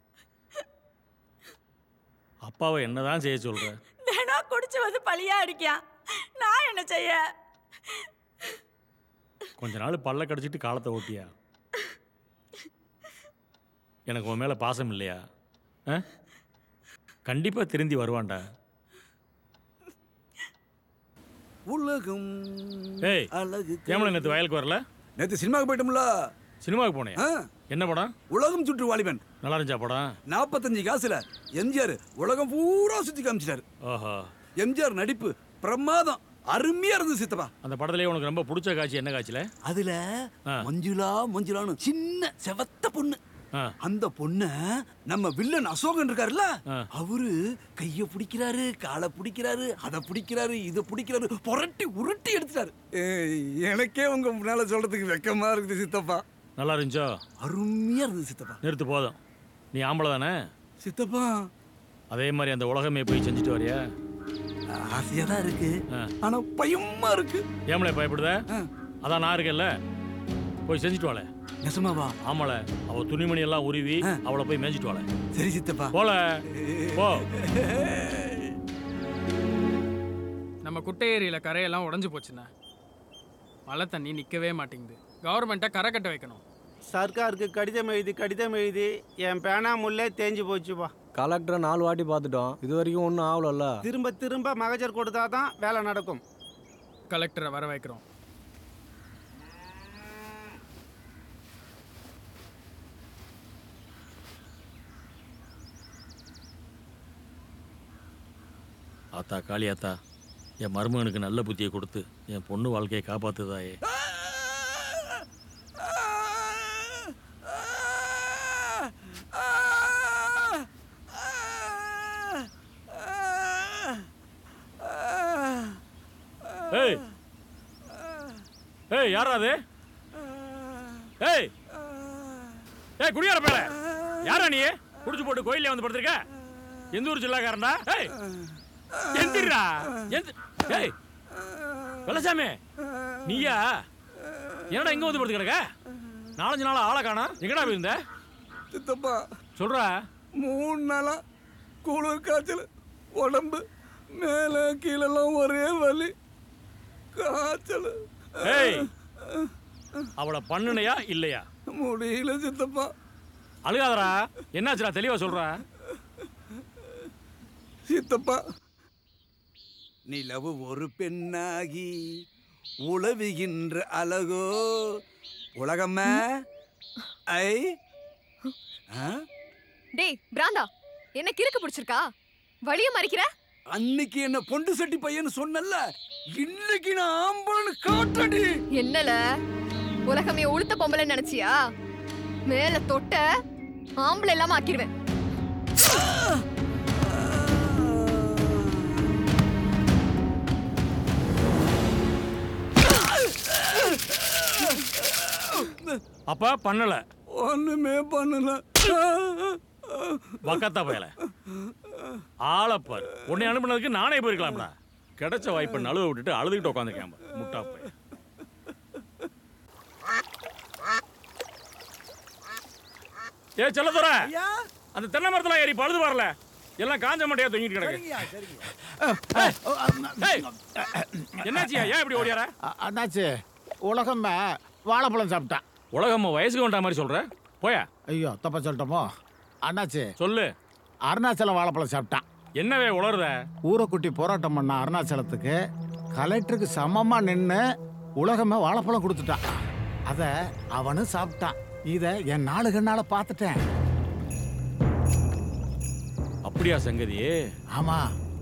[SPEAKER 4] அப்பாவை என்னதான் செய்ய சொல்ற
[SPEAKER 22] தினம் குடிச்சு வந்து பழியா அடிக்கான் நான் என்ன செய்ய
[SPEAKER 4] கொஞ்ச நாள் பல்ல கடிச்சிட்டு காலத்தை ஓட்டியா எனக்கு உன் மேலே பாசம் இல்லையா ஆ கண்டிப்பாக திருந்தி வருவான்டா
[SPEAKER 12] உலகம்
[SPEAKER 4] ஏய்
[SPEAKER 12] அழகு
[SPEAKER 4] ஏமலை நேற்று வயலுக்கு வரல
[SPEAKER 12] நேத்து சினிமாவுக்கு போயிட்டோம்ல
[SPEAKER 4] சினிமாவுக்கு போனேன்
[SPEAKER 12] ஆ.
[SPEAKER 4] என்ன படம்
[SPEAKER 12] உலகம் சுற்று வாலிபன்
[SPEAKER 4] நல்லா இருந்துச்சா படம்
[SPEAKER 12] நாற்பத்தஞ்சு காசுல எம்ஜிஆர் உலகம் பூரா சுத்தி காமிச்சிட்டாரு
[SPEAKER 4] ஓஹோ
[SPEAKER 12] எம்ஜிஆர் நடிப்பு பிரமாதம் அருமையா இருந்தது சித்தப்பா
[SPEAKER 4] அந்த படத்துலயே உனக்கு ரொம்ப பிடிச்ச காட்சி என்ன காட்சியில
[SPEAKER 12] அதுல மஞ்சுளா மஞ்சுளான்னு சின்ன செவத்த பொண்ணு அந்த பொண்ண நம்ம வில்லன் அசோகன் இருக்காருல்ல அவரு கைய பிடிக்கிறாரு காலை பிடிக்கிறாரு அதை பிடிக்கிறாரு இதை பிடிக்கிறாரு புரட்டி உருட்டி எடுத்துட்டாரு ஏய், எனக்கே உங்க முன்னால சொல்றதுக்கு வெக்கமா இருக்குது சித்தப்பா
[SPEAKER 4] நல்லா இருந்துச்சோ
[SPEAKER 12] அருமையா இருந்தது சித்தப்பா
[SPEAKER 4] நிறுத்து போதும் நீ ஆம்பளை தானே
[SPEAKER 12] சித்தப்பா
[SPEAKER 4] அதே மாதிரி அந்த உலகமே போய் செஞ்சுட்டு வரியா
[SPEAKER 12] ஆசையா தான் இருக்கு ஆனா பயமா இருக்கு
[SPEAKER 4] ஏமலை பயப்படுத அதான் நான் இருக்கேன்ல போய் செஞ்சுட்டு வாழ
[SPEAKER 12] நெசமாவா
[SPEAKER 4] ஆமால அவ துணிமணி எல்லாம் உருவி அவளை போய் மேய்ஞ்சிட்டு வாழ
[SPEAKER 12] சரி சித்தப்பா
[SPEAKER 4] போல போ
[SPEAKER 7] நம்ம குட்டை ஏரியில கரையெல்லாம் உடஞ்சு போச்சுண்ணே மழை தண்ணி நிற்கவே மாட்டேங்குது கவர்மெண்ட்டை கரை கட்ட வைக்கணும்
[SPEAKER 3] சர்க்காருக்கு கடிதம் எழுதி கடிதம் எழுதி என் பேனா முல்லே தேஞ்சு போச்சுப்பா
[SPEAKER 10] கலெக்டரை நாலு வாட்டி பார்த்துட்டோம் இது வரைக்கும் ஒன்றும் ஆகலல்ல
[SPEAKER 3] திரும்ப திரும்ப மகஜர் கொடுத்தா தான் வேலை நடக்கும்
[SPEAKER 7] கலெக்டரை வர வைக்கிறோம்
[SPEAKER 4] ஆத்தா காளியாத்தா என் மருமகனுக்கு நல்ல புத்தியை கொடுத்து என் பொண்ணு வாழ்க்கையை காப்பாத்துதாயே ஏய் ஏய் யாரா அது ஏய் ஏய் குடியார பேல யாரா நீ குடிச்சு போட்டு கோயிலே வந்து படுத்திருக்க எந்த ஊர் ஜில்லாக்காரன்டா ஏய் எந்திரா எந்த ஏய் வெள்ளசாமி நீயா என்னடா இங்க வந்து படுத்து கிடக்க நாலஞ்சு நாள் ஆளை காணோம் எங்கடா போயிருந்த
[SPEAKER 12] சித்தப்பா
[SPEAKER 4] சொல்றா
[SPEAKER 12] மூணு நாளா குளிர் காய்ச்சல் உடம்பு மேலே கீழெல்லாம் ஒரே வலி காய்ச்சல்
[SPEAKER 4] ஏய் அவளை பண்ணுனையா இல்லையா
[SPEAKER 12] முடியல சித்தப்பா
[SPEAKER 4] அழுகாதடா என்னாச்சுடா தெளிவா சொல்றா
[SPEAKER 12] சித்தப்பா நிலவு ஒரு பெண்ணாகி உழவுகின்ற அழகோ உலகம்ம ஐ ஆ?
[SPEAKER 8] டேய் பிராந்தா என்ன கிறுக்கு பிடிச்சிருக்கா வழிய மறிக்கிற
[SPEAKER 12] அன்னைக்கு என்ன பொண்டு சட்டி பையன்னு சொன்னல இன்னைக்கு நான் ஆம்பளன்னு காட்டடி
[SPEAKER 8] என்னல உலகமே உளுத்த பொம்பளை நினைச்சியா மேல தொட்ட ஆம்பளை இல்லாம ஆக்கிடுவேன்
[SPEAKER 4] அப்ப பண்ணல
[SPEAKER 12] ஒண்ணுமே பண்ணல
[SPEAKER 4] வக்கத்தா பயல ஆளப்பார் உன்னை அனுப்புனதுக்கு நானே போயிருக்கலாம்டா கிடைச்ச வாய்ப்பை நழுவ விட்டுட்டு அழுதுகிட்டு உட்காந்துருக்கேன் முட்டா பையன் ஏ செல்லதுற அந்த தென்னை மரத்துல ஏறி பழுது வரல எல்லாம் காஞ்ச மட்டையா தொங்கிட்டு கிடக்கு ஏய், என்னாச்சியா ஏன் இப்படி ஓடியார
[SPEAKER 2] அண்ணாச்சு உலகம்மா வாழைப்பழம் சாப்பிட்டான்
[SPEAKER 4] உலகம் வயசுக்கு வந்தா மாதிரி சொல்ற போயா
[SPEAKER 2] ஐயோ தப்பா சொல்லிட்டோமோ அண்ணாச்சு
[SPEAKER 4] சொல்லு
[SPEAKER 2] அருணாச்சலம் வாழைப்பழம் சாப்பிட்டான்
[SPEAKER 4] என்னவே உளருத
[SPEAKER 2] ஊரைக்குட்டி போராட்டம் பண்ண அருணாச்சலத்துக்கு கலெக்டருக்கு சமமா நின்று உலகமே வாழைப்பழம் கொடுத்துட்டான் அத அவனும் சாப்பிட்டான் இத என் நாலு கண்ணால பார்த்துட்டேன்
[SPEAKER 4] அப்படியா சங்கதி
[SPEAKER 2] ஆமா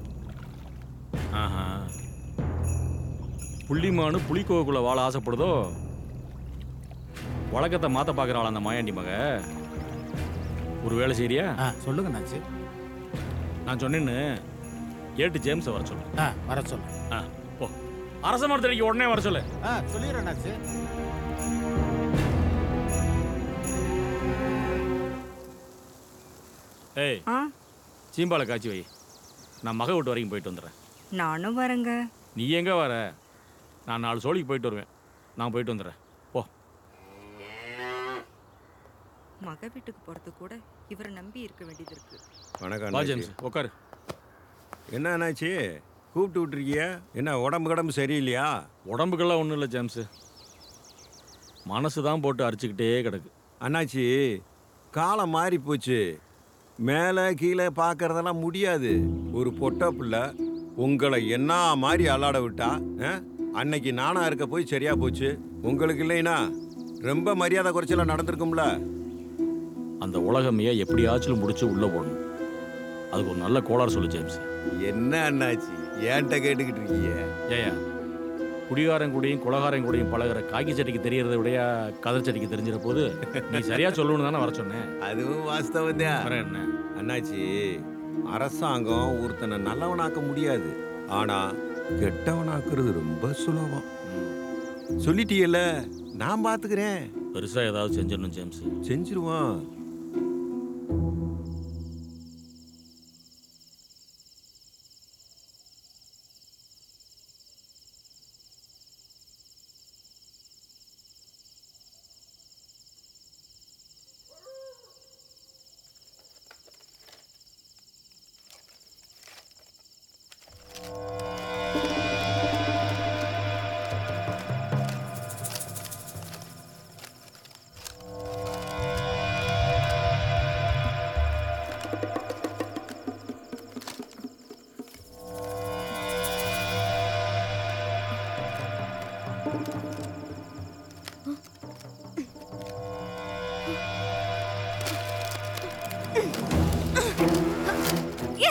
[SPEAKER 4] ஆஹா புள்ளிமானு புலிக்கோவுக்குள்ள வாழ ஆசைப்படுதோ வழக்கத்தை மாத்த பார்க்குறாள் அந்த மாயாண்டி மக ஒரு வேலை செய்றியா
[SPEAKER 2] சொல்லுங்க நாச்சு
[SPEAKER 4] நான் சொன்னேன்னு ஏட்டு ஜேம்ஸை வர சொல்லு
[SPEAKER 2] ஆ வர சொல்லு
[SPEAKER 4] ஆ போ அரச மரத்தடிக்கு உடனே வர சொல்லு
[SPEAKER 2] ஆ சொல்லிடுறேன் நாச்சு
[SPEAKER 4] ஏய்
[SPEAKER 14] ஆ
[SPEAKER 4] சீம்பாலை காய்ச்சி வை நான் மக வீட்டு வரைக்கும் போயிட்டு வந்துடுறேன்
[SPEAKER 14] நானும் வரேங்க
[SPEAKER 4] நீ எங்க வர நான் நாலு சோழிக்கு போயிட்டு வருவேன் நான் போயிட்டு வந்துடுறேன் போ
[SPEAKER 14] மக வீட்டுக்கு போறது கூட இவரை நம்பி இருக்க வேண்டியது இருக்கு
[SPEAKER 17] வணக்கம்
[SPEAKER 4] வா
[SPEAKER 17] அண்ணாச்சி.
[SPEAKER 4] ஜேம்ஸ் உட்காரு
[SPEAKER 17] என்ன அண்ணாச்சி கூப்பிட்டு விட்டுருக்கிய என்ன உடம்பு கடம்பு சரியில்லையா
[SPEAKER 4] உடம்புக்கெல்லாம் ஒன்றும் இல்லை ஜேம்ஸு மனசு தான் போட்டு அரிச்சுக்கிட்டே கிடக்கு
[SPEAKER 17] அண்ணாச்சி காலம் மாறி போச்சு மேலே கீழே பார்க்கறதெல்லாம் முடியாது ஒரு பொட்ட பிள்ளை உங்களை என்ன மாதிரி அல்லாட விட்டா ஆ? அன்னைக்கு நானா இருக்க போய் சரியா போச்சு உங்களுக்கு இல்லைனா ரொம்ப மரியாதை குறைச்சலாம் நடந்திருக்கும்ல
[SPEAKER 4] அந்த உலகமையை எப்படியாச்சும் முடிச்சு உள்ள போடணும் அதுக்கு ஒரு நல்ல கோளாறு சொல்லு ஜேம்ஸ்
[SPEAKER 17] என்ன அண்ணாச்சி ஏன்ட்ட கேட்டுக்கிட்டு இருக்கீங்க
[SPEAKER 4] ஏயா குடிகாரன் கூடயும் குலகாரன் கூடயும் பழகுற காக்கி சட்டிக்கு தெரியறத விடையா கதர் சட்டிக்கு தெரிஞ்சிட போது நீ சரியா சொல்லணும்னு தானே வர சொன்னேன்
[SPEAKER 17] அதுவும் வாஸ்தவம் தான்
[SPEAKER 4] வர என்ன
[SPEAKER 17] அண்ணாச்சி அரசாங்கம் ஒருத்தனை நல்லவனாக்க முடியாது ஆனா கெட்டவனாக்குறது ரொம்ப சுலபம் சொல்லிட்டீங்கல்ல நான் பாத்துக்கிறேன்
[SPEAKER 4] பெருசா ஏதாவது செஞ்சிடணும் ஜேம்ஸ்
[SPEAKER 17] செஞ்சிருவான்
[SPEAKER 8] ஏ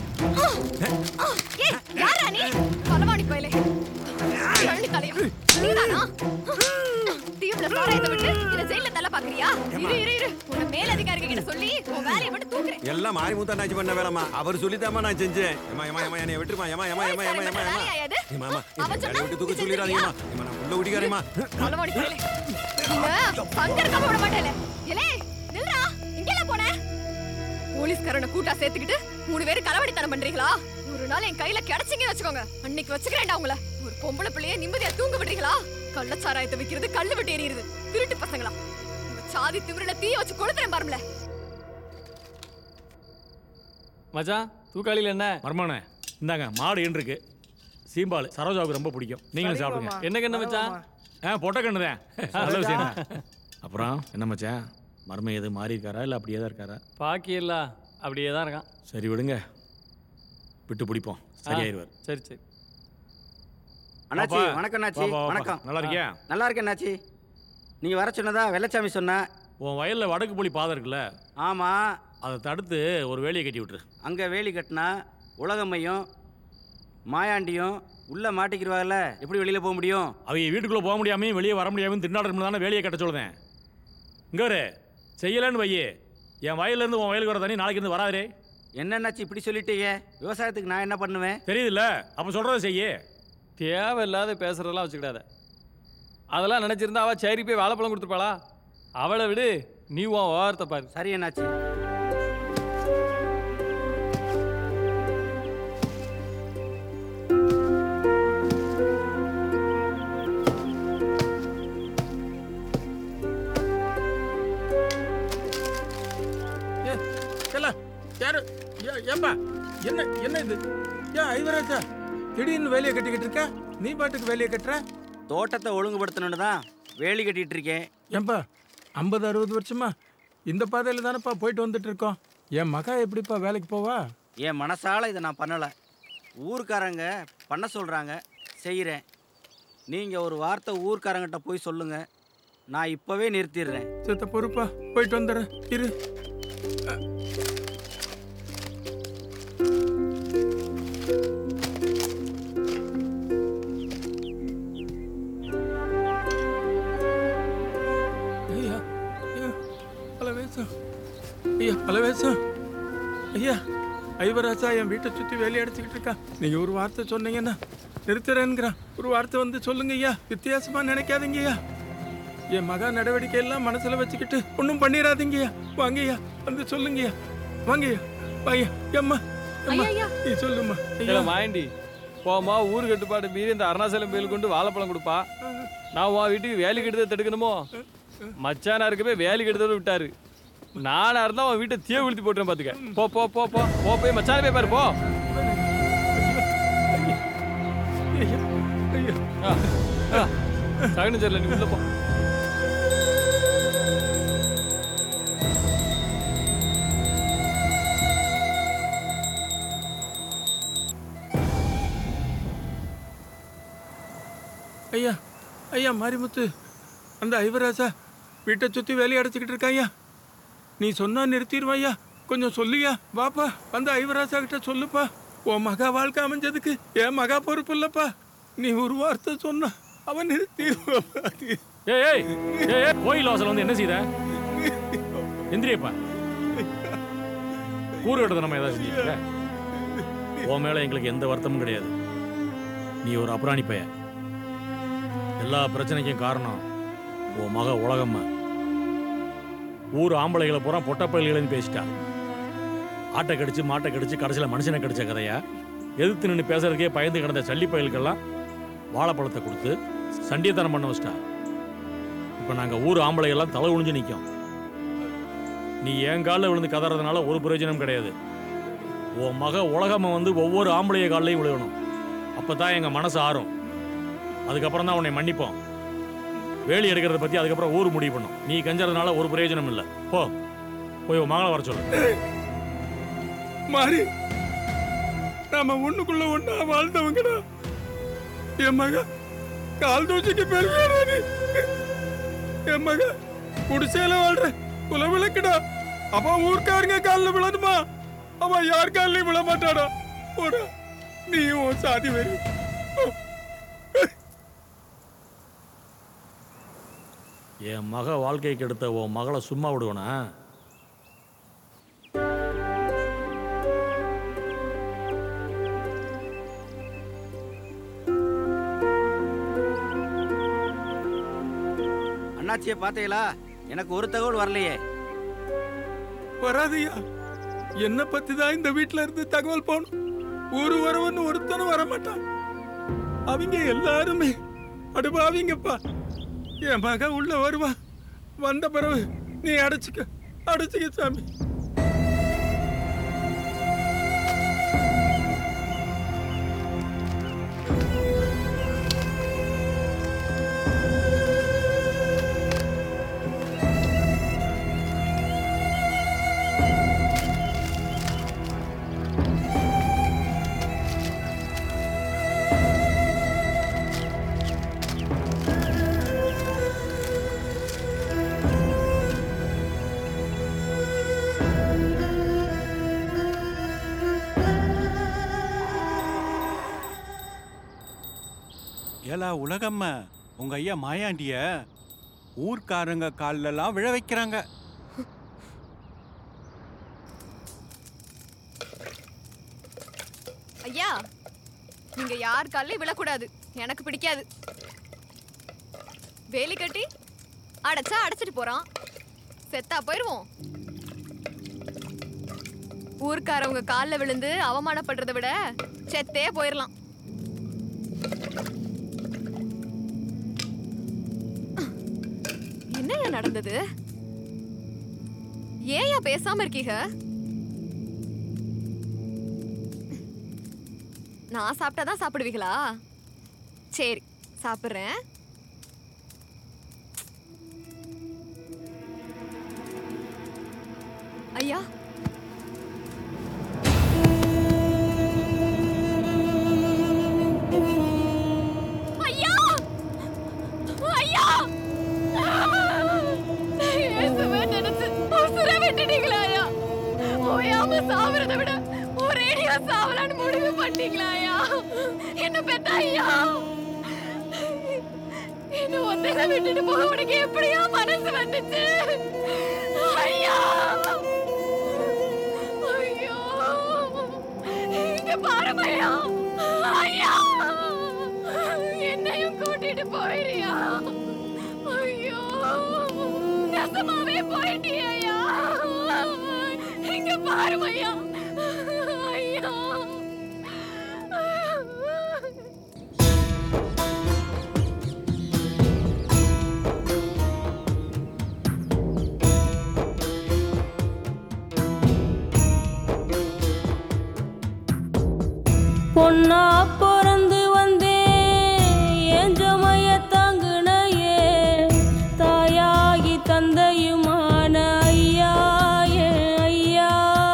[SPEAKER 8] ஏ யாரா நீ பலவாணி பயலே கழனி தலையா நீதானா தீவுல சாராயத்தை விட்டு இல்ல ஜெயில தள்ள பாக்குறியா இரு இரு இரு உன்னை மேலதிகாரிங்க கிட்ட சொல்லி உன் வேலையை மட்டும் தூக்குறேன்
[SPEAKER 17] எல்லாம் மாறி மூத்தாண்டாச்சு பண்ண வேலைமா அவர் சொல்லித்தாம்மா நான் செஞ்சேன் ஏமா ஏமா ஏமா என்னை விட்டுருமா ஏமா ஏமா ஏமா ஏமா ஏமா ஏமா
[SPEAKER 8] வேலையா இது?
[SPEAKER 17] ஏமா ஏமா
[SPEAKER 8] அவன்
[SPEAKER 17] வேலையை விட்டு தூக்க சொல்லிடாதீங்கம்மா ஏமா நான் உள்ள குடிக்காரேம்மா
[SPEAKER 8] பலவாணி பயலே உன்னை பங்க இருக்காம விட மாட்டேல ஏலே நில்றா இங்கெல்லாம் போன போலீஸ்காரனை கூட்டா சேர்த்துக்கிட்டு மூணு பேரும் களவடித்தனம் பண்றீங்களா ஒரு நாள் என் கையில கிடைச்சீங்கன்னு வச்சுக்கோங்க அன்னைக்கு வச்சுக்கிறேன்டா உங்கள ஒரு பொம்பளை பிள்ளைய நிம்மதியா தூங்க விடுறீங்களா கள்ளச்சாராயத்தை விக்கிறது கல்லு விட்டு எறியுது திருட்டு பசங்களா உங்க சாதி திமிரில தீய வச்சு கொளுத்துறேன் பாருங்கள
[SPEAKER 19] மச்சான் தூக்காளியில் என்ன
[SPEAKER 4] மர்மானே இந்தாங்க மாடு ஏன் இருக்கு சீம்பால் சரோஜாவுக்கு ரொம்ப பிடிக்கும் நீங்களும் சாப்பிடுங்க
[SPEAKER 19] என்ன கண்ணு மச்சான்
[SPEAKER 4] ஆ பொட்டை கண்ணு தான் நல்ல விஷயம் தான். அப்புறம் என்ன மச்சான் மர்மம் எது மாறி இருக்காரா இல்லை அப்படியே தான் இருக்காரா
[SPEAKER 19] பாக்கி இல்ல அப்படியே தான் இருக்கான்
[SPEAKER 4] சரி விடுங்க விட்டு பிடிப்போம் சரியாயிருவார்
[SPEAKER 19] சரி சரி
[SPEAKER 3] அண்ணாச்சி
[SPEAKER 4] வாப்பா.
[SPEAKER 3] வணக்கம் அண்ணாச்சி
[SPEAKER 4] வாப்பா, வாப்பா.
[SPEAKER 3] வணக்கம்
[SPEAKER 4] நல்லா இருக்கியா?
[SPEAKER 3] நல்லா இருக்கேன் அண்ணாச்சி நீங்க வர சொன்னதா வெள்ளச்சாமி சொன்ன
[SPEAKER 4] உன் வயலில் வடக்கு புலி பாதை இருக்குல்ல
[SPEAKER 3] ஆமா
[SPEAKER 4] அதை தடுத்து ஒரு வேலியை கட்டி விட்டுரு
[SPEAKER 3] அங்க வேலி கட்டினா உலகம்மையும் மாயாண்டியும் உள்ள மாட்டிக்கிடுவாங்கல்ல எப்படி வெளியில போக முடியும்
[SPEAKER 4] அவங்க வீட்டுக்குள்ளே போக முடியாமையும் வெளியே வர முடியாமையும் திண்டாட்டம் தானே வேலையை கட்ட சொல்லுதேன் இங்கே ஒரு செய்யலைன்னு வையே என் வயல்லேருந்து உன் வயலுக்கு வர தண்ணி நாளைக்கு இருந்து வராதே
[SPEAKER 3] என்னன்னாச்சு இப்படி சொல்லிட்டீங்க விவசாயத்துக்கு நான் என்ன பண்ணுவேன்
[SPEAKER 4] தெரியுதுல்ல அப்போ சொல்கிறத செய்யு
[SPEAKER 19] தேவையில்லாத பேசுறதெல்லாம் வச்சுக்கிடாத அதெல்லாம் நினைச்சிருந்தா அவ சரி போய் வாழைப்பழம் கொடுத்துருப்பாளா அவளை விடு நீ உன் வார்த்தை பாரு
[SPEAKER 3] சரி என்னாச்சு
[SPEAKER 16] ஏல யாரு ஏ- ஏம்பா என்ன என்ன இது ஏன் ஐவராஜா திடீர்னு வேலையை கட்டிக்கிட்டு இருக்க நீ பாட்டுக்கு வேலையை கட்டுற
[SPEAKER 3] தோட்டத்தை ஒழுங்குபடுத்தணும்னு தான் வேலி கட்டிட்டு இருக்கேன்
[SPEAKER 16] ஏன்பா ஐம்பது அறுபது வருஷமா இந்த பாதையில் தானேப்பா போயிட்டு வந்துட்டு இருக்கோம் என் மகா எப்படிப்பா வேலைக்கு போவா
[SPEAKER 3] என் மனசால இதை நான் பண்ணலை ஊர்க்காரங்க பண்ண சொல்கிறாங்க செய்கிறேன் நீங்கள் ஒரு வார்த்தை ஊர்க்காரங்கிட்ட போய் சொல்லுங்கள் நான் இப்போவே நிறுத்திடுறேன்
[SPEAKER 16] சித்த பொறுப்பா போயிட்டு வந்துடுறேன் இரு ஐயா ஐயா பலவேசம் ஐயா பலவேசம் ஐயா ஐவராஜா என் வீட்டை சுற்றி வேலையை அடிச்சுக்கிட்டு இருக்கா நீங்கள் ஒரு வார்த்தை சொன்னீங்கன்னா நிறுத்துறேங்கிறான் ஒரு வார்த்தை வந்து சொல்லுங்க ஐயா வித்தியாசமா நினைக்காதீங்க ஐயா என் மகா நடவடிக்கை எல்லாம் மனசுல வச்சுக்கிட்டு ஒன்றும் பண்ணிடாதீங்கய்யா வாங்கய்யா வந்து சொல்லுங்கய்யா வாங்கய்யா வாங்க அம்மா அம்மா
[SPEAKER 8] ஐயா, ஐயா.
[SPEAKER 16] நீ சொல்லுமா
[SPEAKER 19] இல்லை மாயண்டி போமா ஊர் கட்டுப்பாடு மீறி இந்த அருணாச்சலம் கோயில் கொண்டு வாழைப்பழம் கொடுப்பா நான் உன் வீட்டுக்கு வேலி கெடுதலை தடுக்கணுமோ மச்சானா இருக்கவே வேலி கெடுதலை விட்டாரு நானா இருந்தா உன் வீட்டை தீய விழுத்தி போட்டுறேன் பாத்துக்க போ போ போ போ போ போய் மச்சான போய் பாரு போ ஆ, ஆ, சகனு சரியில்லை நீ உள்ள போ
[SPEAKER 16] ஐயா ஐயா மாரிமுத்து அந்த ஐவராஜா வீட்டை சுற்றி வேலையை அடைச்சிக்கிட்டு இருக்காய்யா நீ சொன்னா நிறுத்திடுவா ஐயா கொஞ்சம் சொல்லுயா வாப்பா அந்த ஐவராஜா கிட்ட சொல்லுப்பா உன் மகா வாழ்க்கை அமைஞ்சதுக்கு என் மகா பொறுப்பு இல்லப்பா நீ ஒரு வார்த்தை சொன்னா அவன் நிறுத்திடுவாப்பா
[SPEAKER 4] ஏய் ஏய் ஏய், ஏய் கோயில் வாசல் வந்து என்ன செய்த எந்திரியப்பா கூறு கட்டதை நம்ம ஏதாவது செஞ்சுருக்க உன் மேல எங்களுக்கு எந்த வருத்தமும் கிடையாது நீ ஒரு அப்புறாணி பைய எல்லா பிரச்சனைக்கும் காரணம் உன் மக உலகம்மா ஊர் ஆம்பளைகளை பூரா பொட்டப்பயில்கள்னு பேசிட்டா ஆட்டை கடிச்சு மாட்டை கடிச்சு கடைசியில் மனுஷனை கடிச்ச கதையா எதிர்த்து நின்று பேசுறதுக்கே பயந்து கிடந்த சல்லி பயலுக்கெல்லாம் வாழைப்பழத்தை கொடுத்து சண்டியத்தனம் பண்ண வச்சிட்டா இப்போ நாங்கள் ஊர் ஆம்பளை எல்லாம் தலை குனிஞ்சு நிற்கும் நீ என் காலில் விழுந்து கதறதுனால ஒரு பிரயோஜனம் கிடையாது உன் மக உலகம்மை வந்து ஒவ்வொரு ஆம்பளைய காலையும் விழுகணும் அப்போ தான் எங்கள் மனசு ஆறும் அதுக்கப்புறம் தான் உன்னை மன்னிப்போம் வேலி எடுக்கிறத பற்றி அதுக்கப்புறம் ஊர் முடிவு பண்ணும் நீ கஞ்சறதுனால ஒரு பிரயோஜனம் இல்லை போ போய் உன் மகளை வர சொல்லு
[SPEAKER 16] மாறி நாம ஒண்ணுக்குள்ள ஒண்ணா வாழ்ந்தவங்கடா என் மக கால் தூசிக்கு பெருமையாடா நீ என் மக குடிசையில வாழ்ற குலவிளக்குடா அப்ப ஊர்க்காரங்க காலில் விழணுமா அவன் யார் காலிலையும் விழ மாட்டாடா போடா நீயும் உன் சாதி வெறி
[SPEAKER 4] என் மக வாழ்க்கைக்கு எடுத்த உன் மகளை சும்மா விடுவனா
[SPEAKER 3] அண்ணாச்சியை பார்த்தீங்களா எனக்கு ஒரு தகவல் வரலையே
[SPEAKER 16] வராதியா என்ன பத்தி தான் இந்த வீட்ல இருந்து தகவல் போகணும் ஒரு வரவன்னு ஒருத்தனும் வர மாட்டான் அவங்க எல்லாருமே அடுப்பாவீங்கப்பா என் மக உள்ள வருவா வந்த பிறகு நீ அடைச்சிக்க அடைச்சிக்க சாமி
[SPEAKER 5] ஏலா உலகம்மா உங்க ஐயா மாயாண்டிய ஊர்க்காரங்க கால்லெல்லாம் விழ வைக்கிறாங்க
[SPEAKER 8] ஐயா நீங்க யார் காலையும் விழக்கூடாது எனக்கு பிடிக்காது வேலி கட்டி அடைச்சா அடைச்சிட்டு போறான் செத்தா போயிருவோம் ஊர்க்காரவங்க காலில் விழுந்து அவமானப்படுறதை விட செத்தே போயிடலாம் என்னங்க நடந்தது ஏன்யா பேசாம இருக்கீங்க நான் சாப்பிட்டா தான் சாப்பிடுவீங்களா சரி சாப்பிட்றேன் ஐயா ஐயா ஐயா இயேசுவே நினைச்சு உசுரை விட்டுட்டீங்களா ஐயா ஓயாம சாவறதை விட ஒரேடியா சாவலான்னு முடிவு பண்ணீங்களா ஐயா என்ன பெத்த ஐயா என்ன ஒத்தையில விட்டுட்டு போக உனக்கு எப்படியா மனசு வந்துச்சு ஐயா ஐயோ இங்க பாருங்க ஐயா ஐயா என்னையும் கூட்டிட்டு போயிரியா ஐயோ நெசமாவே போயிட்டியா ஐயா இங்க பாருங்க ஐயா ஐயா
[SPEAKER 18] பொன்னா பிறந்து வந்தேன் என் சுமைய தாங்குனையே தாயாகி தந்தையுமான ஐயா என் ஐயா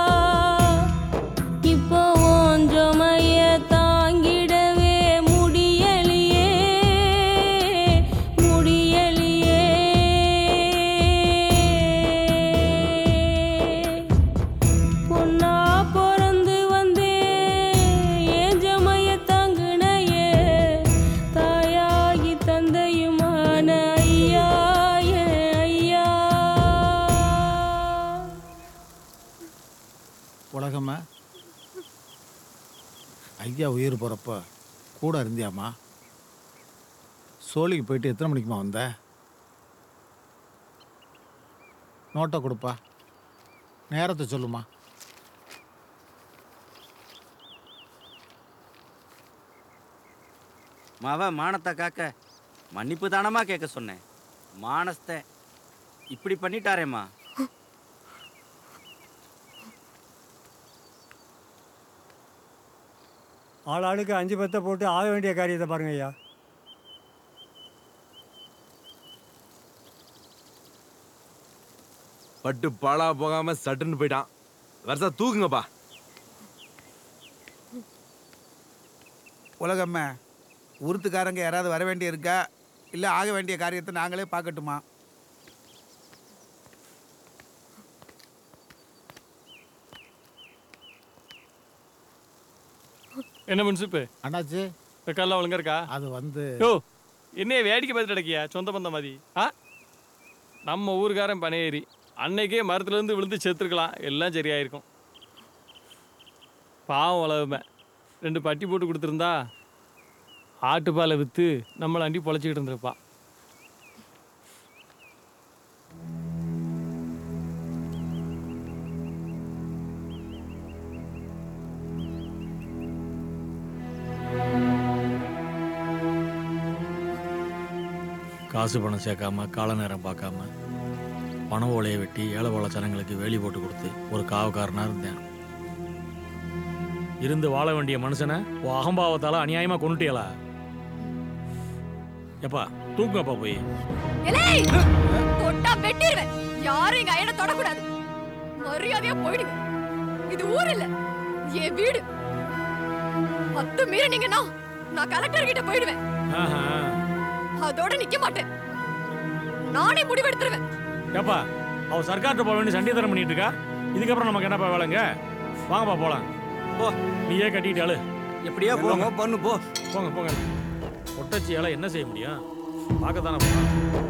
[SPEAKER 18] இப்போ உன் சுமைய தாங்கிடவே முடியலையே முடியலையே பொன்னா பிறந்து வந்தேன் என் ஜமைய தங்குனையே தாயாகி தந்தையுமான ஐயா என் ஐயா
[SPEAKER 2] உலகம்மா ஐயா உயிர் போகிறப்ப கூட இருந்தியாம்மா சோழிக்கு போயிட்டு எத்தனை மணிக்குமா வந்த நோட்டை கொடுப்பா நேரத்தை சொல்லுமா
[SPEAKER 3] மாவ மானத்தை காக்க மன்னிப்பு தானமா கேட்க சொன்னேன் மானஸ்த இப்படி பண்ணிட்டாரேம்மா
[SPEAKER 11] ஆள் ஆளுக்கு அஞ்சு பத்தை போட்டு ஆக வேண்டிய காரியத்தை பாருங்க ஐயா
[SPEAKER 13] பட்டு பாழா போகாம சட்டுன்னு போயிட்டான் வருஷா தூக்குங்கப்பா
[SPEAKER 23] உலகம்மா உருத்துக்காரங்க யாராவது வர வேண்டிய இருக்கா இல்லை ஆக வேண்டிய காரியத்தை நாங்களே பார்க்கட்டுமா
[SPEAKER 19] என்ன முன்சிப்பு
[SPEAKER 2] அண்ணாச்சி
[SPEAKER 19] ரெக்கார்ட்லாம் ஒழுங்கா இருக்கா
[SPEAKER 2] அது வந்து
[SPEAKER 19] யோ என்னைய வேடிக்கை பார்த்துட்டு அடக்கியா சொந்த பந்த மாதிரி ஆ நம்ம ஊருக்காரன் பனையேறி அன்னைக்கே மரத்துலேருந்து விழுந்து செத்துருக்கலாம் எல்லாம் சரியாயிருக்கும் பாவம் உழவுமே ரெண்டு பட்டி போட்டு கொடுத்துருந்தா ஆட்டுப்பாலை விற்று நம்மளை அண்டி பொழைச்சிக்கிட்டு இருந்திருப்பா
[SPEAKER 4] காசு பணம் சேர்க்காம கால நேரம் பார்க்காம பண ஓலையை வெட்டி ஏழை வாழ ஜனங்களுக்கு வேலி போட்டு கொடுத்து ஒரு காவக்காரனாக இருந்தேன் இருந்து வாழ வேண்டிய மனுஷனை உன் அகம்பாவத்தால அநியாயமா கொண்டுட்டியலா எப்பா தூக்குங்கப்பா போய்
[SPEAKER 8] எலேய் தொட்டா வெட்டிடுவேன் யாரும் எங்க ஐயனை தொடக்கூடாது மரியாதையா போயிடுங்க இது ஊர் இல்ல என் வீடு பத்து மீறினீங்கன்னா நான் கலெக்டர் கிட்ட போயிடுவேன்
[SPEAKER 4] ஆஹா.
[SPEAKER 8] அதோட நிக்க மாட்டேன் நானே முடிவெடுத்துருவேன்
[SPEAKER 4] ஏப்பா அவ சர்க்கார்ட்ட போக வேண்டிய சண்டியத்தனம் பண்ணிட்டு இருக்கா இதுக்கப்புறம் நமக்கு என்னப்பா வேலைங்க வாங்கப்பா போலாம் போ நீயே கட்டிட்டாலு
[SPEAKER 3] எப்படியா போங்க பண்ணு போ
[SPEAKER 4] போங்க போங்க ஒட்டச்சியால என்ன செய்ய முடியும் பார்க்கத்தானே போலாம்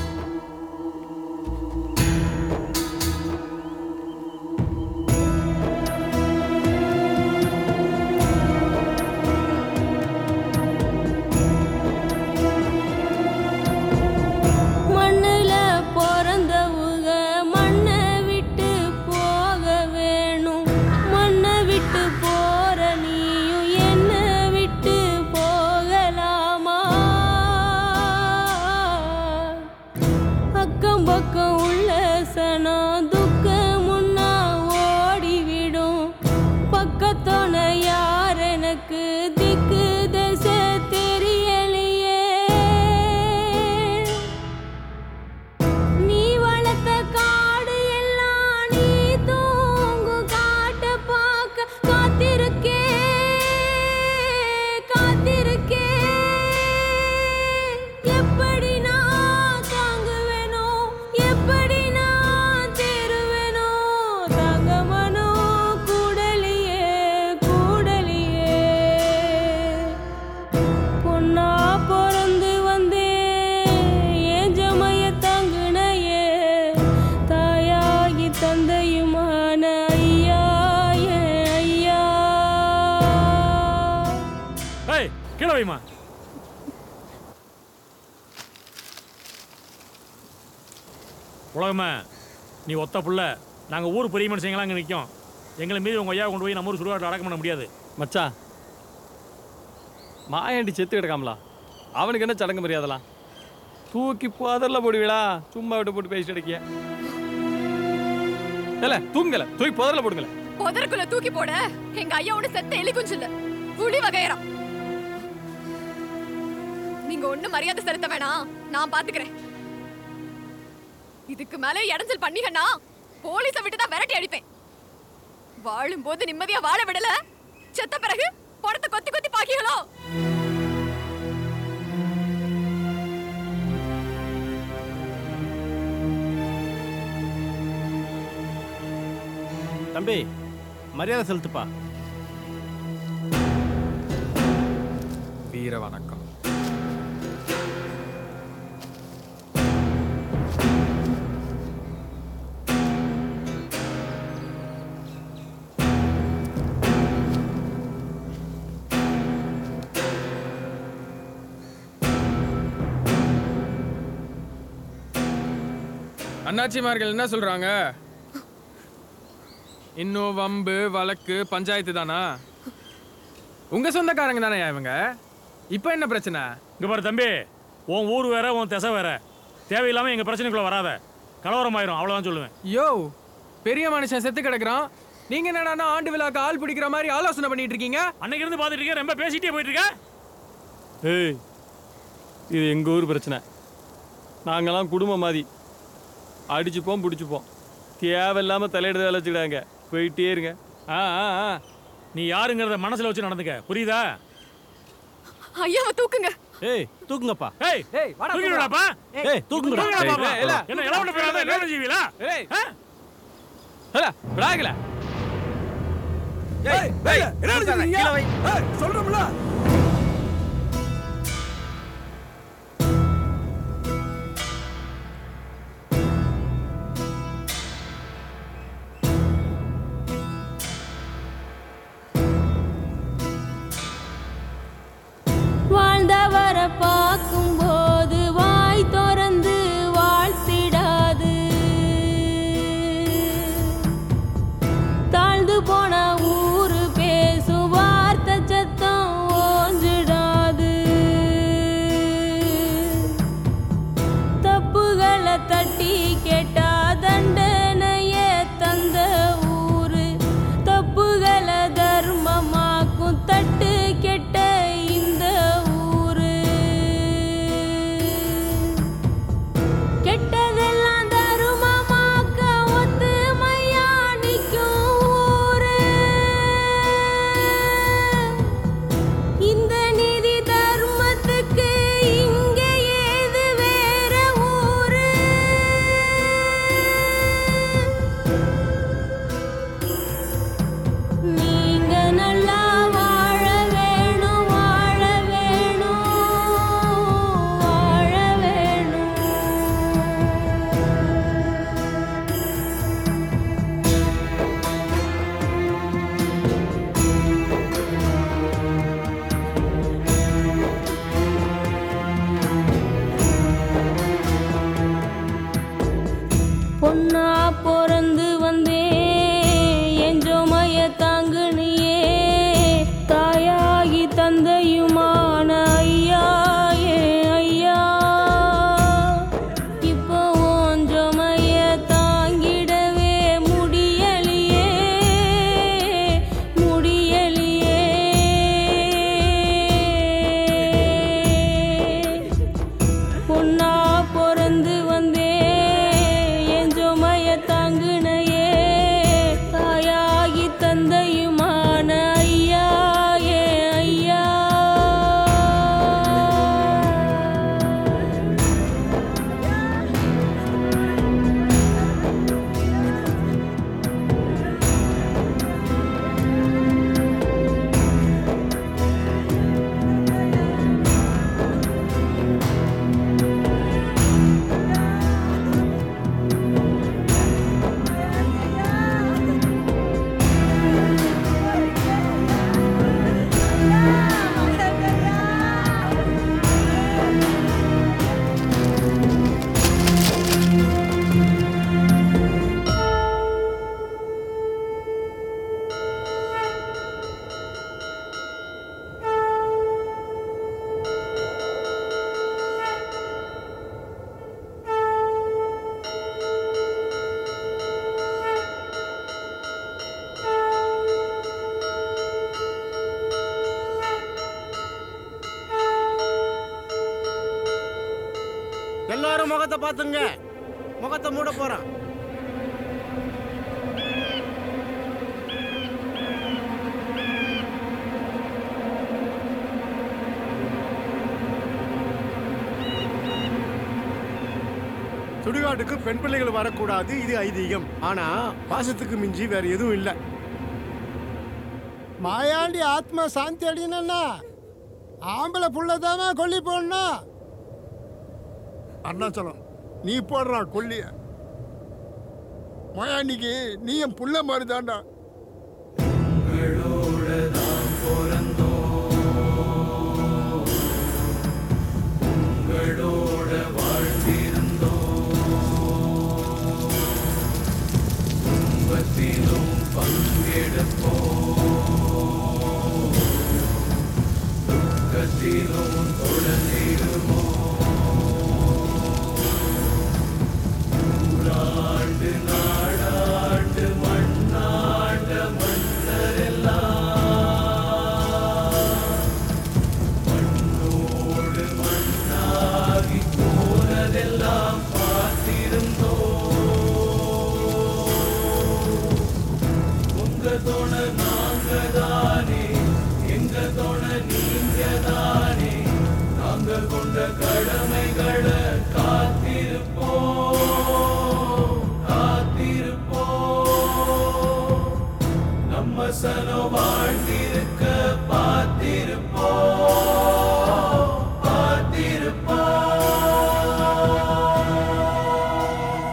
[SPEAKER 18] மண்ணுல பிறந்தவுக மண்ணை விட்டு போக வேணும் மண்ணை விட்டு போற நீயும் என்ன விட்டு போகலாமா அக்கம் பக்கம் உள்ள சனம் துக்கம் முன்னா ஓடிவிடும் பக்கத்தோன யார் எனக்கு திக்கு தசை தெரியலையே நீ வளர்த்த காடு எல்லாம் நீ தூங்கும் காட்ட பார்க்க காத்திருக்கே காத்திருக்கே எப்படி நான் தாங்குவேனோ எப்படி நான் தேருவேனோ தங்கமனோ கூடலியே கூடலியே பொன்னா பிறந்து வந்தேன் ஏன் ஜமைய தங்குனையே தாயாகி தந்தையுமான ஐயா ஏன் ஐயா
[SPEAKER 4] ஏய் கீழே வைமா உலகமே நீ ஒத்த புள்ள நாங்கள் ஊர் பெரிய மனுஷங்களாம் அங்கே நிற்கும் எங்களை மீறி உங்கள் ஐயா கொண்டு போய் நம்ம ஊர் சுடுகாட்டில் அடக்கம் பண்ண முடியாது
[SPEAKER 19] மச்சான் மாயாண்டி செத்து கிடக்காமலா அவனுக்கு என்ன சடங்கு மரியாதலாம் தூக்கி புதரில் போடுவீளா சும்மா விட்டு போட்டு பேசிட்டு இருக்கிய இல்ல தூங்கல தூக்கி புதரில் போடுங்களேன்
[SPEAKER 8] புதருக்குள்ள தூக்கி போட எங்க ஐயாவோட செத்த எலி குஞ்சு இல்ல புலி வகையறான் நீங்க ஒண்ணு மரியாதை செலுத்த வேணாம் நான் பாத்துக்கிறேன் இதுக்கு மேல இடைஞ்சல் பண்ணீங்கன்னா போலீஸ விட்டு தான் விரட்டி அடிப்பேன் வாழும்போது நிம்மதியா வாழ விடல செத்த பிறகு படத்தை கொத்தி கொத்தி பாக்கிகளோ
[SPEAKER 1] தம்பி மரியாதை செலுத்துப்பா
[SPEAKER 7] வீர வணக்கம் அண்ணாச்சிமார்கள் என்ன சொல்றாங்க இன்னும் வம்பு வழக்கு பஞ்சாயத்து தானா உங்க சொந்தக்காரங்க தானே இவங்க இப்போ என்ன பிரச்சனை
[SPEAKER 4] இங்க பாரு தம்பி உன் ஊர் வேற உன் திசை வேற தேவையில்லாமல் எங்கள் பிரச்சனைக்குள்ளே வராத கலவரமாயிரும் அவ்வளோதான் சொல்லுவேன்
[SPEAKER 7] யோ பெரிய மனுஷன் செத்து கிடக்குறான் நீங்க என்னடான்னா ஆண்டு விழாக்கு ஆள் பிடிக்கிற மாதிரி ஆலோசனை பண்ணிட்டு இருக்கீங்க
[SPEAKER 4] அன்னைக்கு இருந்து பார்த்துட்டு இருக்கேன் ரொம்ப பேசிட்டே போயிட்டு இருக்க
[SPEAKER 19] ஏய் இது எங்கள் ஊர் பிரச்சனை நாங்கெல்லாம் குடும்பம் மாதிரி அடிச்சுப்போம் பிடிச்சிப்போம் தேவையில்லாமல் தலையிடுத வேலை வச்சுக்கிடாங்க போயிட்டே இருங்க ஆ ஆ ஆ
[SPEAKER 4] நீ யாருங்கிறத மனசில் வச்சு நடந்துக்க புரியுதா
[SPEAKER 8] ஐயாவை தூக்குங்க
[SPEAKER 1] ஏய் தூக்குங்கப்பா
[SPEAKER 4] ஏய்
[SPEAKER 7] ஏய் வாடா
[SPEAKER 4] தூக்கிடுடாப்பா
[SPEAKER 1] ஏய் தூக்குங்கடா
[SPEAKER 4] தூக்கிடுடாப்பா.
[SPEAKER 19] ஏய், இல்ல.
[SPEAKER 4] என்ன இளவட்ட பேராத என்ன செய்வீங்களா
[SPEAKER 19] ஏய் ஹலோ விடாகல
[SPEAKER 12] ஏய், வேலை, என்ன நினைச்சிருக்கீங்க?
[SPEAKER 3] கீழே வை.
[SPEAKER 12] ஏய், சொல்றோம்ல
[SPEAKER 18] வாழ்ந்தவரை பார்க்கும்போது வாய் திறந்து வாழ்த்திடாது தாழ்ந்து போன ஊரு பேசும் வார்த்தை சத்தம் ஓஞ்சிடாது தப்புகளை தட்டி கேட்டா தண்டனைய தந்த ஊரு தப்புகளை தர்மமாக்கும் தட்டு கெட்ட இந்த ஊரு கெட்டதெல்லாம் தருமமாக்க ஒத்துமையா நிற்கும் ஊரு இந்த நீதி தர்மத்துக்கு இங்க ஏது வேற ஊரு நீங்க நல்லா வாழ வேணும் வாழ வேணும் வாழ வேணும் பொண்ணா பிறந்து வந்தே என் சுமைய தாங்குனியே தாயாகி தந்தையுமான ஐயா ஏ ஐயா இப்போ உன் சுமைய தாங்கிடவே முடியலையே முடியலையே பொண்ணா பிறந்து வந்தே என் சுமைய தாங்குனையே தாயாகி தந்தையுமான ஐயா ஏ ஐயா
[SPEAKER 2] எல்லாரும் முகத்தை பார்த்துங்க முகத்தை மூட போறான் சுடுகாட்டுக்கு பெண் பிள்ளைகள் வரக்கூடாது இது ஐதீகம் ஆனா பாசத்துக்கு மிஞ்சி வேற எதுவும் இல்லை
[SPEAKER 9] மாயாண்டி ஆத்மா சாந்தி அடையணும்னா ஆம்பளை புள்ளதாம கொல்லி போடணும்
[SPEAKER 23] அருணாச்சலம் நீ போடுறா கொல்லிய மாயாண்டிக்கு நீ என் புள்ள மாதிரி தாண்டா
[SPEAKER 12] உங்களோட வாழ்ந்திருந்தோ துன்பத்திலும் பங்கெடுப்போ துக்கத்திலும் தொடர்ந்திடுமோ ஊராண்டு நாடாண்டு மண்ணாண்ட மன்னரெல்லாம் மண்ணோடு மண்ணாகி போனதெல்லாம் பார்த்திருந்தோ உங்க தோண நாங்க தானே எங்க தோண நீங்க தானே நாங்க கொண்ட கடமைகளை காத்திருப்போம் காத்திருப்போம் நம்ம
[SPEAKER 15] வசனம் வாழ்ந்திருக்க பார்த்திருப்போம் பார்த்திருப்போம்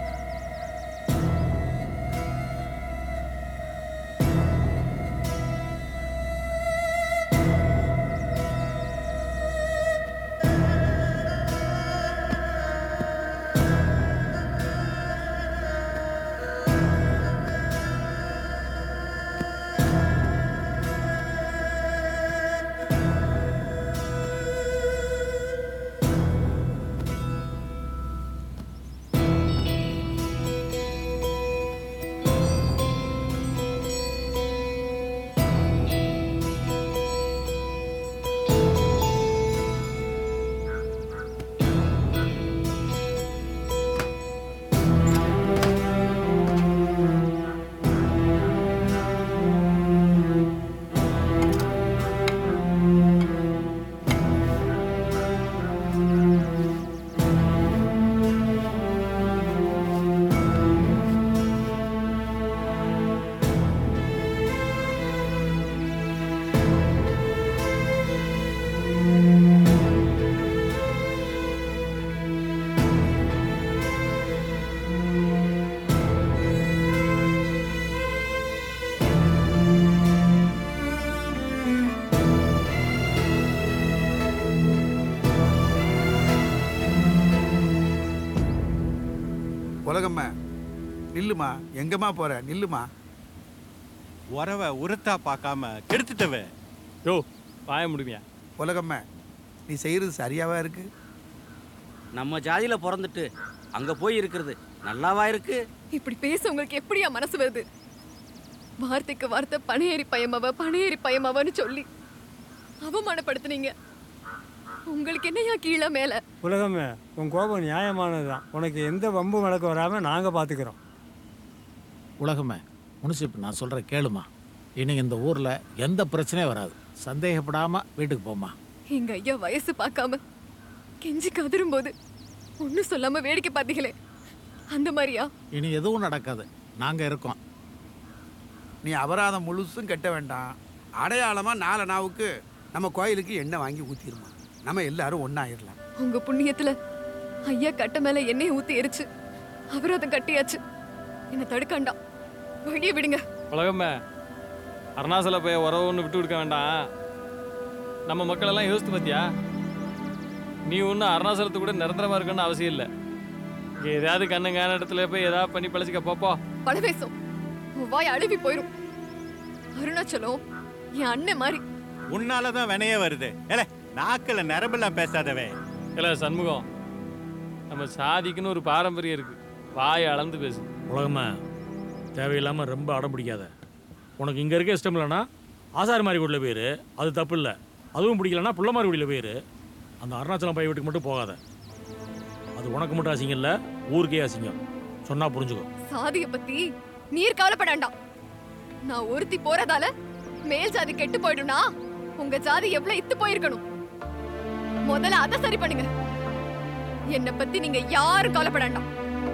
[SPEAKER 23] உலகம்மா நில்லுமா எங்கம்மா போற நில்லுமா
[SPEAKER 5] உறவை உரத்தா பார்க்காம கெடுத்துட்டவே
[SPEAKER 19] யோ வாய முடியுமியா
[SPEAKER 23] உலகம்மா நீ செய்யறது சரியாவா இருக்கு
[SPEAKER 3] நம்ம ஜாதியில பிறந்துட்டு அங்க போய் இருக்கிறது நல்லாவா இருக்கு
[SPEAKER 8] இப்படி பேச உங்களுக்கு எப்படியா மனசு வருது வார்த்தைக்கு வார்த்தை பணையேறி பயமவ பணையேறி பயமவன்னு சொல்லி அவமானப்படுத்துனீங்க உங்களுக்கு என்னையா கீழே மேல
[SPEAKER 11] உலகமே உன் கோபம் நியாயமானது தான் உனக்கு எந்த வம்பு வழக்கு வராமல் நாங்கள் பார்த்துக்கிறோம்
[SPEAKER 2] உலகமே முனிசிப் நான் சொல்கிற கேளுமா இனி இந்த ஊரில் எந்த பிரச்சனையும் வராது சந்தேகப்படாமல் வீட்டுக்கு போம்மா
[SPEAKER 8] எங்க ஐயா வயசு பார்க்காம கெஞ்சி கதறும்போது ஒன்றும் சொல்லாம வேடிக்கை பார்த்தீங்களே அந்த மாதிரியா
[SPEAKER 2] இனி எதுவும் நடக்காது நாங்கள் இருக்கோம்
[SPEAKER 23] நீ அபராதம் முழுசும் கட்ட வேண்டாம் அடையாளமா நாலு நாவுக்கு நம்ம கோயிலுக்கு எண்ணெய் வாங்கி ஊத்திருமா நம்ம எல்லாரும் ஒன்னாயிரலாம்
[SPEAKER 8] உங்க புண்ணியத்துல ஐயா கட்ட மேல எண்ணெயை ஊத்தி எரிச்சு அபராதம் கட்டியாச்சு என்ன தடுக்காண்டாம் வழிய விடுங்க
[SPEAKER 19] உலகமே அருணாசல போய் உறவுன்னு விட்டு கொடுக்க வேண்டாம் நம்ம மக்கள் எல்லாம் யோசித்து பார்த்தியா நீ ஒன்றும் அருணாசலத்து கூட நிரந்தரமா இருக்கணும்னு அவசியம் இல்லை இங்கே ஏதாவது கண்ணுங்கான இடத்துல போய் ஏதாவது பண்ணி பழச்சிக்க போப்போ
[SPEAKER 8] பழவேசம் உன் வாய் அழுவி போயிரும் அருணாச்சலம் என் அண்ணன் மாதிரி
[SPEAKER 5] உன்னால தான் வினையே வருது ஏல நாக்கில் நரம்பெல்லாம் பேசாதவே
[SPEAKER 19] இல்லை சண்முகம் நம்ம சாதிக்குன்னு ஒரு பாரம்பரியம் இருக்கு வாயை அளந்து பேசு
[SPEAKER 4] உலகமா தேவையில்லாமல் ரொம்ப அடம் பிடிக்காத உனக்கு இங்கே இருக்க இஷ்டம் இல்லைன்னா ஆசாரி மாதிரி வீட்டில் போயிரு அது தப்பு இல்லை அதுவும் பிடிக்கலன்னா புள்ள மாதிரி வீட்டில் போயிரு அந்த அருணாச்சலம் பைய வீட்டுக்கு மட்டும் போகாத அது உனக்கு மட்டும் அசிங்கம் இல்லை ஊருக்கே அசிங்கம் சொன்னால் புரிஞ்சுக்கோ
[SPEAKER 8] சாதிய பத்தி நீர் கவலைப்பட வேண்டாம் நான் ஒருத்தி போறதால மேல் ஜாதி கெட்டு போயிடும்னா உங்க ஜாதி எவ்வளவு இத்து போயிருக்கணும் முதல்ல அதை சரி பண்ணுங்க என்னை பத்தி நீங்க யாரும் கவலைப்பட வேண்டாம்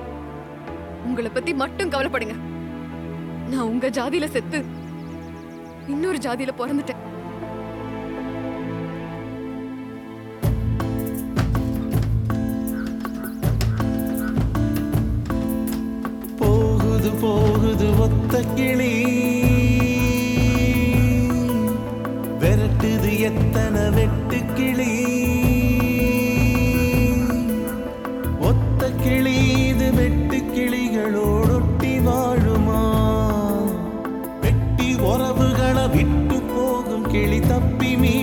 [SPEAKER 8] உங்களை பத்தி மட்டும் கவலைப்படுங்க நான் உங்க ஜாதியில செத்து இன்னொரு ஜாதியில பிறந்துட்டேன்
[SPEAKER 15] போகுது போகுது ஒத்த கிளி விரட்டுது எத்தனை வெட்டு கிளி ஒத்த கிளி இது வெட்டு கிளிகளோடொட்டி வாழுமா வெட்டி உறவுகளை விட்டு போகும் கிளி தப்பி மீ